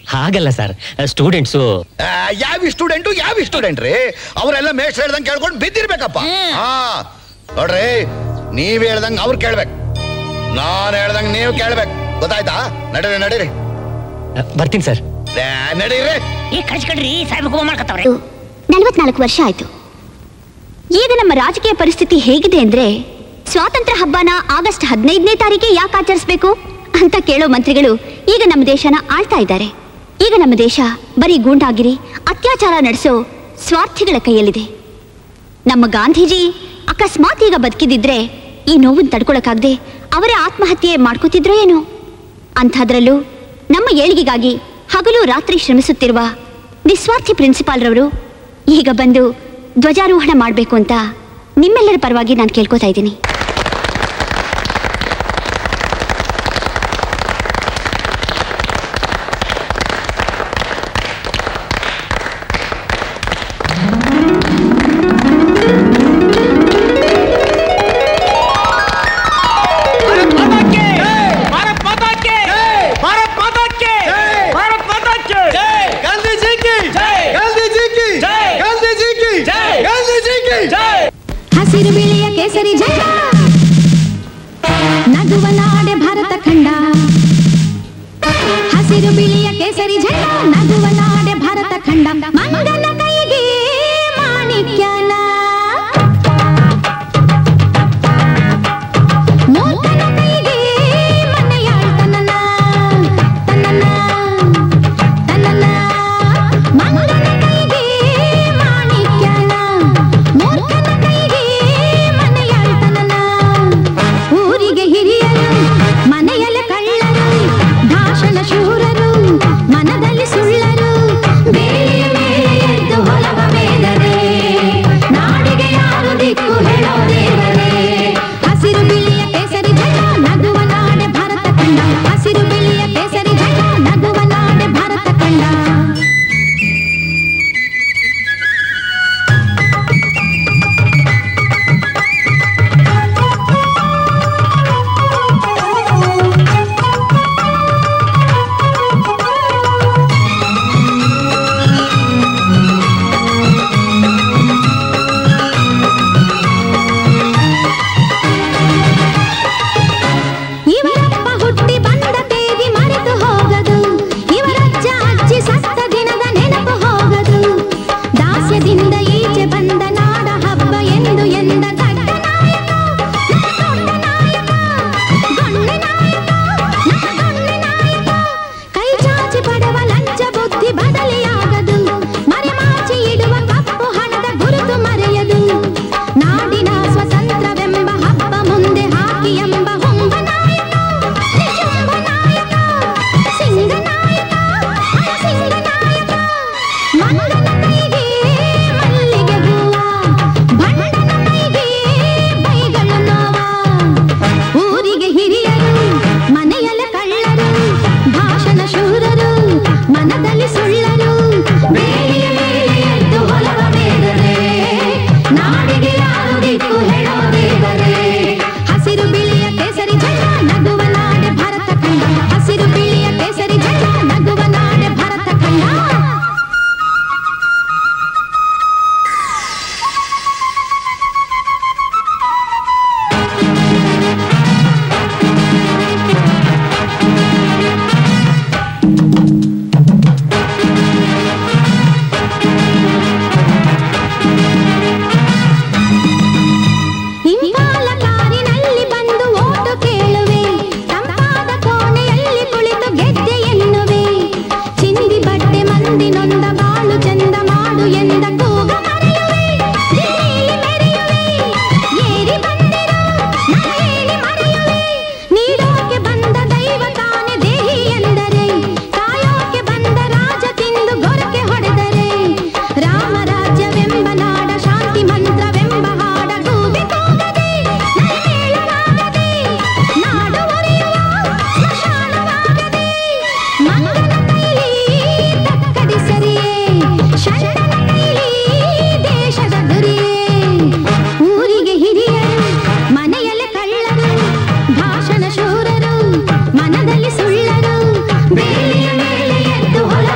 ಹಾಗಲ್ಲ ಸರ್ ಸ್ಟೂಡೆಂಟ್ಸು ಆ, ಯಾವ ಸ್ಟೂಡೆಂಟು ಯಾವ ಸ್ಟೂಡೆಂಟ್ ರೀ ಅವರೆಲ್ಲ ಮೇಷ್ಟ್ರು ಹೇಳ್ದಂಗೆ ಕೇಳ್ಕೊಂಡು ಬಿದ್ದಿರ್ಬೇಕಪ್ಪ ಹಾ ನೋಡ್ರಿ ನೀವ್ ಹೇಳ್ದಂಗೆ ಅವ್ರು ಕೇಳ್ಬೇಕು ನಾನ್ ಹೇಳ್ದಂಗೆ ನೀವು ಕೇಳ್ಬೇಕು ಗೊತ್ತಾಯ್ತಾ ನಡೀರಿ ನಡೀರಿ ಬರ್ತೀನಿ ಸರ್ ಏ, ನಡೀರಿ ಈ ಕಳ್ಸ್ಕೊಡ್ರಿ ಸಾಹೇಬ್ ಹೋಮ ಮಾಡ್ಕೊತಾವ್ರೆ ನಲವತ್ನಾಲ್ಕು ವರ್ಷ ಆಯ್ತು ಈಗ ನಮ್ಮ ರಾಜಕೀಯ ಪರಿಸ್ಥಿತಿ ಹೇಗಿದೆ ಅಂದ್ರೆ ಸ್ವಾತಂತ್ರ್ಯ ಹಬ್ಬನ ಆಗಸ್ಟ್ ಹದಿನೈದನೇ ತಾರೀಕೆ ಯಾಕೆ ಆಚರಿಸ್ಬೇಕು ಅಂತ ಕೇಳೋ ಮಂತ್ರಿಗಳು ಈಗ ನಮ್ಮ ದೇಶನ ಆಳ್ತಾ ಇದ್ದಾರೆ ಈಗ ನಮ್ಮ ದೇಶ ಬರೀ ಗೂಂಡಾಗಿರಿ ಅತ್ಯಾಚಾರ ನಡೆಸೋ ಸ್ವಾರ್ಥಿಗಳ ಕೈಯಲ್ಲಿದೆ ನಮ್ಮ ಗಾಂಧೀಜಿ ಅಕಸ್ಮಾತ್ ಈಗ ಬದುಕಿದಿದ್ರೆ ಈ ನೋವನ್ನು ತಡ್ಕೊಳಕ್ಕಾಗದೆ ಅವರೇ ಆತ್ಮಹತ್ಯೆ ಮಾಡ್ಕೋತಿದ್ರೋ ಏನೋ ಅಂಥದ್ರಲ್ಲೂ ನಮ್ಮ ಏಳಿಗೆಗಾಗಿ ಹಗಲು ರಾತ್ರಿ ಶ್ರಮಿಸುತ್ತಿರುವ ನಿಸ್ವಾರ್ಥಿ ಪ್ರಿನ್ಸಿಪಾಲ್ ರವರು ಈಗ ಬಂದು ಧ್ವಜಾರೋಹಣ ಮಾಡಬೇಕು ಅಂತ ನಿಮ್ಮೆಲ್ಲರ ಪರವಾಗಿ ನಾನು ಕೇಳ್ಕೊತಾ ಇದ್ದೀನಿ भारत माता के भारत माता के भारत माता के गांधी जी की जय गांधी जी की जय गांधी जी की जय गांधी जी की जय ಹಸಿರು ಬಿಳಿಯ ಕೇಸರಿ ಜಯ ನಗುವ ನಾಡೆ ಭಾರತ ಖಂಡ ಹಸಿರು ಬಿಳಿಯ ಕೇಸರಿ ಜಯ ನಗುವ ನಾಡೆ ಭಾರತ ಖಂಡ ಮಂಗನ ಕೈಗೆ ಮಾಣಿಕ್ಯನ ಮೂಕನ ಕೈಗೆ ಮನೆಯಾಳ್ತನನ ತನ್ನನ ತನ್ನನ ಮಂಗನ ಕೈಗೆ ಮಾಣಿಕ್ಯನ ಮೂರ್ಖನ ಕೈಗೆ ಮನೆಯಾಳ್ತನನ ಊರಿಗೆ ಹಿರಿಯರು ಮನೆಯಲ್ಲಿ ಕಳ್ಳರು ಭಾಷಣ ಶೂರರು ಮನದಲ್ಲಿ ಸುಳ್ಳರು ಬೇಲಿಯ ಮೇಲೆ ಎದ್ದು ಹೊಲವ ಬೇದರೆ ನಾಡಿಗೆ ಯಾರು ದಿಕ್ಕು ಹೇಳೋ ದೇವರೇ ಹಸಿರು ಬಿಳಿಯ ಕೇಸರಿ ಜಯ ನಗುವ ನಾಡೆ ಭಾರತ ಕಂಡ ಹಸಿರು ಬಿಳಿಯ ಕೇಸರಿ ಜಯ ನಗುವ ನಾಡೆ ಭಾರತ ಕಂಡ ಇವರಪ್ಪ ಹುಟ್ಟಿ ಬಂದ ತೇದಿ ಮರೆತು ಹೋಗದು ಇವರಜ್ಜ ಅಜ್ಜಿ ಸತ್ತ ದಿನದ ನೆನಪು ಹೋಗದು ದಾಸ್ಯದಿಂದ ಈಚೆ ಬಂದ ನಾಡ ಹಬ್ಬ ಎಂದು ಎಂದ ಗಡ್ಡ ನಾಯಕ ನನ್ನ ದೊಡ್ಡ ನಾಯಕ ಗಣ್ಯ ನಾಯಕ ನನ್ನ ಗಣ್ಯ ನಾಯಕ ಕೈ ಚಾಚಿ ಪಡೆವ ಲಂಚ ಬುದ್ಧಿ ಬದಲಿಯಾಗದು ಮರೆಮಾಚಿ ಇಡುವ ಕಪ್ಪು ಹಣದ ಗುರುತು ಮರೆಯದು ನಾಡಿನ ಸ್ವತಂತ್ರವೆಂಬ ಹಬ್ಬ ಮುಂದೆ ಹಾಕಿ ಎಂಬ ಹೊಂಬ ನಾಯಕ ನಿಶುಂಭ ನಾಯಕ ಸಿಂಗ ನಾಯಕ ಸಿಂಗ ನಾಯಕ ಮಂಗನ ಕೈಗೆ ಮಲ್ಲಿಗೆ ಹೂವ ಭಂಡನ ಕೈಗೆ ಬೈಗಳ ನೋವ ಊರಿಗೆ ಹಿರಿಯರು ಮನೆಯಲ್ಲ ಕಳ್ಳರು ಭಾಷಣ ಶೂರರು ಮನದಲ್ಲಿ ಸುಳ್ಳರು ಬೇಲಿಯ ಮೇಲೆ ಎದ್ದು ಹೊಲವ ಬೇದರೆ ನಾಡಿಗೆ ಯಾರು ದಿಕ್ಕು ಹೇಳೋ ದೇವರೇ ಹಸಿರು ಬಿಳಿಯ ಕೇಸರಿ ಜಯ ನಗುವ ನಾಡೆ ಭಾರತ ಖಂಡ ಹಸಿರು ಬಿಳಿಯ ಕೇಸರಿ ಜಯ ನಗುವ ನಾಡೆ ಭಾರತ ಖಂಡ ಇಂಪಾಲ ಕಾರಿನಲ್ಲಿ ಬಂದು ಓಟು ಕೇಳುವೆ ತಂಪಾದ ಕೋಣೆಯಲ್ಲಿ ಕುಳಿತು ಗೆದ್ದೆ ಎನ್ನುವೆ ಚಿಂದಿ ಬಟ್ಟೆ ಮಂದಿ ನೊಂದ ಬಾಳು ಚಂದ ಮಾಡು ಎಂದ ಕೂಗ ಮರೆಯುವೆ ದಿಢೀಲಿ ಮೆರೆಯುವೆ ಏರಿ ಬಂದಿರೋ ನಾ ಹೇಳಿ ಮರೆಯುವೆ ನೀಡೋಕೆ ಬಂದ ದೈವ ತಾನೆ ದೇಹಿ ಎಂದರೆ ಕಾಯೋಕೆ ಬಂದ ರಾಜ ತಿಂದು ಗೊರಕೆ ಹೊಡೆದರೆ ರಾಮ ರಾಜ್ಯವೆಂಬ ನಾಡ ಶಾಂತಿ ಮಂತ್ರವೆಂಬ ಹಾಡ ಕೂಗಿ ಕೂಗದೆ ನೈಮೇಳವಾಗದೆ ನಾಡು ಒರೆಯುವ ಸ್ಮಶಾನವಾಗದೆ ಮಂಗನ ಕೈಲಿ ತಕ್ಕಡಿ ಸರಿಯೇ ಶರಣನ ಕೈಲಿ ದೇಶದ ಗುರಿಯೇ ಊರಿಗೆ ಹಿರಿಯರು ಮನೆಯಲ್ಲಿ ಕಳ್ಳರು ಭಾಷಣ ಶೂರರು ಮನದಲ್ಲಿ ಸುಳ್ಳರು ಬೇಲಿಯ ಮೇಲೆ ಎದ್ದು ಹೊಲ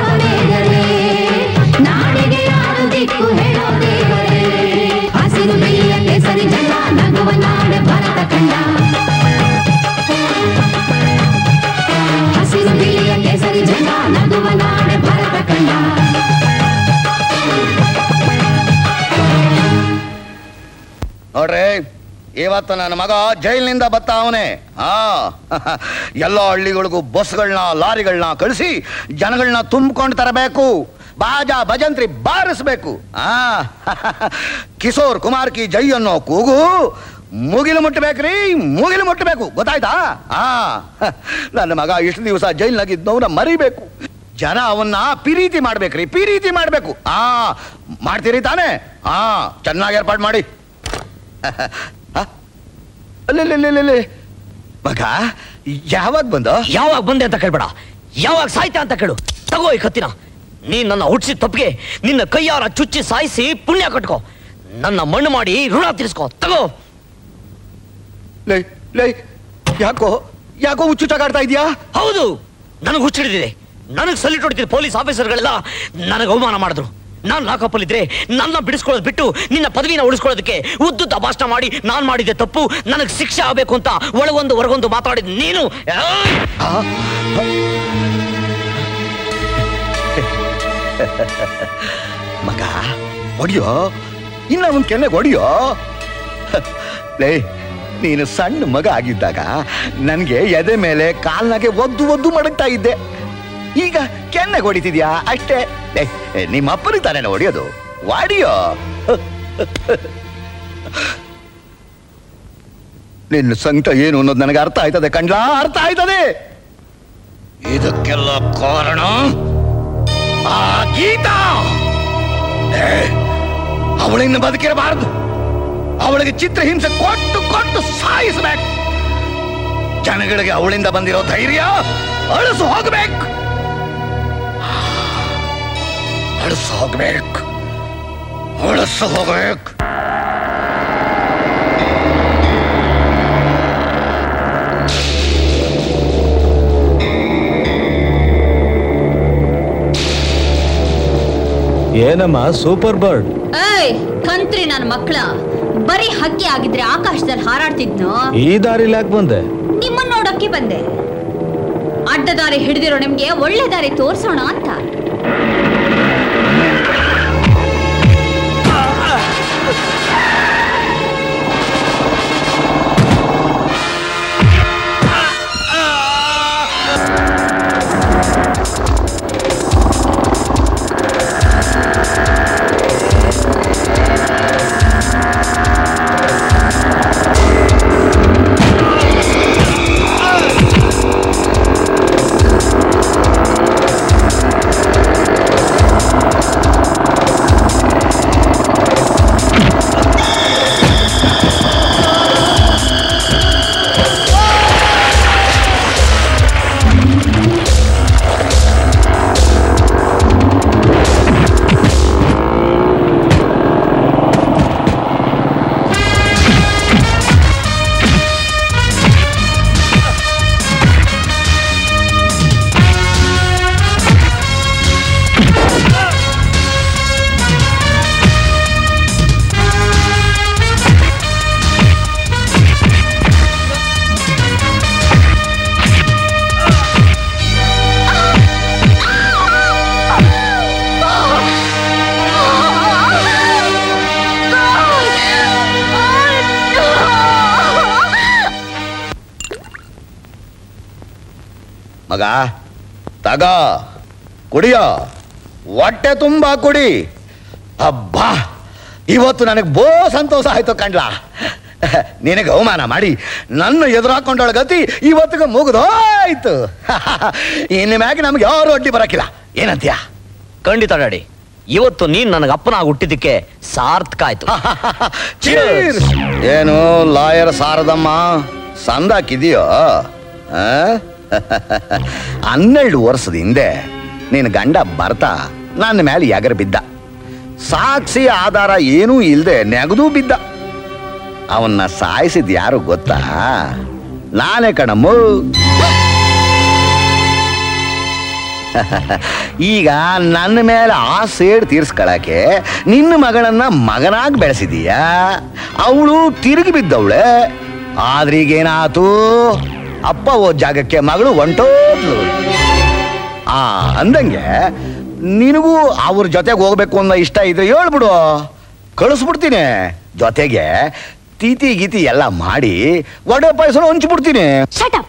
ನೋಡ್ರಿ ಇವತ್ತು ನನ್ನ ಮಗ ಜೈಲಿನಿಂದ ಬತ್ತ ಅವನೇ ಹಾ ಎಲ್ಲ ಹಳ್ಳಿಗಳಿಗೂ ಬಸ್ಗಳನ್ನ ಲಾರಿಗಳನ್ನ ಕಳಿಸಿ ಜನಗಳನ್ನ ತುಂಬಿಕೊಂಡು ತರಬೇಕು ಬಾಜಾ ಭಜಂತ್ರಿ ಬಾರಿಸ್ಬೇಕು ಆ ಕಿಶೋರ್ ಕುಮಾರ್ ಕಿ ಜೈ ಅನ್ನೋ ಕೂಗು ಮುಗಿಲು ಮುಟ್ಟಬೇಕ್ರಿ ಮುಗಿಲು ಮುಟ್ಟಬೇಕು ಗೊತ್ತಾಯ್ತಾ ಆ ನನ್ನ ಮಗ ಇಷ್ಟು ದಿವಸ ಜೈಲ್ನಾಗಿದ್ದವನ್ನ ಮರಿಬೇಕು ಜನ ಅವನ್ನ ಪಿರೀತಿ ಮಾಡ್ಬೇಕ್ರಿ ಪಿರೀತಿ ಮಾಡ್ಬೇಕು ಆ ಮಾಡ್ತೀರಿ ತಾನೇ ಆ ಚೆನ್ನಾಗಿ ಏರ್ಪಾಡು ಮಾಡಿ ಅಲ್ಲೇ ಮಗ ಯಾವಾಗ ಬಂದ ಯಾವಾಗ ಬಂದೆ ಅಂತ ಕೇಳ್ಬೇಡ ಯಾವಾಗ ಸಾಯ್ತೆ ಅಂತ ಕೇಳು ತಗೋ ಈ ಕತ್ತಿನ ನೀನ್ ನನ್ನ ಹುಟ್ಟಿಸಿದ ತಪ್ಪಿಗೆ ನಿನ್ನ ಕೈಯಾರ ಚುಚ್ಚಿ ಸಾಯಿಸಿ ಪುಣ್ಯ ಕಟ್ಕೋ ನನ್ನ ಮಣ್ಣು ಮಾಡಿ ಋಣ ತೀರಿಸ್ಕೋ ತಗೋ ಲೈ ಲೈ ಯಾಕೋ ಯಾಕೋ ಹುಚ್ಚುಚ್ಚಾಗಾಡ್ತಾ ಇದೀಯಾ ಹೌದು ನನಗೆ ಹುಚ್ಚಿಡಿದಿದೆ ನನಗೆ ಸಲ್ಯೂಟ್ ಹೊಡಿತಿದ್ದ ಪೊಲೀಸ್ ಆಫೀಸರ್ಗಳೆಲ್ಲ ನನಗೆ ಅವಮಾನ ಮಾಡಿದ್ರು ನಾನು ಲಾಕಪ್ಪಲ್ಲಿ ಇದ್ರೆ ನನ್ನ ಬಿಡಿಸ್ಕೊಳ್ಳೋದು ಬಿಟ್ಟು ನಿನ್ನ ಪದವಿನ ಉಳಿಸ್ಕೊಳ್ಳೋದಕ್ಕೆ ಉದ್ದುದ್ದ ಭಾಷಣ ಮಾಡಿ ನಾನು ಮಾಡಿದ್ದೆ ತಪ್ಪು ನನಗೆ ಶಿಕ್ಷೆ ಆಗಬೇಕು ಅಂತ ಒಳಗೊಂದು ಹೊರಗೊಂದು ಮಾತಾಡಿದ ನೀನು ಏಯ್! ಮಗ ಹೊಡಿಯೋ ಇನ್ನ ಅವನ್ ಕೆನ್ನೆಗೆ ಹೊಡಿಯೋ ಲೇ ನೀನು ಸಣ್ಣ ಮಗ ಆಗಿದ್ದಾಗ ನನಗೆ ಎದೆ ಮೇಲೆ ಕಾಲ್ನಾಗೆ ಒದ್ದು ಒದ್ದು ಮಡಗ್ತಾ ಇದ್ದೆ ಈಗ ಕೆನ್ನೆಗೆ ಹೊಡಿತಿದ್ಯಾ ಅಷ್ಟೇ ಲೇ ನಿಮ್ಮ ಅಪ್ಪನಿಗೆ ತಾನೇ ಹೊಡಿಯೋದು ವಾಡಿಯೋ ನಿನ್ನ ಸಂಕಟ ಏನು ಅನ್ನೋದು ನನಗೆ ಅರ್ಥ ಆಯ್ತದೆ ಕಂಡ್ಲಾ ಅರ್ಥ ಆಯ್ತದೆ ಇದಕ್ಕೆಲ್ಲ ಕಾರಣ ಆ ಗೀತಾ ಏ, ಅವಳಿನ್ನು ಬದುಕಿರಬಾರದು ಅವಳಿಗೆ ಚಿತ್ರಹಿಂಸೆ ಕೊಟ್ಟು ಕೊಟ್ಟು ಸಾಯಿಸಬೇಕು ಜನಗಳಿಗೆ ಅವಳಿಂದ ಬಂದಿರೋ ಧೈರ್ಯ ಅಳಿಸು ಹೋಗ್ಬೇಕು ಅಳಿಸು ಹೋಗ್ಬೇಕು ಅಳಿಸು ಹೋಗ್ಬೇಕು ಏನಮ್ಮ ಸೂಪರ್ ಬರ್ಡ್ ಏಯ್ ಕಂತ್ರಿ ನನ್ನ ಮಕ್ಕಳ ಬರೀ ಹಕ್ಕಿ ಆಗಿದ್ರೆ ಆಕಾಶದಲ್ಲಿ ಹಾರಾಡ್ತಿದ್ನೋ ಈ ದಾರಿಲಿ ಯಾಕೆ ಬಂದೆ ನಿಮ್ಮನ್ನ ನೋಡಕ್ಕೆ ಬಂದೆ ಅಡ್ಡ ದಾರಿ ಹಿಡಿದಿರೋ ನಿಮ್ಗೆ ಒಳ್ಳೆ ದಾರಿ ತೋರ್ಸೋಣ ಅಂತ ಮಗ ತಗ ಕುಡಿಯೋ ಹೊಟ್ಟೆ ತುಂಬಾ ಕುಡಿ ಅಬ್ಬಾ ಇವತ್ತು ನನಗೆ ಬೋ ಸಂತೋಷ ಆಯ್ತು ಕಂಡ್ಲಾ ನಿನಗೆ ಅವಮಾನ ಮಾಡಿ ನನ್ನ ಎದುರಾಕೊಂಡಳ ಗತಿ ಇವತ್ತಿಗೆ ಮುಗಿದೋಯ್ತು ಇನ್ನು ಮ್ಯಾಗೆ ನಮ್ಗೆ ಯಾರು ಅಡ್ಡಿ ಬರಕಿಲ್ಲ ಏನಂತೀಯ ಖಂಡಿತ ಡ್ಯಾಡಿ ಇವತ್ತು ನೀನ್ ನನಗೆ ಅಪ್ಪನಾಗಿ ಹುಟ್ಟಿದ್ದಕ್ಕೆ ಸಾರ್ಥಕ ಆಯ್ತು Cheers! ಏನು ಲಾಯರ್ ಸಾರದಮ್ಮ ಸಂದಾಕಿದೆಯೋ ಹನ್ನೆರಡು ವರ್ಷದ ಹಿಂದೆ ನಿನ್ನ ಗಂಡ ಬರ್ತಾ ನನ್ನ ಮೇಲೆ ಎಗರ್ ಬಿದ್ದ ಸಾಕ್ಷಿ ಆಧಾರ ಏನೂ ಇಲ್ಲದೆ ನೆಗದು ಬಿದ್ದ ಅವನ್ನ ಸಾಯಿಸಿದ್ ಯಾರು ಗೊತ್ತಾ ನಾನೇ ಕಣಮ್ಮ ಈಗ ನನ್ನ ಮೇಲೆ ಆ ಸೇಡ್ ತೀರ್ಸ್ಕೊಳಕ್ಕೆ ನಿನ್ನ ಮಗಳನ್ನ ಮಗನಾಗಿ ಬೆಳೆಸಿದೀಯಾ ಅವಳು ತಿರುಗಿ ಬಿದ್ದವಳೆ ಆದ್ರೆ ಈಗೇನಾತು ಅಪ್ಪ ಹೋದ ಜಾಗಕ್ಕೆ ಮಗಳು ಹೊಂಟೋದ್ಲು ಆ ಅಂದಂಗೆ ನಿನಗೂ ಅವ್ರ ಜೊತೆಗೆ ಹೋಗ್ಬೇಕು ಅನ್ನೋ ಇಷ್ಟ ಇದ್ರೆ ಹೇಳ್ಬಿಡು ಕಳಿಸ್ಬಿಡ್ತೀನಿ ಜೊತೆಗೆ ತೀತಿ ಗೀತಿ ಎಲ್ಲ ಮಾಡಿ ವಡೆ ಪಾಯಸನ ಹಂಚ್ಬಿಡ್ತೀನಿ ಶಟಪ್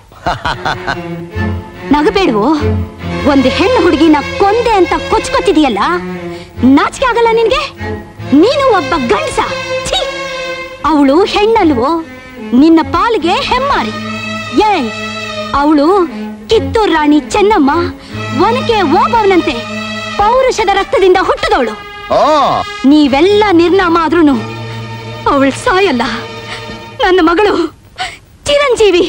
ನಗಬೇಡ್ವೋ ಒಂದು ಹೆಣ್ಣು ಹುಡುಗಿನ ಕೊಂದೆ ಅಂತ ಕೊಚ್ಕೊತಿದೀಯಲ್ಲ ನಾಚಿಕೆ ಆಗಲ್ಲ ನಿನ್ಗೆ ನೀನು ಒಬ್ಬ ಗಂಡಸ ಅವಳು ಹೆಣ್ಣಲ್ವೋ ನಿನ್ನ ಪಾಲಿಗೆ ಹೆಮ್ಮಾರಿ ಏ ಅವಳು ಕಿತ್ತೂರ್ ರಾಣಿ ಚೆನ್ನಮ್ಮ ಒನಕೆ ಓಬವ್ನಂತೆ ಪೌರುಷದ ರಕ್ತದಿಂದ ಹುಟ್ಟಿದವಳು ನೀವೆಲ್ಲ ನಿರ್ನಾಮ ಆದ್ರೂನು ಅವಳು ಸಾಯಲ್ಲ ನನ್ನ ಮಗಳು ಚಿರಂಜೀವಿ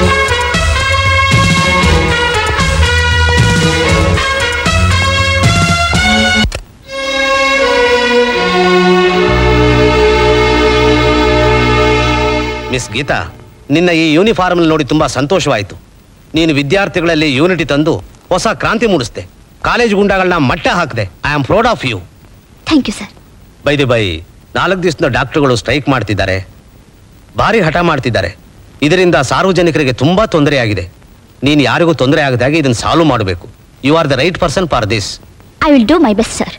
ಮಿಸ್ ಗೀತಾ ನಿನ್ನ ಈ ಯೂನಿಫಾರ್ಮ್ ನೋಡಿ ತುಂಬಾ ಸಂತೋಷವಾಯಿತು ನೀನು ವಿದ್ಯಾರ್ಥಿಗಳಲ್ಲಿ ಯೂನಿಟಿ ತಂದು ಹೊಸ ಕ್ರಾಂತಿ ಮೂಡಿಸ್ದೆ ಕಾಲೇಜ್ ಗುಂಡಾಗಳನ್ನ ಮಟ್ಟ ಹಾಕಿದೆ I am proud of you thank you sir ಬೈದೆ ಬೈ ನಾಲ್ಕು ದಿವಸದ ಡಾಕ್ಟರ್ಗಳು ಸ್ಟ್ರೈಕ್ ಮಾಡ್ತಿದ್ದಾರೆ ಭಾರಿ ಹಠ ಮಾಡ್ತಿದ್ದಾರೆ ಇದರಿಂದ ಸಾರ್ವಜನಿಕರಿಗೆ ತುಂಬಾ ತೊಂದರೆ ಆಗಿದೆ ನೀನು ಯಾರಿಗೂ ತೊಂದರೆ ಆಗದಾಗೆ ಇದನ್ನು ಸಾಲ್ವ್ ಮಾಡಬೇಕು you are the right person for this I will do my best sir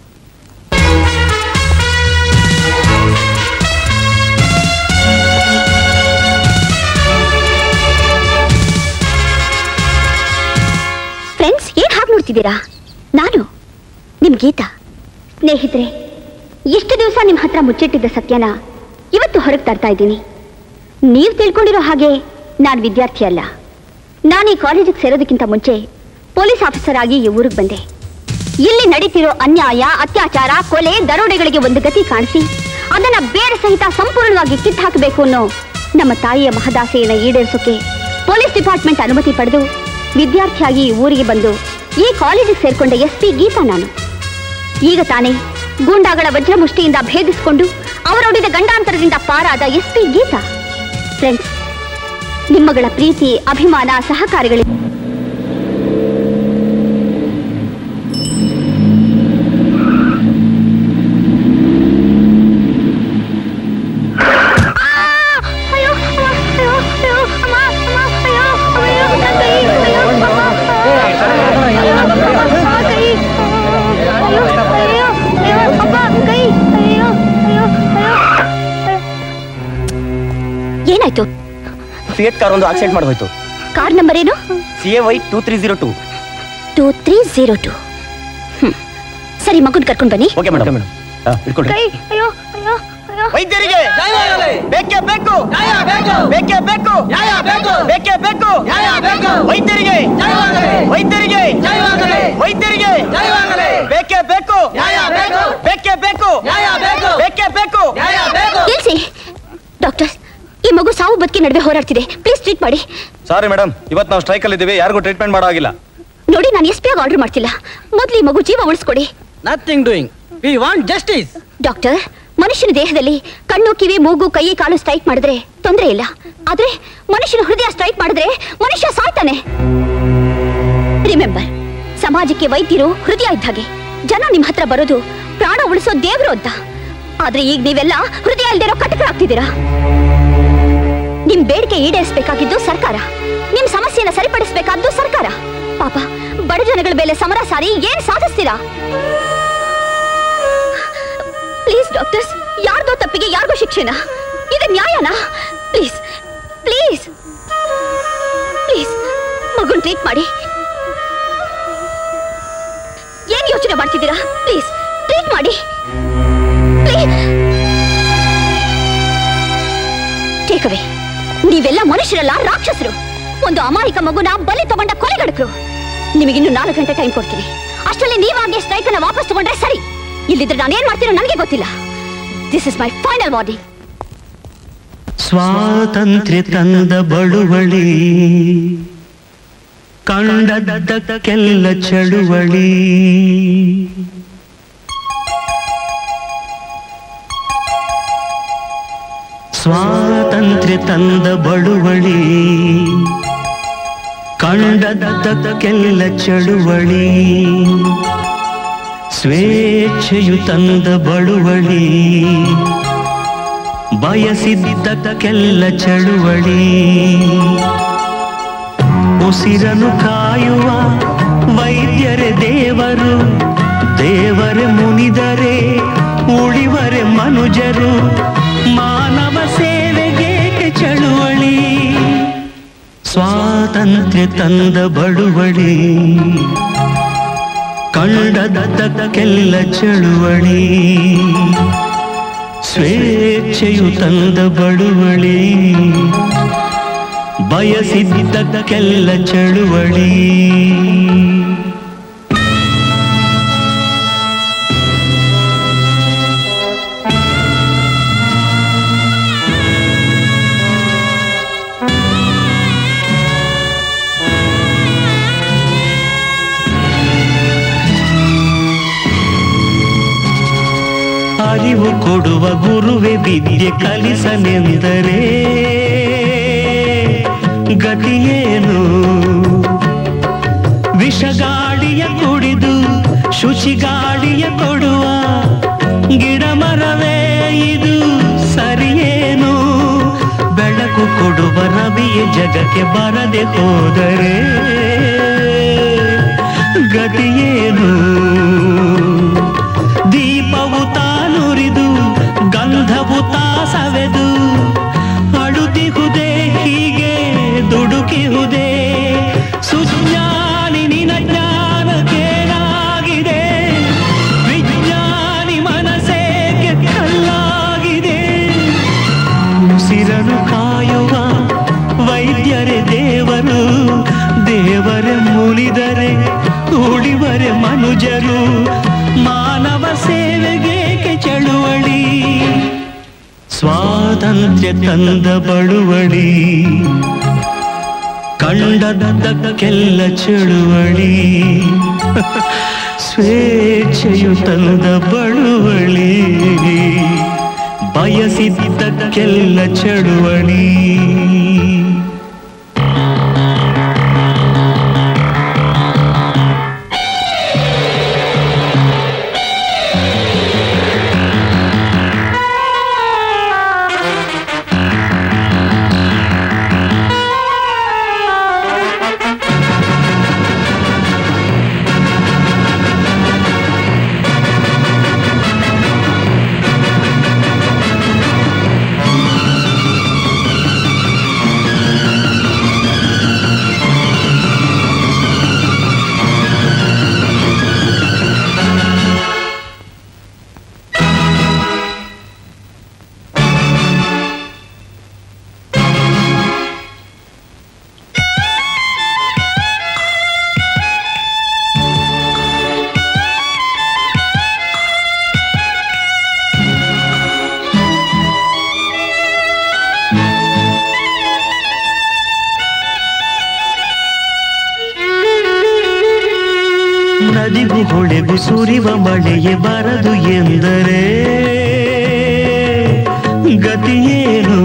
friends ಏನ್ ಹಾಗೆ ನೋಡ್ತಿದ್ದೀರಾ ನಾನು ನಿಮ್ ಗೀತಾ ಸ್ನೇಹಿತರೆ ಎಷ್ಟು ದಿವಸ ನಿಮ್ಮ ಹತ್ರ ಮುಚ್ಚಿಟ್ಟಿದ್ದ ಸತ್ಯನ ಇವತ್ತು ಹೊರಗೆ ತರ್ತಾ ಇದ್ದೀನಿ ನೀವು ತಿಳ್ಕೊಂಡಿರೋ ಹಾಗೆ ನಾನು ವಿದ್ಯಾರ್ಥಿ ಅಲ್ಲ ನಾನು ಈ ಕಾಲೇಜಿಗೆ ಸೇರೋದಕ್ಕಿಂತ ಮುಂಚೆ ಪೊಲೀಸ್ ಆಫೀಸರ್ ಆಗಿ ಈ ಊರಿಗೆ ಬಂದೆ ಇಲ್ಲಿ ನಡೀತಿರೋ ಅನ್ಯಾಯ ಅತ್ಯಾಚಾರ ಕೊಲೆ ದರೋಡೆಗಳಿಗೆ ಒಂದು ಗತಿ ಕಾಣಿಸಿ ಅದನ್ನ ಬೇಡ ಸಹಿತ ಸಂಪೂರ್ಣವಾಗಿ ಕಿತ್ತು ಹಾಕಬೇಕು ಅನ್ನೋ ನಮ್ಮ ತಾಯಿಯ ಮಹದಾಸೆಯನ್ನ ಈಡೇರಿಸೋಕೆ ಪೊಲೀಸ್ ಡಿಪಾರ್ಟ್ಮೆಂಟ್ ಅನುಮತಿ ಪಡೆದು ವಿದ್ಯಾರ್ಥಿಯಾಗಿ ಈ ಊರಿಗೆ ಬಂದು ಈ ಕಾಲೇಜಿಗೆ ಸೇರ್ಕೊಂಡ ಎಸ್ ಪಿ ಗೀತಾ ನಾನು ಈಗ ತಾನೇ ಗೂಂಡಾಗಳ ವಜ್ರಮುಷ್ಟಿಯಿಂದ ಭೇದಿಸಿಕೊಂಡು ಅವರೊಡಿದ ಗಂಡಾಂತರದಿಂದ ಪಾರಾದ ಎಸ್ ಪಿ ಗೀತಾ ಫ್ರೆಂಡ್ಸ್ ನಿಮ್ಮಗಳ ಪ್ರೀತಿ ಅಭಿಮಾನ ಸಹಕಾರಿಗಳಿಗೆ ಏನಾಯ್ತು ಫಿಯಟ್ ಕಾರ್ ಒಂದು ಆಕ್ಸಿಡೆಂಟ್ ಮಾಡಿ ಹೋಯ್ತು ಕಾರ್ ನಂಬರ್ ಏನು C A Y two three zero two two three zero two ಸರಿ ಮಗುನ್ ಕರ್ಕೊಂಡು ಬನ್ನಿ ಓಕೆ ಮೇಡಮ್ ಮೇಡಮ್ ಇಟ್ಕೊಳ್ರಿ ಅಯ್ಯೋ ಅಯ್ಯೋ ವೈದ್ಯರಿಗೆ ಬೇಕೇ ಬೇಕು ಬೇಕೇ ಬೇಕು ಬೇಕೇ ಬೇಕು ವೈದ್ಯರಿಗೆ ವೈದ್ಯರಿಗೆ ವೈದ್ಯರಿಗೆ ಬೇಕೇ ಬೇಕು ಬೇಕೇ ಬೇಕು ಬೇಕೇ ಬೇಕು ನಿಲ್ಸಿ ಡಾಕ್ಟರ್ ಈ ಮಗು ಸಾವು ಬದುಕಿ ನಡುವೆ ಹೋರಾಡ್ತಿದೆ ಪ್ಲೀಸ್ ಟ್ರೀಟ್ ಮಾಡಿ ಸಾರಿ ಮೇಡಮ್ ಇವತ್ತು ನಾವು ಸ್ಟ್ರೈಕ್ ಅಲ್ಲಿ ಇದ್ದೀವಿ ಯಾರಿಗೂ ಟ್ರೀಟ್ಮೆಂಟ್ ಮಾಡೋ ಆಗಿಲ್ಲ ನೋಡಿ ನಾನು ಎಸ್ ಪಿ ಆಗಿ ಆರ್ಡರ್ ಮಾಡ್ತಿಲ್ಲ ಮೊದ್ಲು ಈ ಮಗು ಜೀವ ಉಳಿಸ್ಕೊಡಿ nothing doing we want justice doctor ಮನುಷ್ಯನ ದೇಹದಲ್ಲಿ ಕಣ್ಣು ಕಿವಿ ಮೂಗು ಕೈ ಕಾಲು ಸ್ಟ್ರೈಕ್ ಮಾಡಿದ್ರೆ ತೊಂದರೆ ಇಲ್ಲ ಆದ್ರೆ ಮನುಷ್ಯನ ಹೃದಯ ಸ್ಟ್ರೈಕ್ ಮಾಡಿದ್ರೆ ಮನುಷ್ಯ ಸಾಯ್ತಾನೆ ರಿಮೆಂಬರ್ ಸಮಾಜಕ್ಕೆ ವೈದ್ಯರು ಹೃದಯ ಇದ್ದ ಹಾಗೆ ಜನ ನಿಮ್ ಹತ್ರ ಬರೋದು ಪ್ರಾಣ ಉಳಿಸೋ ದೇವ್ರು ಅಂತ ಆದ್ರೆ ಈಗ ನೀವೆಲ್ಲ ಹೃದಯ ಇಲ್ದಿರೋ ಕಟಕರಾಗ್ತಿದ್ದೀರಾ ನಿಮ್ ಬೇಡಿಕೆ ಈಡೇರಿಸಬೇಕಾಗಿದ್ದು ಸರ್ಕಾರ ನಿಮ್ ಸಮಸ್ಯೆನ ಸರಿಪಡಿಸಬೇಕಾದ್ದು ಸರ್ಕಾರ ಪಾಪ ಬಡ ಜನಗಳ ಮೇಲೆ ಸಮರ ಸಾರಿ ಏನ್ ಸಾಧಿಸ್ತೀರಾ ಪ್ಲೀಸ್ ಡಾಕ್ಟರ್ಸ್ ಯಾರ್ದೋ ತಪ್ಪಿಗೆ ಯಾರಿಗೋ ಶಿಕ್ಷೆನಾ ಇದು ನ್ಯಾಯನಾ ಪ್ಲೀಸ್ ಪ್ಲೀಸ್ ಪ್ಲೀಸ್ ಮಗುನ್ ಟ್ರೀಟ್ ಮಾಡಿ ಏನ್ ಯೋಚನೆ ಮಾಡ್ತಿದ್ದೀರಾ ಪ್ಲೀಸ್ ಟ್ರೀಟ್ ಮಾಡಿ ಟೇಕ್ ಅವೇ ನೀವೆಲ್ಲ ಮನುಷ್ಯರಲ್ಲ ರಾಕ್ಷಸರು ಒಂದು ಅಮಾಯಕ ಮಗುನ ಬಲಿ ತಗೊಂಡ ಕೊಲೆಗಡಕರು ನಿಮಗಿನ್ನು ನಾಲ್ಕು ಗಂಟೆ ಟೈಮ್ ಕೊಡ್ತೀನಿ ಅಷ್ಟರಲ್ಲಿ ನೀವಾಗೆ ಸ್ಟ್ರೈಕ್ ಅನ್ನ ವಾಪಸ್ ತಗೊಂಡ್ರೆ ಸರಿ ಇಲ್ಲಿದ್ರೆ ನಾನೇನ್ ಮಾಡ್ತೀನೋ ನನಗೆ ಗೊತ್ತಿಲ್ಲ this is my final warning ಸ್ವಾತಂತ್ರ್ಯ ತಂದ ಬಳುವಳಿ ಕಂಡದ್ದಕ್ಕೆಲ್ಲ ಚಳುವಳಿ ಸ್ವಾತಂತ್ರ್ಯ ತಂದ ಬಳುವಳಿ ಕಂಡದ್ದಕ್ಕೆಲ್ಲ ಚಳುವಳಿ ಸ್ವೇಚ್ಛೆಯು ತಂದ ಬಳುವಳಿ ಬಯಸಿದ್ದಕ್ಕೆಲ್ಲ ಚಳುವಳಿ ಉಸಿರನು ಕಾಯುವ ವೈದ್ಯರೇ ದೇವರು ದೇವರೇ ಮುನಿದರೆ ಉಳಿವರೆ ಮನುಜರು ಮಾನವ ಸೇವೆಗೆ ಸ್ವಾತಂತ್ರ್ಯ ತಂದ ಬಳುವಳಿ ಕಂಡದ್ದಕ್ಕೆಲ್ಲ ಚಳುವಳಿ ಸ್ವೇಚ್ಛೆಯು ತಂದ ಬಳುವಳಿ ಬಯಸಿದ್ದಕ್ಕೆಲ್ಲ ಚಳುವಳಿ ಅರಿವು ಕೊಡುವ ಗುರುವೆ ವಿದ್ಯೆ ಕಲಿಸನೆಂದರೆ ಗತಿಯೇನು ವಿಷಗಾಳಿಯ ಕುಡಿದು ಶುಚಿಗಾಳಿಯ ಕೊಡುವ ಗಿಡ ಮರವೇ ಇದು ಸರಿಯೇನು ಬೆಳಕು ಕೊಡುವ ರವಿಯ ಜಗಕ್ಕೆ ಬರದೆ ಹೋದರೆ ಗತಿಯೇನು ದೀಪವು ತಾನುರಿದು ಗಂಧವು ತಾ ಸವೆದು ಅಳುತಿಹುದೇ ಹೀಗೆ ದುಡುಕಿಹುದೇ ಸುಜ್ಞಾನಿ ನಿನ ಜ್ಞಾನಕ್ಕೇನಾಗಿದೆ ವಿಜ್ಞಾನಿ ಮನಸ್ಸೇಕೆ ಕಲ್ಲಾಗಿದೆ ಉಸಿರನು ಕಾಯುವ ವೈದ್ಯರೇ ದೇವರು ದೇವರೇ ಮುನಿದರೆ ಉಳಿವರೆ ಮನುಜರು ಮಾನವ ಸೇವೆಗೇಕೆ ಚಳುವಳಿ ಸ್ವಾತಂತ್ರ್ಯ ತಂದ ಬಳುವಳಿ ಕಂಡದ್ದಕ್ಕೆಲ್ಲ ಚಳುವಳಿ ಸ್ವೇಚ್ಛೆಯು ತಂದ ಬಳುವಳಿ ಬಯಸಿದ್ದಕ್ಕೆಲ್ಲ ಚಳುವಳಿ ನದಿಗೂ ಹೊಳೆಗೂ ಸುರಿವ ಮಳೆಯೇ ಬರದು ಎಂದರೆ ಗತಿಯೇನು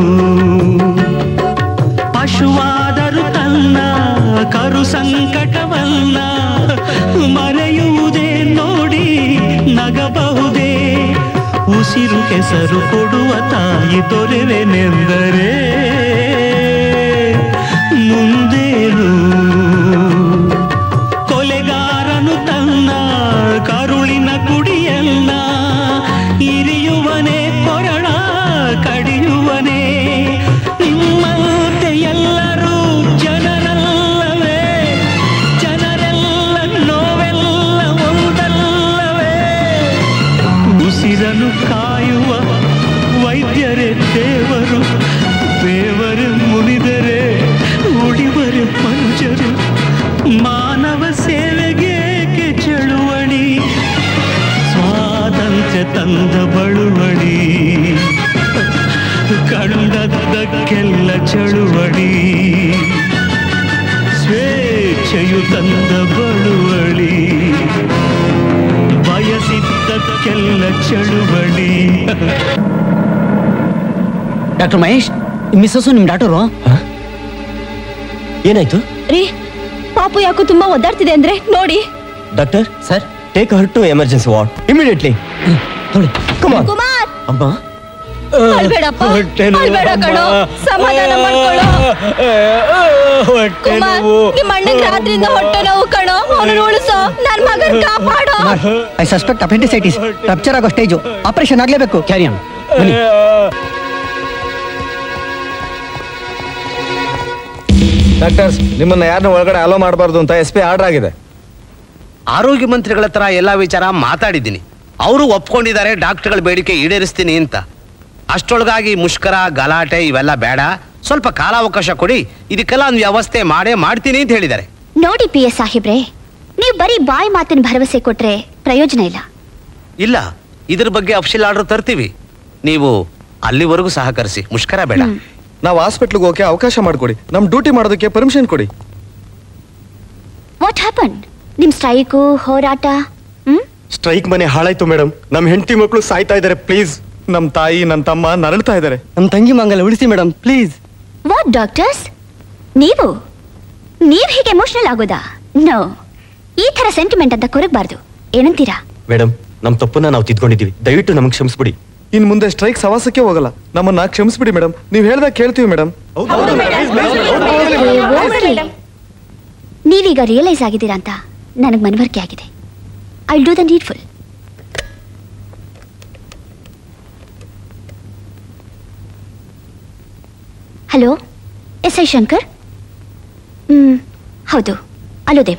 ಪಶುವಾದರೂ ತನ್ನ ಕರು ಸಂಕಟವಲ್ಲ ಮರೆಯುವುದೇ ನೋಡಿ ನಗಬಹುದೇ ಉಸಿರು ಹೆಸರು ಕೊಡುವ ತಾಯಿ ದೊರೆವೆನೆಂದರೆ ಮುಂದೇನು ಕೊಲೆಗಾರನು ತನ್ನ ಕರುಳಿನ ಕುಡಿಯಲ್ಲ ಇರಿಯುವನೇ ಕೊರಳ ಕಡಿಯುವನೇ ನಿಮ್ಮಂತೆ ಎಲ್ಲರೂ ಜನರಲ್ಲವೇ ಜನರೆಲ್ಲ ನೋವೆಲ್ಲ ಒಂದಲ್ಲವೇ ಉಸಿರನು ಕಾಯುವ ವೈದ್ಯರೇ ದೇವರು ದೇವರೇ ಮುನಿದರೆ ಉಳಿವರೆ ಪಂಚರು ಮಾನವ ಸೇವೆಗೇಕೆ ಚಳುವಳಿ ಸ್ವಾತಂತ್ರ್ಯ ತಂದ ಬಳುವಳಿ ಕಂಡದ್ದಕ್ಕೆಲ್ಲ ಚಳುವಳಿ ಸ್ವೇಚ್ಛೆಯು ತಂದ ಬಳುವಳಿ ಬಯಸಿದ್ದಕ್ಕೆಲ್ಲ ಚಳುವಳಿ ಡಾಕ್ಟರ್ ಮಹೇಶ್ ಮಿಸ್ಸಸ್ಸು ನಿಮ್ ಡಾಕ್ಟರು ಏನಾಯ್ತು ರೀ ಪಾಪು ಯಾಕೋ ತುಂಬಾ ಒದ್ದಾಡ್ತಿದೆ ಅಂದ್ರೆ ನೋಡಿ doctor sir take her to emergency ward immediately come on Kumar ಅಮ್ಮ ಅಳ್ಬೇಡಪ್ಪ ಅಳ್ಬೇಡ ಕಣೋ ಸಮಾಧಾನ ಮಾಡ್ಕೊಳ್ಳೋ ಕುಮಾರ್ ನಿಮ್ಮ ಅಣ್ಣಂಗ್ ರಾತ್ರಿಯಿಂದ ಹೊಟ್ಟೆ ನೋವು ಕಣೋ ಅವನು ಉಳಿಸೋ ನನ್ ಮಗನ್ ಕಾಪಾಡೋ ಐ ಸಸ್ಪೆಕ್ಟ್ ಅಪೆಂಡಿಸೈಟಿಸ್ ರಪ್ಚರ್ ಆಗೋ ಸ್ಟೇಜು ಆಪರೇಷನ್ ಆಗ್ಲೇಬೇಕು ಕ್ಯಾರಿಯನ್ ಡಾಕ್ಟರ್ಸ್ ನಿಮ್ಮನ್ನ ಯಾರನ್ನ ಒಳಗಡೆ ಅಲೋ ಮಾಡಬಾರ್ದು ಅಂತ ಎಸ್ ಪಿ ಆರ್ಡರ್ ಆಗಿದೆ ಆರೋಗ್ಯ ಮಂತ್ರಿಗಳ ಹತ್ರ ಎಲ್ಲಾ ವಿಚಾರ ಮಾತಾಡಿದ್ದೀನಿ ಅವರು ಒಪ್ಕೊಂಡಿದ್ದಾರೆ ಡಾಕ್ಟರ್ಗಳ ಬೇಡಿಕೆ ಈಡೇರಿಸ್ತೀನಿ ಅಂತ ಅಷ್ಟೊಳಗಾಗಿ ಮುಷ್ಕರ ಗಲಾಟೆ ಇವೆಲ್ಲ ಬೇಡ ಸ್ವಲ್ಪ ಕಾಲಾವಕಾಶ ಕೊಡಿ ಇದಕ್ಕೆಲ್ಲ ಒಂದು ವ್ಯವಸ್ಥೆ ಮಾಡೇ ಮಾಡ್ತೀನಿ ಅಂತ ಹೇಳಿದ್ದಾರೆ ನೋಡಿ ಪಿ ಎಸ್ ಸಾಹೇಬ್ರೆ ನೀವು ಬರೀ ಬಾಯಿ ಮಾತಿನ ಭರವಸೆ ಕೊಟ್ರೆ ಪ್ರಯೋಜನ ಇಲ್ಲ ಇಲ್ಲ ಇದ್ರ ಬಗ್ಗೆ ಅಫ್ಸಿಲ್ ಆರ್ಡರ್ ತರ್ತೀವಿ ನೀವು ಅಲ್ಲಿವರೆಗೂ ಸಹಕರಿಸಿ ಮುಷ್ಕರ ಬೇಡ ನಾವು ಹಾಸ್ಪಿಟ್ಲಿಗೆ ಹೋಗಕ್ಕೆ ಅವಕಾಶ ಮಾಡಿಕೊಡಿ ನಮ್ ಡ್ಯೂಟಿ ಮಾಡೋದಕ್ಕೆ ಪರ್ಮಿಷನ್ ಕೊಡಿ ವಾಟ್ ಹ್ಯಾಪನ್ ನಿಮ್ ಸ್ಟ್ರೈಕು ಹೋರಾಟ ಸ್ಟ್ರೈಕ್ ಮನೆ ಹಾಳಾಯ್ತು ಮೇಡಮ್ ನಮ್ ಹೆಂಡತಿ ಮಕ್ಕಳು ಸಾಯ್ತಾ ಇದಾರೆ ಪ್ಲೀಸ್ ನಮ್ ತಾಯಿ ನನ್ ತಮ್ಮ ನರಳ್ತಾ ಇದಾರೆ ನಮ್ ತಂಗಿ ಮಂಗಲ ಉಳಿಸಿ ಮೇಡಮ್ ಪ್ಲೀಸ್ ವಾಟ್ ಡಾಕ್ಟರ್ಸ್ ನೀವು ನೀವ್ ಹೀಗೆ ಎಮೋಷನಲ್ ಆಗೋದಾ ನೋ ಈ ತರ ಸೆಂಟಿಮೆಂಟ್ ಅಂತ ಕೊರಗಬಾರ್ದು ಏನಂತೀರಾ ಮೇಡಮ್ ನಮ್ ತಪ್ಪನ್ನ ನಾವು ತಿದ್ಕೊಂಡಿದೀವಿ ದಯವಿಟ್ಟು ನಮಗೆ ಕ್ಷಮಿಸ್ಬಿಡಿ ಇನ್ ಮುಂದೆ ಸ್ಟ್ರೈಕ್ ಸವಾಸಕ್ಕೆ ಹೋಗಲ್ಲ ನಮ್ಮನ್ನ ಕ್ಷಮಿಸ್ಬಿಡಿ ಮೇಡಮ್ ನೀವ್ ಹೇಳ್ದಾಗ ಕೇಳ್ತೀವಿ ಮೇಡಮ್ ನೀವೀಗ ರಿಯಲೈಸ್ ಆಗಿದ್ದೀರಾ ಅಂತ ನನಗೆ ಮನವರಿಕೆ ಆಗಿದೆ I do the needful hello S I Shankar hmm ಹೌದು ಅಲ್ಲೋದೆ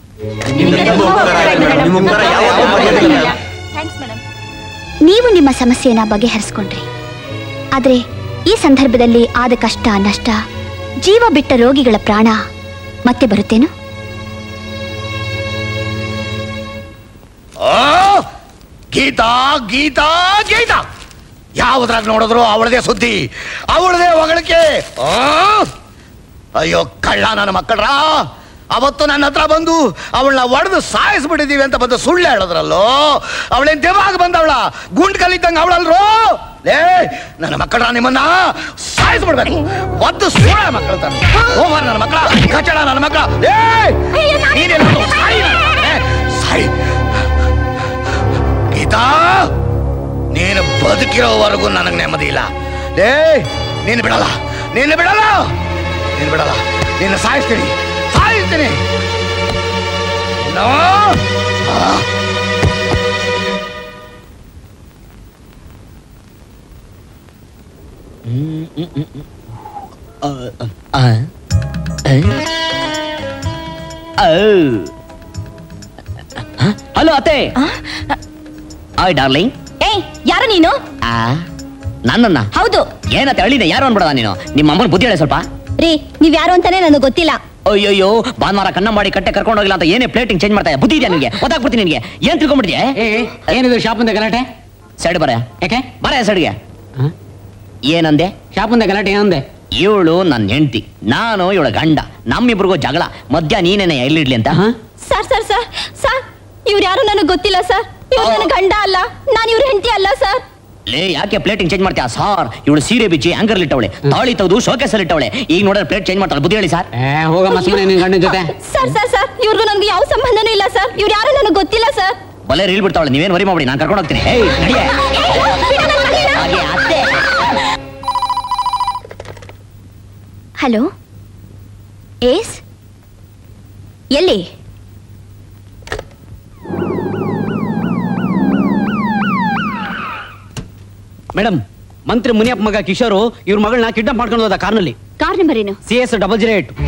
ನೀವು ನಿಮ್ಮ ಸಮಸ್ಯೆನ ಬಗೆಹರಿಸ್ಕೊಂಡ್ರಿ ಆದ್ರೆ ಈ ಸಂದರ್ಭದಲ್ಲಿ ಆದ ಕಷ್ಟ ನಷ್ಟ ಜೀವ ಬಿಟ್ಟ ರೋಗಿಗಳ ಪ್ರಾಣ ಮತ್ತೆ ಬರುತ್ತೇನು ಆ, ಗೀತಾ ಗೀತಾ ಗೀತಾ ಯಾವುದ್ರಾಗ ನೋಡಿದ್ರು ಅವಳದೇ ಸುದ್ದಿ ಅವಳದೇ ಹೊಗಳಿಕೆ ಆ? ಅಯ್ಯೋ ಕಳ್ಳ ನನ್ನ ಮಕ್ಕಳ್ರ ಅವತ್ತು ನನ್ನ ಹತ್ರ ಬಂದು ಅವಳನ್ನ ಒಡೆದು ಸಾಯಿಸ್ಬಿಟ್ಟಿದೀವಿ ಅಂತ ಬಂದು ಸುಳ್ಳು ಹೇಳಿದ್ರಲ್ಲೋ ಅವಳೇನ್ ದೇವಾಗ ಬಂದವಳ ಗುಂಡ್ ಕಲಿತಂಗ ಅವಳಲ್ರೋ ಲೇ ನನ್ನ ಮಕ್ಕಳ ನಿಮ್ಮನ್ನ ಸಾಯಿಸ್ಬಿಡ್ಬೇಕು ಒದ್ದು ಸುಳ್ಳ ಮಕ್ಕಳ ಹೋಗ್ಬಾರ ನನ್ನ ಮಕ್ಕಳ ಕಚ್ಚಡ ನನ್ನ ಮಕ್ಕಳ ಲೇ ನೀನೆಲ್ಲ ಸಾಯಿ ನನ್ನ ಮಗನೇ, ಸಾಯಿ ಗೀತಾ ನೀನು ಬದುಕಿರೋವರೆಗೂ ನನಗೆ ನೆಮ್ಮದಿ ಇಲ್ಲ ಲೇ ನೀನು ಬಿಡಲ್ಲ ನೀನು ಬಿಡಲ್ಲ ನೀನು ಬಿಡಲ್ಲ ನಿನ್ನ ಸಾಯಿಸ್ತೀನಿ ಸಾಯಿಸ್ತೀನಿ ಇನ್ನು? ಆ. ಹಲೋ ಅತ್ತೆ ಆಯ್ ಡಾರ್ಲಿಂಗ್ ಏಯ್ ಯಾರು ನೀನು ಆ ನನ್ನನ್ನ ಹೌದು ಏನತ್ತೆ ಅಳಿದೆ ಯಾರು ಅನ್ಬಿಡದ ನೀನು ನಿಮ್ಮ ಅಮ್ಮನ ಬುದ್ಧಿ ಹೇಳಿ ಸ್ವಲ್ಪ ರೀ ನೀವ್ ಯಾರು ಅಂತಾನೆ ನನಗೆ ಗೊತ್ತಿಲ್ಲ ಅಯ್ಯೋ ಭಾನುವಾರ ಕಣ್ಣ ಮಾಡಿ ಕಟ್ಟೆ ಕರ್ಕೊಂಡು ಹೋಗಿಲ್ಲ ಅಂತ ಏನೇ ಪ್ಲೇಟಿಂಗ್ ಚೇಂಜ್ ಮಾಡ್ತಾ ಬುದ್ಧಿ ಇದೆಯಾ ನಿನಗೆ ಗೊತ್ತಾಗ್ಬಿಡ್ತೀನಿ ನಿನಗೆ ಏನ್ ತಿಳ್ಕೊಂಡ್ಬಿಟ್ಟಿದ್ಯಾ ಏನಿದು ಶಾಪಿಂದ ಗಲಾಟೆ ಸೈಡ್ ಬರ ಯಾಕೆ ಬರ ಸೈಡ್ಗೆ ಏನಂದೆ ಶಾಪಿಂದ ಗಲಾಟೆ ಏನಂದೆ ಇವಳು ನನ್ನ ಹೆಂಡತಿ ನಾನು ಇವಳ ಗಂಡ ನಮ್ಮಿಬ್ರಿಗೂ ಜಗಳ ಮಧ್ಯ ನೀನೇನೆ ಎಲ್ಲಿಡ್ಲಿ ಅಂತ ಸರ್ ಸರ್ ಸರ್ ಸರ್ ಇವ್ರು ಯಾರು ನನಗೆ ಗೊತ್ತಿಲ್ಲ ಸರ್ ಇವ್ರು ನನ್ನ ಗಂಡ ಅಲ್ಲ ನಾನು ಇವ್ರ ಹೆಂಡತಿ ಅಲ್ಲ ಸರ್ ಲೇ ಯಾಕೆ ಪ್ಲೇಟಿಂಗ್ ಚೇಂಜ್ ಮಾಡ್ತೀಯಾ ಸಾರ್ ಇವಳು ಸೀರೆ ಬಿಚ್ಚಿ ಆಂಗರ್ ಇಟ್ಟವಳೆ ತಾಳಿ ತೆಗೆದು ಶೋಕೇಸ್ ಇಟ್ಟವಳೆ ಈಗ ನೋಡಿದ್ರೆ ಪ್ಲೇಟ್ ಚೇಂಜ್ ಮಾಡ್ತಾಳೆ ಬುದ್ಧಿ ಹೇಳಿ ಸರ್ ಹೋಗಮ್ಮ ಸುಮ್ಮನೆ ನಿನ್ ಗಂಡನ ಜೊತೆ ಸರ್ ಸರ್ ಸರ್ ಇವ್ರಿಗೂ ನನಗೆ ಯಾವ ಸಂಬಂಧನೂ ಇಲ್ಲ ಸರ್ ಇವ್ರು ಯಾರು ನನಗೆ ಗೊತ್ತಿಲ್ಲ ಸರ್ ಬಲೆ ರೀಲ್ ಬಿಡ್ತಾವಳೆ ನೀವೇನ್ ವರಿ ಮಾಡಿ ನಾನು ಕರ್ಕೊಂಡು ಹೋಗ್ತೀನಿ ಏಯ್ ನಡಿಯೇ ಹಾಗೆ ಅತ್ತೆ ಹಲೋ ಏಸ್ ಎಲ್ಲಿ ಮೇಡಮ್ ಮಂತ್ರಿ ಮುನಿಯಪ್ಪ ಮಗ ಕಿಶೋರು ಇವ್ರ ಮಗಳನ್ನ ಕಿಡ್ನಾಪ್ ಮಾಡ್ಕೊಂಡು ಹೋದ ಕಾರ್ನಲ್ಲಿ ಕಾರ್ ನಂಬರ್ ಏನು C S double zero eight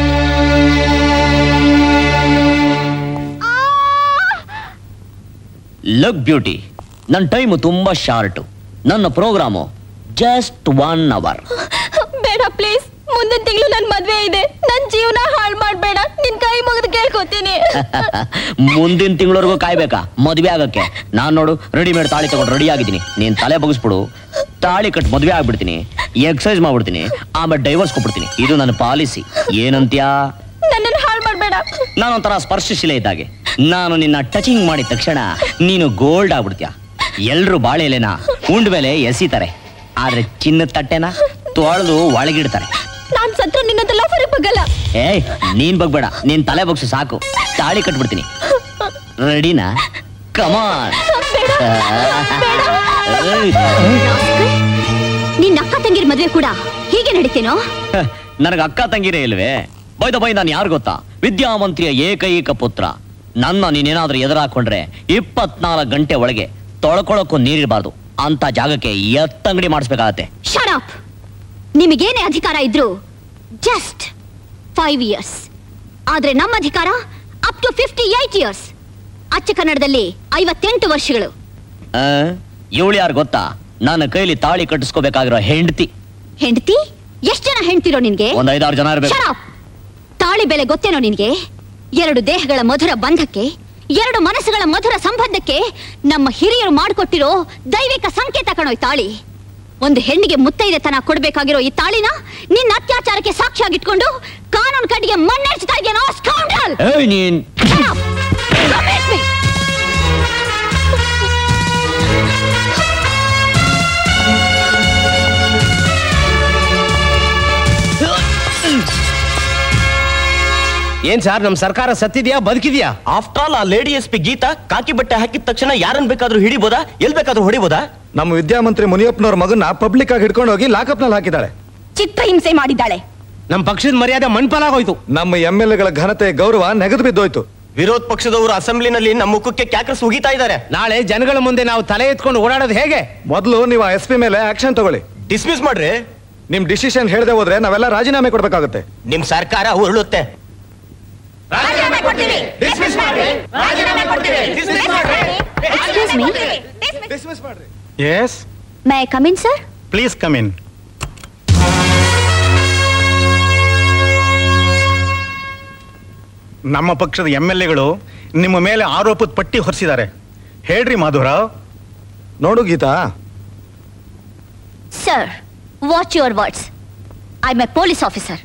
look beauty ನನ್ನ ಟೈಮು ತುಂಬಾ ಶಾರ್ಟು ನನ್ನ ಪ್ರೋಗ್ರಾಮು ಜಸ್ಟ್ ಒನ್ ಅವರ್ ಬೇಡ ಪ್ಲೀಸ್ ಮುಂದಿನ ತಿಂಗಳು ನನ್ನ ಮದ್ವೆ ಇದೆ ನನ್ನ ಜೀವನ ಹಾಳು ಮಾಡಬೇಡ ನಿನ್ ಕೈ ಮುಗಿದು ಕೇಳ್ಕೊತೀನಿ ಮುಂದಿನ ತಿಂಗಳವರೆಗೂ ಕಾಯ್ಬೇಕಾ ಮದ್ವೆ ಆಗಕ್ಕೆ ನಾನ್ ನೋಡು ರೆಡಿಮೇಡ್ ತಾಳಿ ತಗೊಂಡು ರೆಡಿ ಆಗಿದ್ದೀನಿ ನೀನ್ ತಲೆ ಬಗ್ಸ್ಬಿಡು ತಾಳಿ ಕಟ್ ಮದ್ವೆ ಆಗ್ಬಿಡ್ತೀನಿ ಎಕ್ಸರ್ಸೈಸ್ ಮಾಡ್ಬಿಡ್ತೀನಿ ಆಮೇಲೆ ಡೈವರ್ಸ್ ಕೊಟ್ಬಿಡ್ತೀನಿ ಇದು ನನ್ನ ಪಾಲಿಸಿ ಏನಂತ್ಯಾ ನನ್ನನ್ನು ಹಾಳು ಮಾಡಬೇಡ ನಾನೊಂಥರ ಸ್ಪರ್ಶಶಿಲೆ ಇದ್ದಾಗೆ ನಾನು ನಿನ್ನ ಟಚಿಂಗ್ ಮಾಡಿದ ತಕ್ಷಣ ನೀನು ಗೋಲ್ಡ್ ಆಗ್ಬಿಡ್ತೀಯ ಎಲ್ರು ಬಾಳೆ ಎಲೆನ ಉಂಡ್ ಮೇಲೆ ಎಸಿತಾರೆ ಆದ್ರೆ ಚಿನ್ನದ ತಟ್ಟೆನ ತೊಳೆದು ಒಳಗಿಡ್ತಾರೆ ನಾನ್ ಸತ್ರ ನಿನ್ನಂತ ಲಫರಿಗೆ ಬಗ್ಗಲ್ಲ ಏಯ್ ನೀನ್ ಬಗ್ಬೇಡ ನೀನ್ ತಲೆ ಬಗ್ಸು ಸಾಕು ತಾಳಿ ಕಟ್ಬಿಡ್ತೀನಿ ರೆಡಿನಾ ಕಮಾನ್ ನಿನ್ನ ಅಕ್ಕ ತಂಗಿರ ಮದ್ವೆ ಕೂಡ ಹೀಗೆ ನಡೀತೇನೋ ನನಗೆ ಅಕ್ಕ ತಂಗಿರೇ ಇಲ್ವೇ ಬೈದ ಬೈ ನಾನು ಯಾರು ಗೊತ್ತಾ ವಿದ್ಯಾಮಂತ್ರಿಯ ಏಕೈಕ ಪುತ್ರ ನನ್ನ ನೀನೇನಾದ್ರೂ ಎದುರಾಕೊಂಡ್ರೆ ಇಪ್ಪತ್ನಾಲ್ಕು ಗಂಟೆ ಒಳಗೆ ತೊಳ್ಕೊಳಕ್ಕೂ ನೀರಿರಬಾರ್ದು ಅಂತ ಜಾಗಕ್ಕೆ ಎತ್ತಂಗಡಿ ಮಾಡಿಸ್ಬೇಕಾಗತ್ತೆ ಶಟ್ ಅಪ್ ನಿಮಗೇನೇ ಅಧಿಕಾರ ಇದ್ರು ಜಸ್ಟ್ ಫೈವ್ ಇಯರ್ಸ್ ಆದ್ರೆ ನಮ್ಮ ಅಧಿಕಾರ up to fifty eight years ಅಚ್ಚ ಕನ್ನಡದಲ್ಲಿ ಐವತ್ತೆಂಟು ವರ್ಷಗಳು ಇವಳು ಯಾರು ಗೊತ್ತಾ ನನ್ನ ಕೈಲಿ ತಾಳಿ ಕಟ್ಟಿಸ್ಕೋಬೇಕಾಗಿರೋ ಹೆಂಡತಿ ಹೆಂಡತಿ ಎಷ್ಟ್ ಜನ ಹೆಂಡ್ತಿರೋ ನಿನ್ಗೆ ಒಂದ್ ಐದಾರು ಜನ ಇರ್ಬೇಕು Shut up! ತಾಳಿ ಬೆಲೆ ಗೊತ್ತೇನೋ ನಿನ್ಗೆ ಎರಡು ದೇಹಗಳ ಮಧುರ ಬಂಧಕ್ಕೆ ಎರಡು ಮನಸ್ಸುಗಳ ಮಧುರ ಸಂಬಂಧಕ್ಕೆ ನಮ್ಮ ಹಿರಿಯರು ಮಾಡಿಕೊಟ್ಟಿರೋ ದೈವಿಕ ಸಂಕೇತ ಕಣೋ ಈ ತಾಳಿ ಒಂದು ಹೆಣ್ಣಿಗೆ ಮುತ್ತೈದೆತನ ಕೊಡ್ಬೇಕಾಗಿರೋ ಈ ತಾಳಿನ ನಿನ್ನ ಅತ್ಯಾಚಾರಕ್ಕೆ ಸಾಕ್ಷಿಯಾಗಿಟ್ಕೊಂಡು ಕಾನೂನು ಕಡ್ಡಿಗೆ ಮಣ್ಣೆರ್ಚ್ತಾ ಇದೆಯೋ ಸ್ಕೌಂಡಲ್ ಏಯ್ ನೀನ್ ಏನ್ ಸರ್ ನಮ್ ಸರ್ಕಾರ ಸತ್ತಿದ್ಯಾ ಬದುಕಿದ್ಯಾ ಆಫ್ಟರ್ ಆಲ್ ಆ ಲೇಡಿ ಎಸ್ ಪಿ ಗೀತಾ ಕಾಕಿ ಬಟ್ಟೆ ಹಾಕಿದ ತಕ್ಷಣ ಯಾರನ್ನ ಬೇಕಾದ್ರೂ ಹಿಡಿಬೋದಾ ಎಲ್ ಬೇಕಾದ್ರೂ ಹೊಡಿಬೋದಾ ನಮ್ಮ ವಿದ್ಯಾಮಂತ್ರಿ ಮುನಿಯಪ್ಪನವ್ರ ಮಗನ ಪಬ್ಲಿಕ್ ಆಗಿ ಹಿಡ್ಕೊಂಡು ಹೋಗಿ ಲಾಕಪ್ನಲ್ಲಿ ಹಾಕಿದ್ದಾಳೆ ಚಿತ್ರಹಿಂಸೆ ಮಾಡಿದ್ದಾಳೆ ನಮ್ ಪಕ್ಷದ ಮರ್ಯಾದೆ ಮಣ್ಪಾಲಾಗೋಯ್ತು ನಮ್ಮ ಎಂ ಎಲ್ ಎಗಳ ಘನತೆ ಗೌರವ ನೆಗೆದು ಬಿದ್ದೋಯ್ತು ವಿರೋಧ ಪಕ್ಷದವರು ಅಸೆಂಬ್ಲಿನಲ್ಲಿ ನಮ್ಮ ಮುಖಕ್ಕೆ ಕ್ಯಾಕ್ರಸ್ ಉಗಿತಾ ಇದ್ದಾರೆ ನಾಳೆ ಜನಗಳ ಮುಂದೆ ನಾವು ತಲೆ ಎತ್ಕೊಂಡು ಓಡಾಡೋದು ಹೇಗೆ ಮೊದಲು ನೀವು ಎಸ್ ಪಿ ಮೇಲೆ ಆಕ್ಷನ್ ತಗೊಳ್ಳಿ ಡಿಸ್ಮಿಸ್ ಮಾಡ್ರಿ ನಿಮ್ ಡಿಸಿಷನ್ ಹೇಳದೆ ಹೋದ್ರೆ ನಾವೆಲ್ಲ ರಾಜೀನಾಮೆ ಕೊಡ್ಬೇಕಾಗುತ್ತೆ ನಿಮ್ ಸರ್ಕಾರ ಉರುಳುತ್ತೆ excuse me yes may I come in sir please come in ನಮ್ಮ ಪಕ್ಷದ ಎಂ ಎಲ್ ಎಗಳು ನಿಮ್ಮ ಮೇಲೆ ಆರೋಪದ ಪಟ್ಟಿ ಹೊರಿಸಿದ್ದಾರೆ ಹೇಳ್ರಿ ಮಾಧುರಾವ್ ನೋಡು Geeta sir watch your words I a police officer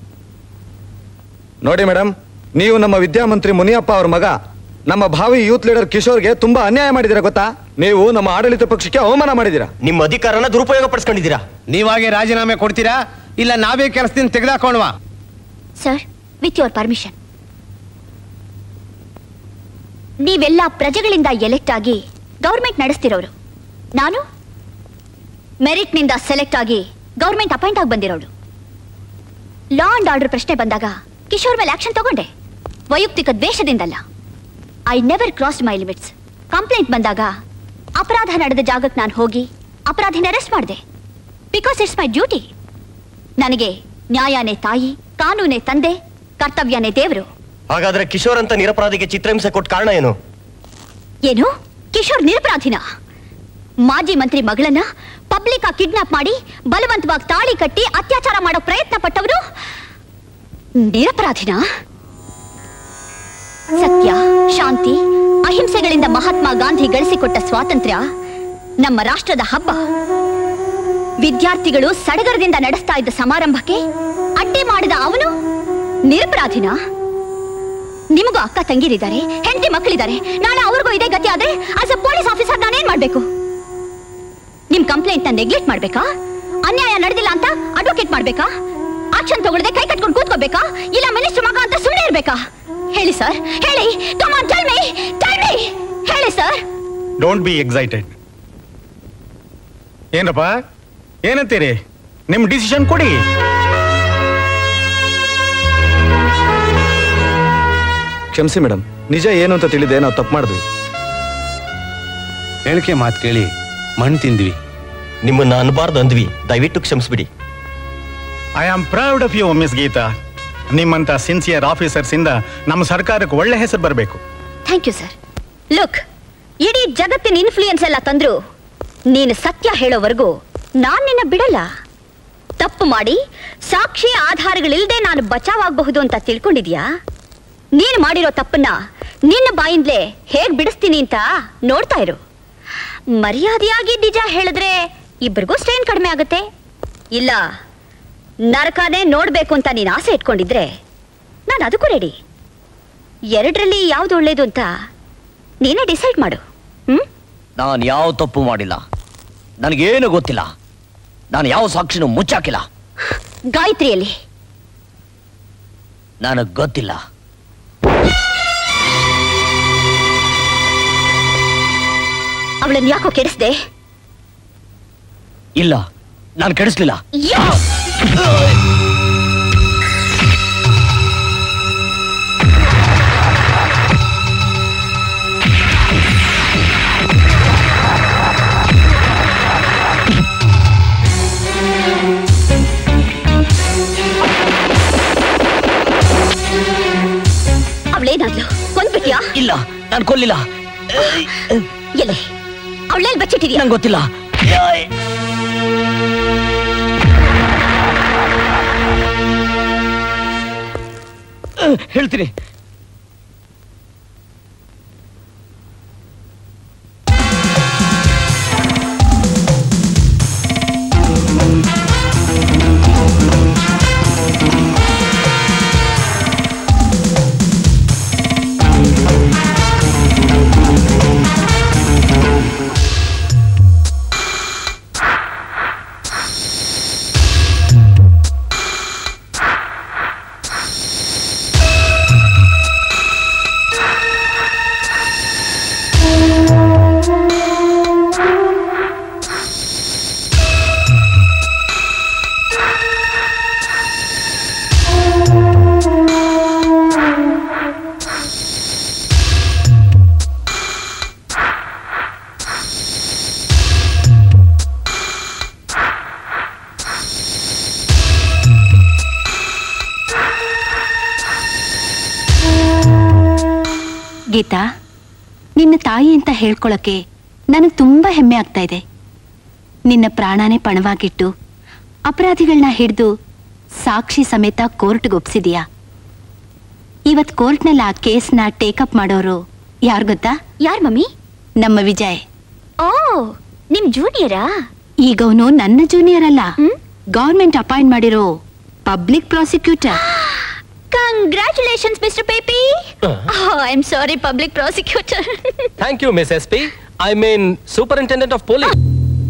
ನೋಡಿ ಮೇಡಮ್ ನೀವು ನಮ್ಮ ವಿದ್ಯಾಮಂತ್ರಿ ಮುನಿಯಪ್ಪ ಅವ್ರ ಮಗ ನಮ್ಮ ಭಾವಿ ಯೂತ್ ಲೀಡರ್ ಕಿಶೋರ್ಗೆ ತುಂಬಾ ಅನ್ಯಾಯ ಮಾಡಿದ್ದೀರಾ ಗೊತ್ತಾ ನೀವು ನಮ್ಮ ಆಡಳಿತ ಪಕ್ಷಕ್ಕೆ ಅವಮಾನ ಮಾಡಿದ್ದೀರಾ ನಿಮ್ಮ ಅಧಿಕಾರನ ದುರುಪಯೋಗ ಪಡಿಸ್ಕೊಂಡಿದ್ದೀರಾ ನೀವಾಗೆ ರಾಜೀನಾಮೆ ಕೊಡ್ತೀರಾ ಇಲ್ಲ ನಾವೇ ಕೆಲಸದಿಂದ ತೆಗೆದಾಕೋಣವಾ ಸರ್ ವಿತ್ ಯುವರ್ ಪರ್ಮಿಷನ್ ನೀವೆಲ್ಲ ಪ್ರಜೆಗಳಿಂದ ಎಲೆಕ್ಟ್ ಆಗಿ ಗೌರ್ಮೆಂಟ್ ನಡೆಸ್ತಿರೋರು ನಾನು ಮೆರಿಟ್ನಿಂದ ಸೆಲೆಕ್ಟ್ ಆಗಿ ಗೌರ್ಮೆಂಟ್ ಅಪಾಯಿಂಟ್ ಆಗಿ ಬಂದಿರೋಳು ಲಾ ಅಂಡ್ ಆರ್ಡರ್ ಪ್ರಶ್ನೆ ಬಂದಾಗ ಕಿಶೋರ್ ಮೇಲೆ ಆಕ್ಷನ್ ತಗೊಂಡೆ ವೈಯಕ್ತಿಕ ದ್ವೇಷದಿಂದಲ್ಲ I never cross my limits complaint ಬಂದಾಗ ಅಪರಾಧ ನಡೆದ ಜಾಗಕ್ಕೆ ನಾನು ಹೋಗಿ ಅಪರಾಧಿನ ಅರೆಸ್ಟ್ ಮಾಡಿದೆ ಬಿಕಾಸ್ ಇಟ್ಸ್ ಮೈ ಡ್ಯೂಟಿ ನನಗೆ ನ್ಯಾಯನೇ ತಾಯಿ ಕಾನೂನೇ ತಂದೆ ಕರ್ತವ್ಯನೇ ದೇವರು ಹಾಗಾದ್ರೆ ಕಿಶೋರ್ ಅಂತ ನಿರಪರಾಧಿಗೆ ಚಿತ್ರಹಿಂಸೆ ಕೊಟ್ಟ ಕಾರಣ ಏನು ಏನು ಕಿಶೋರ್ ನಿರಪರಾಧಿನ ಮಾಜಿ ಮಂತ್ರಿ ಮಗಳನ್ನ ಪಬ್ಲಿಕ್ ಆಗಿ ಕಿಡ್ನಾಪ್ ಮಾಡಿ ಬಲವಂತವಾಗಿ ತಾಳಿ ಕಟ್ಟಿ ಅತ್ಯಾಚಾರ ಮಾಡೋ ಪ್ರಯತ್ನ ಪಟ್ಟವರು ನಿರಪರಾಧಿನ ಸತ್ಯ ಶಾಂತಿ ಅಹಿಂಸೆಗಳಿಂದ ಮಹಾತ್ಮ ಗಾಂಧಿ ಗಳಿಸಿಕೊಟ್ಟ ಸ್ವಾತಂತ್ರ್ಯ ನಮ್ಮ ರಾಷ್ಟ್ರದ ಹಬ್ಬ ವಿದ್ಯಾರ್ಥಿಗಳು ಸಡಗರದಿಂದ ನಡೆಸ್ತಾ ಇದ್ದ ಸಮಾರಂಭಕ್ಕೆ ಅಡ್ಡಿ ಮಾಡಿದ ಅವನು ನಿರಪರಾಧಿನ ನಿಮಗೂ ಅಕ್ಕ ತಂಗಿರಿದ್ದಾರೆ ಹೆಂಡತಿ ಮಕ್ಕಳಿದ್ದಾರೆ ನಾಳೆ ಅವ್ರಿಗೂ ಇದೇ ಗತಿ ಆದ್ರೆ ಆಸ್ ಅ ಪೊಲೀಸ್ ಆಫೀಸರ್ ನಾನೇನ್ ಮಾಡ್ಬೇಕು ನಿಮ್ ಕಂಪ್ಲೇಂಟ್ ನ ನೆಗ್ಲೆಕ್ಟ್ ಮಾಡ್ಬೇಕಾ ಅನ್ಯಾಯ ನಡೆದಿಲ್ಲ ಅಂತ ಅಡ್ವೊಕೇಟ್ ಮಾಡ್ಬೇಕಾ ಆಕ್ಷನ್ ತಗೊಳ್ಳದೆ ಕೈ ಕಟ್ಕೊಂಡು ಕೂತ್ಕೋಬೇಕಾ ಇಲ್ಲ ಮಿನಿಸ್ಟರ್ ಮಗ ಅಂತ ಸುಮ್ಮನೆ ಇರ್ಬೇಕಾ ಹೇಳಿ ಸರ್ ಹೇಳಿ come on tell me tell me ಹೇಳಿ ಸರ್ ಡೋಂಟ್ ಬಿ ಎಕ್ಸೈಟೆಡ್ ಏನಪ್ಪ ಏನಂತೀರಿ ನಿಮ್ ಡಿಸಿಷನ್ ಕೊಡಿ ಕ್ಷಮಿಸಿ ಮೇಡಮ್ ನಿಜ ಏನು ಅಂತ ತಿಳಿದೆ ನಾವು ತಪ್ಪು ಮಾಡಿದ್ವಿ ಹೇಳಿಕೆ ಮಾತು ಕೇಳಿ ಮಣ್ಣು ತಿಂದ್ವಿ ನಿಮ್ಮನ್ನ ಅನ್ಬಾರ್ದು ಅಂದ್ವಿ ದಯವಿಟ್ಟು ಕ್ಷಮಿಸ್ಬಿಡಿ I am proud of you miss Geeta ನಿಮ್ಮಂತ ಸಿನ್ಸಿಯರ್ ಆಫೀಸರ್ಸ್ ಇಂದ ನಮ್ಮ ಸರ್ಕಾರಕ್ಕೆ ಒಳ್ಳೆ ಹೆಸರು ಬರಬೇಕು ಥ್ಯಾಂಕ್ ಯು ಸರ್ ಲುಕ್ ಇಡೀ ಜಗತ್ತಿನ ಇನ್ಫ್ಲೂಯೆನ್ಸ್ ಎಲ್ಲ ತಂದ್ರು ನೀನು ಸತ್ಯ ಹೇಳೋವರೆಗೂ ನಾನ್ ನಿನ್ನ ಬಿಡಲ್ಲ ತಪ್ಪು ಮಾಡಿ ಸಾಕ್ಷಿ ಆಧಾರಗಳಿಲ್ದೆ ನಾನು ಬಚಾವಾಗಬಹುದು ಅಂತ ತಿಳ್ಕೊಂಡಿದ್ಯಾ ನೀನು ಮಾಡಿರೋ ತಪ್ಪನ್ನ ನಿನ್ನ ಬಾಯಿಂದಲೇ ಹೇಗ್ ಬಿಡಿಸ್ತೀನಿ ಅಂತ ನೋಡ್ತಾ ಇರು ಮರ್ಯಾದೆಯಾಗಿ ನಿಜ ಹೇಳಿದ್ರೆ ಇಬ್ಬರಿಗೂ ಸ್ಟ್ರೈನ್ ಕಡಿಮೆ ಆಗುತ್ತೆ ಇಲ್ಲ ನರಕನೇ ನೋಡ್ಬೇಕು ಅಂತ ನೀನು ಆಸೆ ಇಟ್ಕೊಂಡಿದ್ರೆ ನಾನು ಅದಕ್ಕೂ ರೆಡಿ ಎರಡರಲ್ಲಿ ಯಾವ್ದು ಒಳ್ಳೇದು ಅಂತ ನೀನೇ ಡಿಸೈಡ್ ಮಾಡು ನಾನು ಯಾವ ತಪ್ಪು ಮಾಡಿಲ್ಲ ನನಗೇನು ಗೊತ್ತಿಲ್ಲ ನಾನು ಯಾವ ಸಾಕ್ಷಿನೂ ಮುಚ್ಚಾಕಿಲ್ಲ ಗಾಯತ್ರಿಯಲ್ಲಿ ನನಗೆ ಗೊತ್ತಿಲ್ಲ ಅವಳನ್ನ ಯಾಕೋ ಕೆಡಿಸ್ದೆ ಇಲ್ಲ ನಾನು ಕೆಡಿಸ್ಲಿಲ್ಲ ಏನಾದ್ಲು ಕೊಂದ್ಬಿಟ್ಯಾ ಇಲ್ಲ ನಾನು ಕೊಲ್ಲಿಲ್ಲ ಎಲ್ಲಿ ಅವಳಲ್ಲಿ ಬಚ್ಚಿಟ್ಟಿದ್ಯಾ ನಂಗೆ ಗೊತ್ತಿಲ್ಲ ಹೇಳ್ತೀನಿ ಗೀತಾ ನಿನ್ನ ತಾಯಿ ಅಂತ ಹೇಳ್ಕೊಳಕ್ಕೆ ನನಗೆ ತುಂಬಾ ಹೆಮ್ಮೆ ಆಗ್ತಾ ಇದೆ ನಿನ್ನ ಪ್ರಾಣನೇ ಪಣವಾಗಿಟ್ಟು ಅಪರಾಧಿಗಳನ್ನ ಹಿಡಿದು ಸಾಕ್ಷಿ ಸಮೇತ ಕೋರ್ಟ್ಗೆ ಒಪ್ಸಿದೀಯಾ ಇವತ್ ಕೋರ್ಟ್ನಲ್ಲಿ ಆ ಕೇಸ್ನ ಟೇಕಪ್ ಮಾಡೋರು ಯಾರು ಗೊತ್ತಾ ಯಾರ್ ಮಮ್ಮಿ ನಮ್ಮ ವಿಜಯ್ ಓ ನಿಮ್ ಜೂನಿಯರಾ ಈಗ ಅವನು ನನ್ನ ಜೂನಿಯರ್ ಅಲ್ಲ ಗವರ್ಮೆಂಟ್ ಅಪಾಯಿಂಟ್ ಮಾಡಿರೋ public prosecutor congratulations mister PP I am sorry public prosecutor thank you miss S P I mean superintendent of police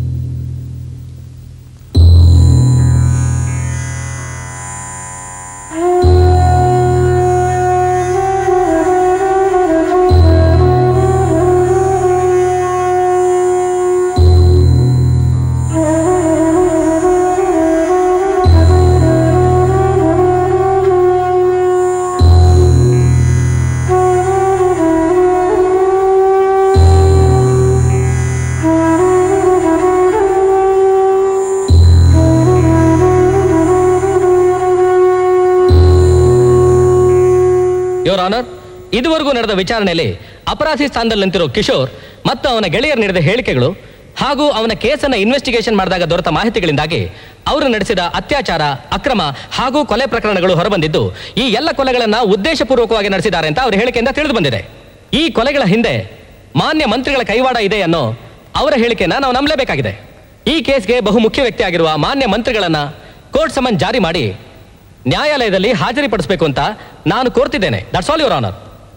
your honour ಇದುವರೆಗೂ ನಡೆದ ವಿಚಾರಣೆಯಲ್ಲಿ ಅಪರಾಧಿ ಸ್ಥಾನದಲ್ಲಿ ನಿಂತಿರೋ ಕಿಶೋರ್ ಮತ್ತು ಅವನ ಗೆಳೆಯರು ನೀಡಿದ ಹೇಳಿಕೆಗಳು ಹಾಗೂ ಅವನ ಕೇಸನ್ನ ಇನ್ವೆಸ್ಟಿಗೇಷನ್ ಮಾಡಿದಾಗ ದೊರೆತ ಮಾಹಿತಿಗಳಿಂದಾಗಿ ಅವರು ನಡೆಸಿದ ಅತ್ಯಾಚಾರ ಅಕ್ರಮ ಹಾಗೂ ಕೊಲೆ ಪ್ರಕರಣಗಳು ಹೊರಬಂದಿದ್ದು ಈ ಎಲ್ಲ ಕೊಲೆಗಳನ್ನ ಉದ್ದೇಶಪೂರ್ವಕವಾಗಿ ನಡೆಸಿದ್ದಾರೆ ಅಂತ ಅವರ ಹೇಳಿಕೆಯಿಂದ ತಿಳಿದು ಬಂದಿದೆ ಈ ಕೊಲೆಗಳ ಹಿಂದೆ ಮಾನ್ಯ ಮಂತ್ರಿಗಳ ಕೈವಾಡ ಇದೆ ಅನ್ನೋ ಅವರ ಹೇಳಿಕೆಯನ್ನ ನಾವು ನಂಬಲೇಬೇಕಾಗಿದೆ ಈ ಕೇಸ್ಗೆ ಬಹು ಮುಖ್ಯ ವ್ಯಕ್ತಿಯಾಗಿರುವ ಮಾನ್ಯ ಮಂತ್ರಿಗಳನ್ನ ಕೋರ್ಟ್ ಸಮನ್ ಜಾರಿ ಮಾಡಿ ನ್ಯಾಯಾಲಯದಲ್ಲಿ ಹಾಜರಿಪಡಿಸಬೇಕು ಅಂತ ನಾನು ಕೋರ್ತಿದ್ದೇನೆ ದಟ್ಸ್ ಆಲ್ ಯುವರ್ ಆನರ್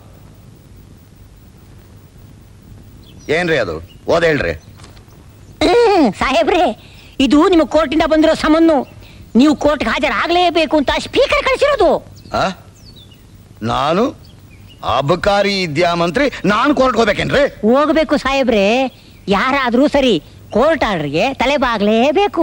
ಏನ್ರಿ ಅದು ಓದೇಳ್ರಿ ಹ್ಮ್, ಸಾಹೇಬ್ರೆ ಇದು ನಿಮ್ಮ ಕೋರ್ಟಿಂದ ಬಂದಿರೋ ಸಮನ್ನು ನೀವು ಕೋರ್ಟ್ಗೆ ಹಾಜರಾಗಲೇಬೇಕು ಅಂತ ಸ್ಪೀಕರ್ ಕಳಿಸಿರೋದು ಆ? ನಾನು ಅಬಕಾರಿ ವಿದ್ಯಾಮಂತ್ರಿ ನಾನು ಕೋರ್ಟ್ ಹೋಗ್ಬೇಕೇನ್ರಿ ಹೋಗ್ಬೇಕು ಸಾಹೇಬ್ರೆ ಯಾರಾದ್ರೂ ಸರಿ ಕೋರ್ಟ್ ಆರ್ಡರ್ಗೆ ತಲೆ ಬಾಗ್ಲೇಬೇಕು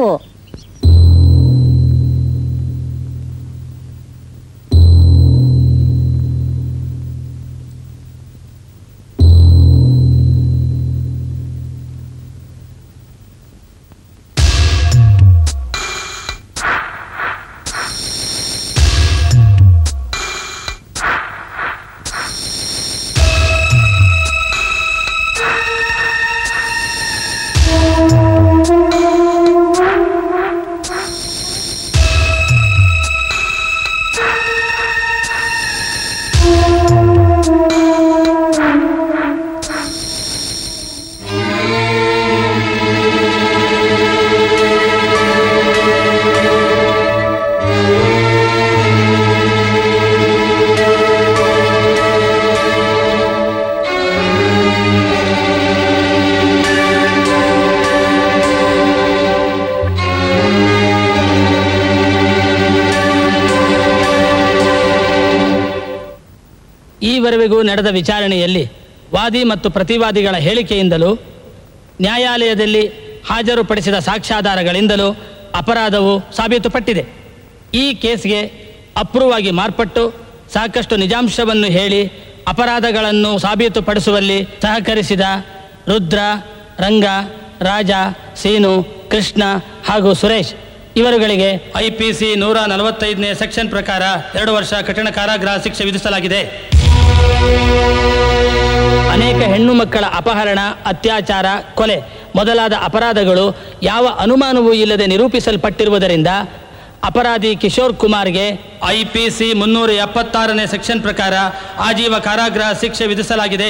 ಈವರೆವಿಗೂ ನಡೆದ ವಿಚಾರಣೆಯಲ್ಲಿ ವಾದಿ ಮತ್ತು ಪ್ರತಿವಾದಿಗಳ ಹೇಳಿಕೆಯಿಂದಲೂ ನ್ಯಾಯಾಲಯದಲ್ಲಿ ಹಾಜರುಪಡಿಸಿದ ಸಾಕ್ಷ್ಯಾಧಾರಗಳಿಂದಲೂ ಅಪರಾಧವು ಸಾಬೀತುಪಟ್ಟಿದೆ ಈ ಕೇಸ್ಗೆ ಅಪ್ರೂವ್ ಆಗಿ ಮಾರ್ಪಟ್ಟು ಸಾಕಷ್ಟು ನಿಜಾಂಶವನ್ನು ಹೇಳಿ ಅಪರಾಧಗಳನ್ನು ಸಾಬೀತುಪಡಿಸುವಲ್ಲಿ ಸಹಕರಿಸಿದ ರುದ್ರ ರಂಗ ರಾಜ ಸೀನು ಕೃಷ್ಣ ಹಾಗೂ ಸುರೇಶ್ ಇವರುಗಳಿಗೆ ಐಪಿಸಿ ನೂರ ನಲವತ್ತೈದನೇ ಸೆಕ್ಷನ್ ಪ್ರಕಾರ ಎರಡು ವರ್ಷ ಕಠಿಣ ಕಾರಾಗೃಹ ಶಿಕ್ಷೆ ವಿಧಿಸಲಾಗಿದೆ ಅನೇಕ ಹೆಣ್ಣು ಮಕ್ಕಳ ಅಪಹರಣ ಅತ್ಯಾಚಾರ ಕೊಲೆ ಮೊದಲಾದ ಅಪರಾಧಗಳು ಯಾವ ಅನುಮಾನವೂ ಇಲ್ಲದೆ ನಿರೂಪಿಸಲ್ಪಟ್ಟಿರುವುದರಿಂದ ಅಪರಾಧಿ ಕಿಶೋರ್ ಕುಮಾರ್ಗೆ ಐಪಿಸಿ ಮುನ್ನೂರ ಎಪ್ಪತ್ತಾರನೇ ಸೆಕ್ಷನ್ ಪ್ರಕಾರ ಆಜೀವ ಕಾರಾಗೃಹ ಶಿಕ್ಷೆ ವಿಧಿಸಲಾಗಿದೆ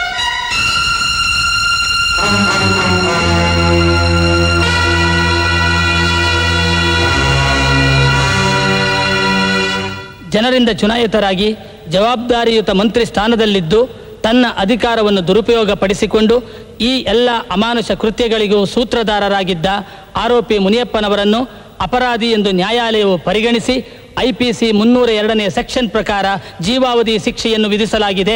ಜನರಿಂದ ಚುನಾಯಿತರಾಗಿ ಜವಾಬ್ದಾರಿಯುತ ಮಂತ್ರಿ ಸ್ಥಾನದಲ್ಲಿದ್ದು ತನ್ನ ಅಧಿಕಾರವನ್ನು ದುರುಪಯೋಗ ಪಡಿಸಿಕೊಂಡು ಈ ಎಲ್ಲ ಅಮಾನುಷ ಕೃತ್ಯಗಳಿಗೂ ಸೂತ್ರಧಾರರಾಗಿದ್ದ ಆರೋಪಿ ಮುನಿಯಪ್ಪನವರನ್ನು ಅಪರಾಧಿ ಎಂದು ನ್ಯಾಯಾಲಯವು ಪರಿಗಣಿಸಿ ಐಪಿಸಿ ಮುನ್ನೂರ ಎರಡನೇ ಸೆಕ್ಷನ್ ಪ್ರಕಾರ ಜೀವಾವಧಿ ಶಿಕ್ಷೆಯನ್ನು ವಿಧಿಸಲಾಗಿದೆ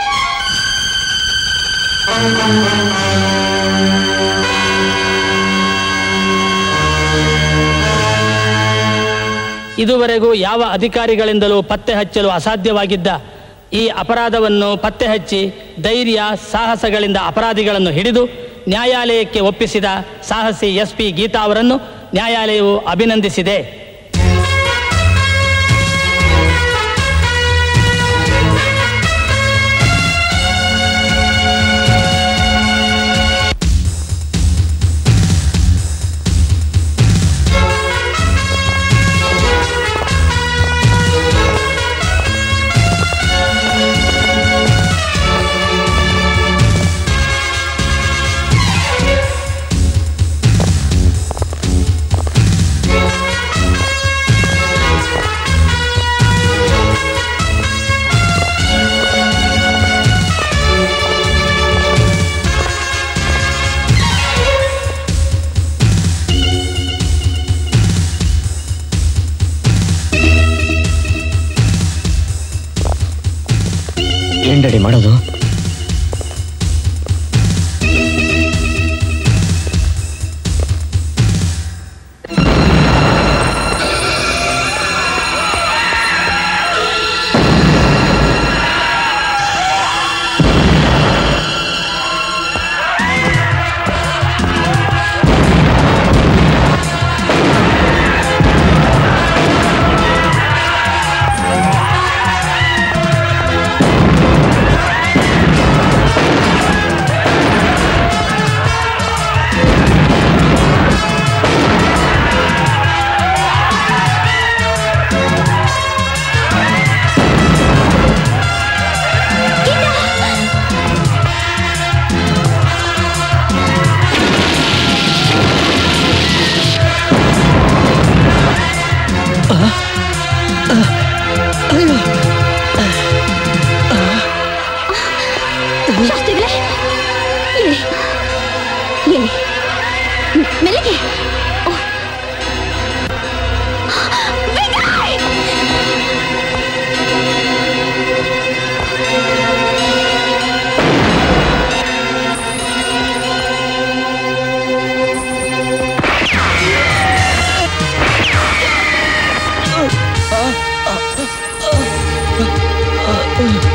ಇದುವರೆಗೂ ಯಾವ ಅಧಿಕಾರಿಗಳಿಂದಲೂ ಪತ್ತೆ ಹಚ್ಚಲು ಅಸಾಧ್ಯವಾಗಿದ್ದ ಈ ಅಪರಾಧವನ್ನು ಪತ್ತೆ ಹಚ್ಚಿ ಧೈರ್ಯ ಸಾಹಸಗಳಿಂದ ಅಪರಾಧಿಗಳನ್ನು ಹಿಡಿದು ನ್ಯಾಯಾಲಯಕ್ಕೆ ಒಪ್ಪಿಸಿದ ಸಾಹಸಿ ಎಸ್ ಪಿ ಗೀತಾ ಅವರನ್ನು ನ್ಯಾಯಾಲಯವು ಅಭಿನಂದಿಸಿದೆ ಏನ್ ಡ್ಯಾಡಿ ಮಾಡೋದು ಶಾಸ್ತ್ರಿಗಳೇ ಹೇಳಿ ಹೇಳಿ ಮೆಲ್ಲಿಗೆ ಓ. ವಿನಯ್! ಆ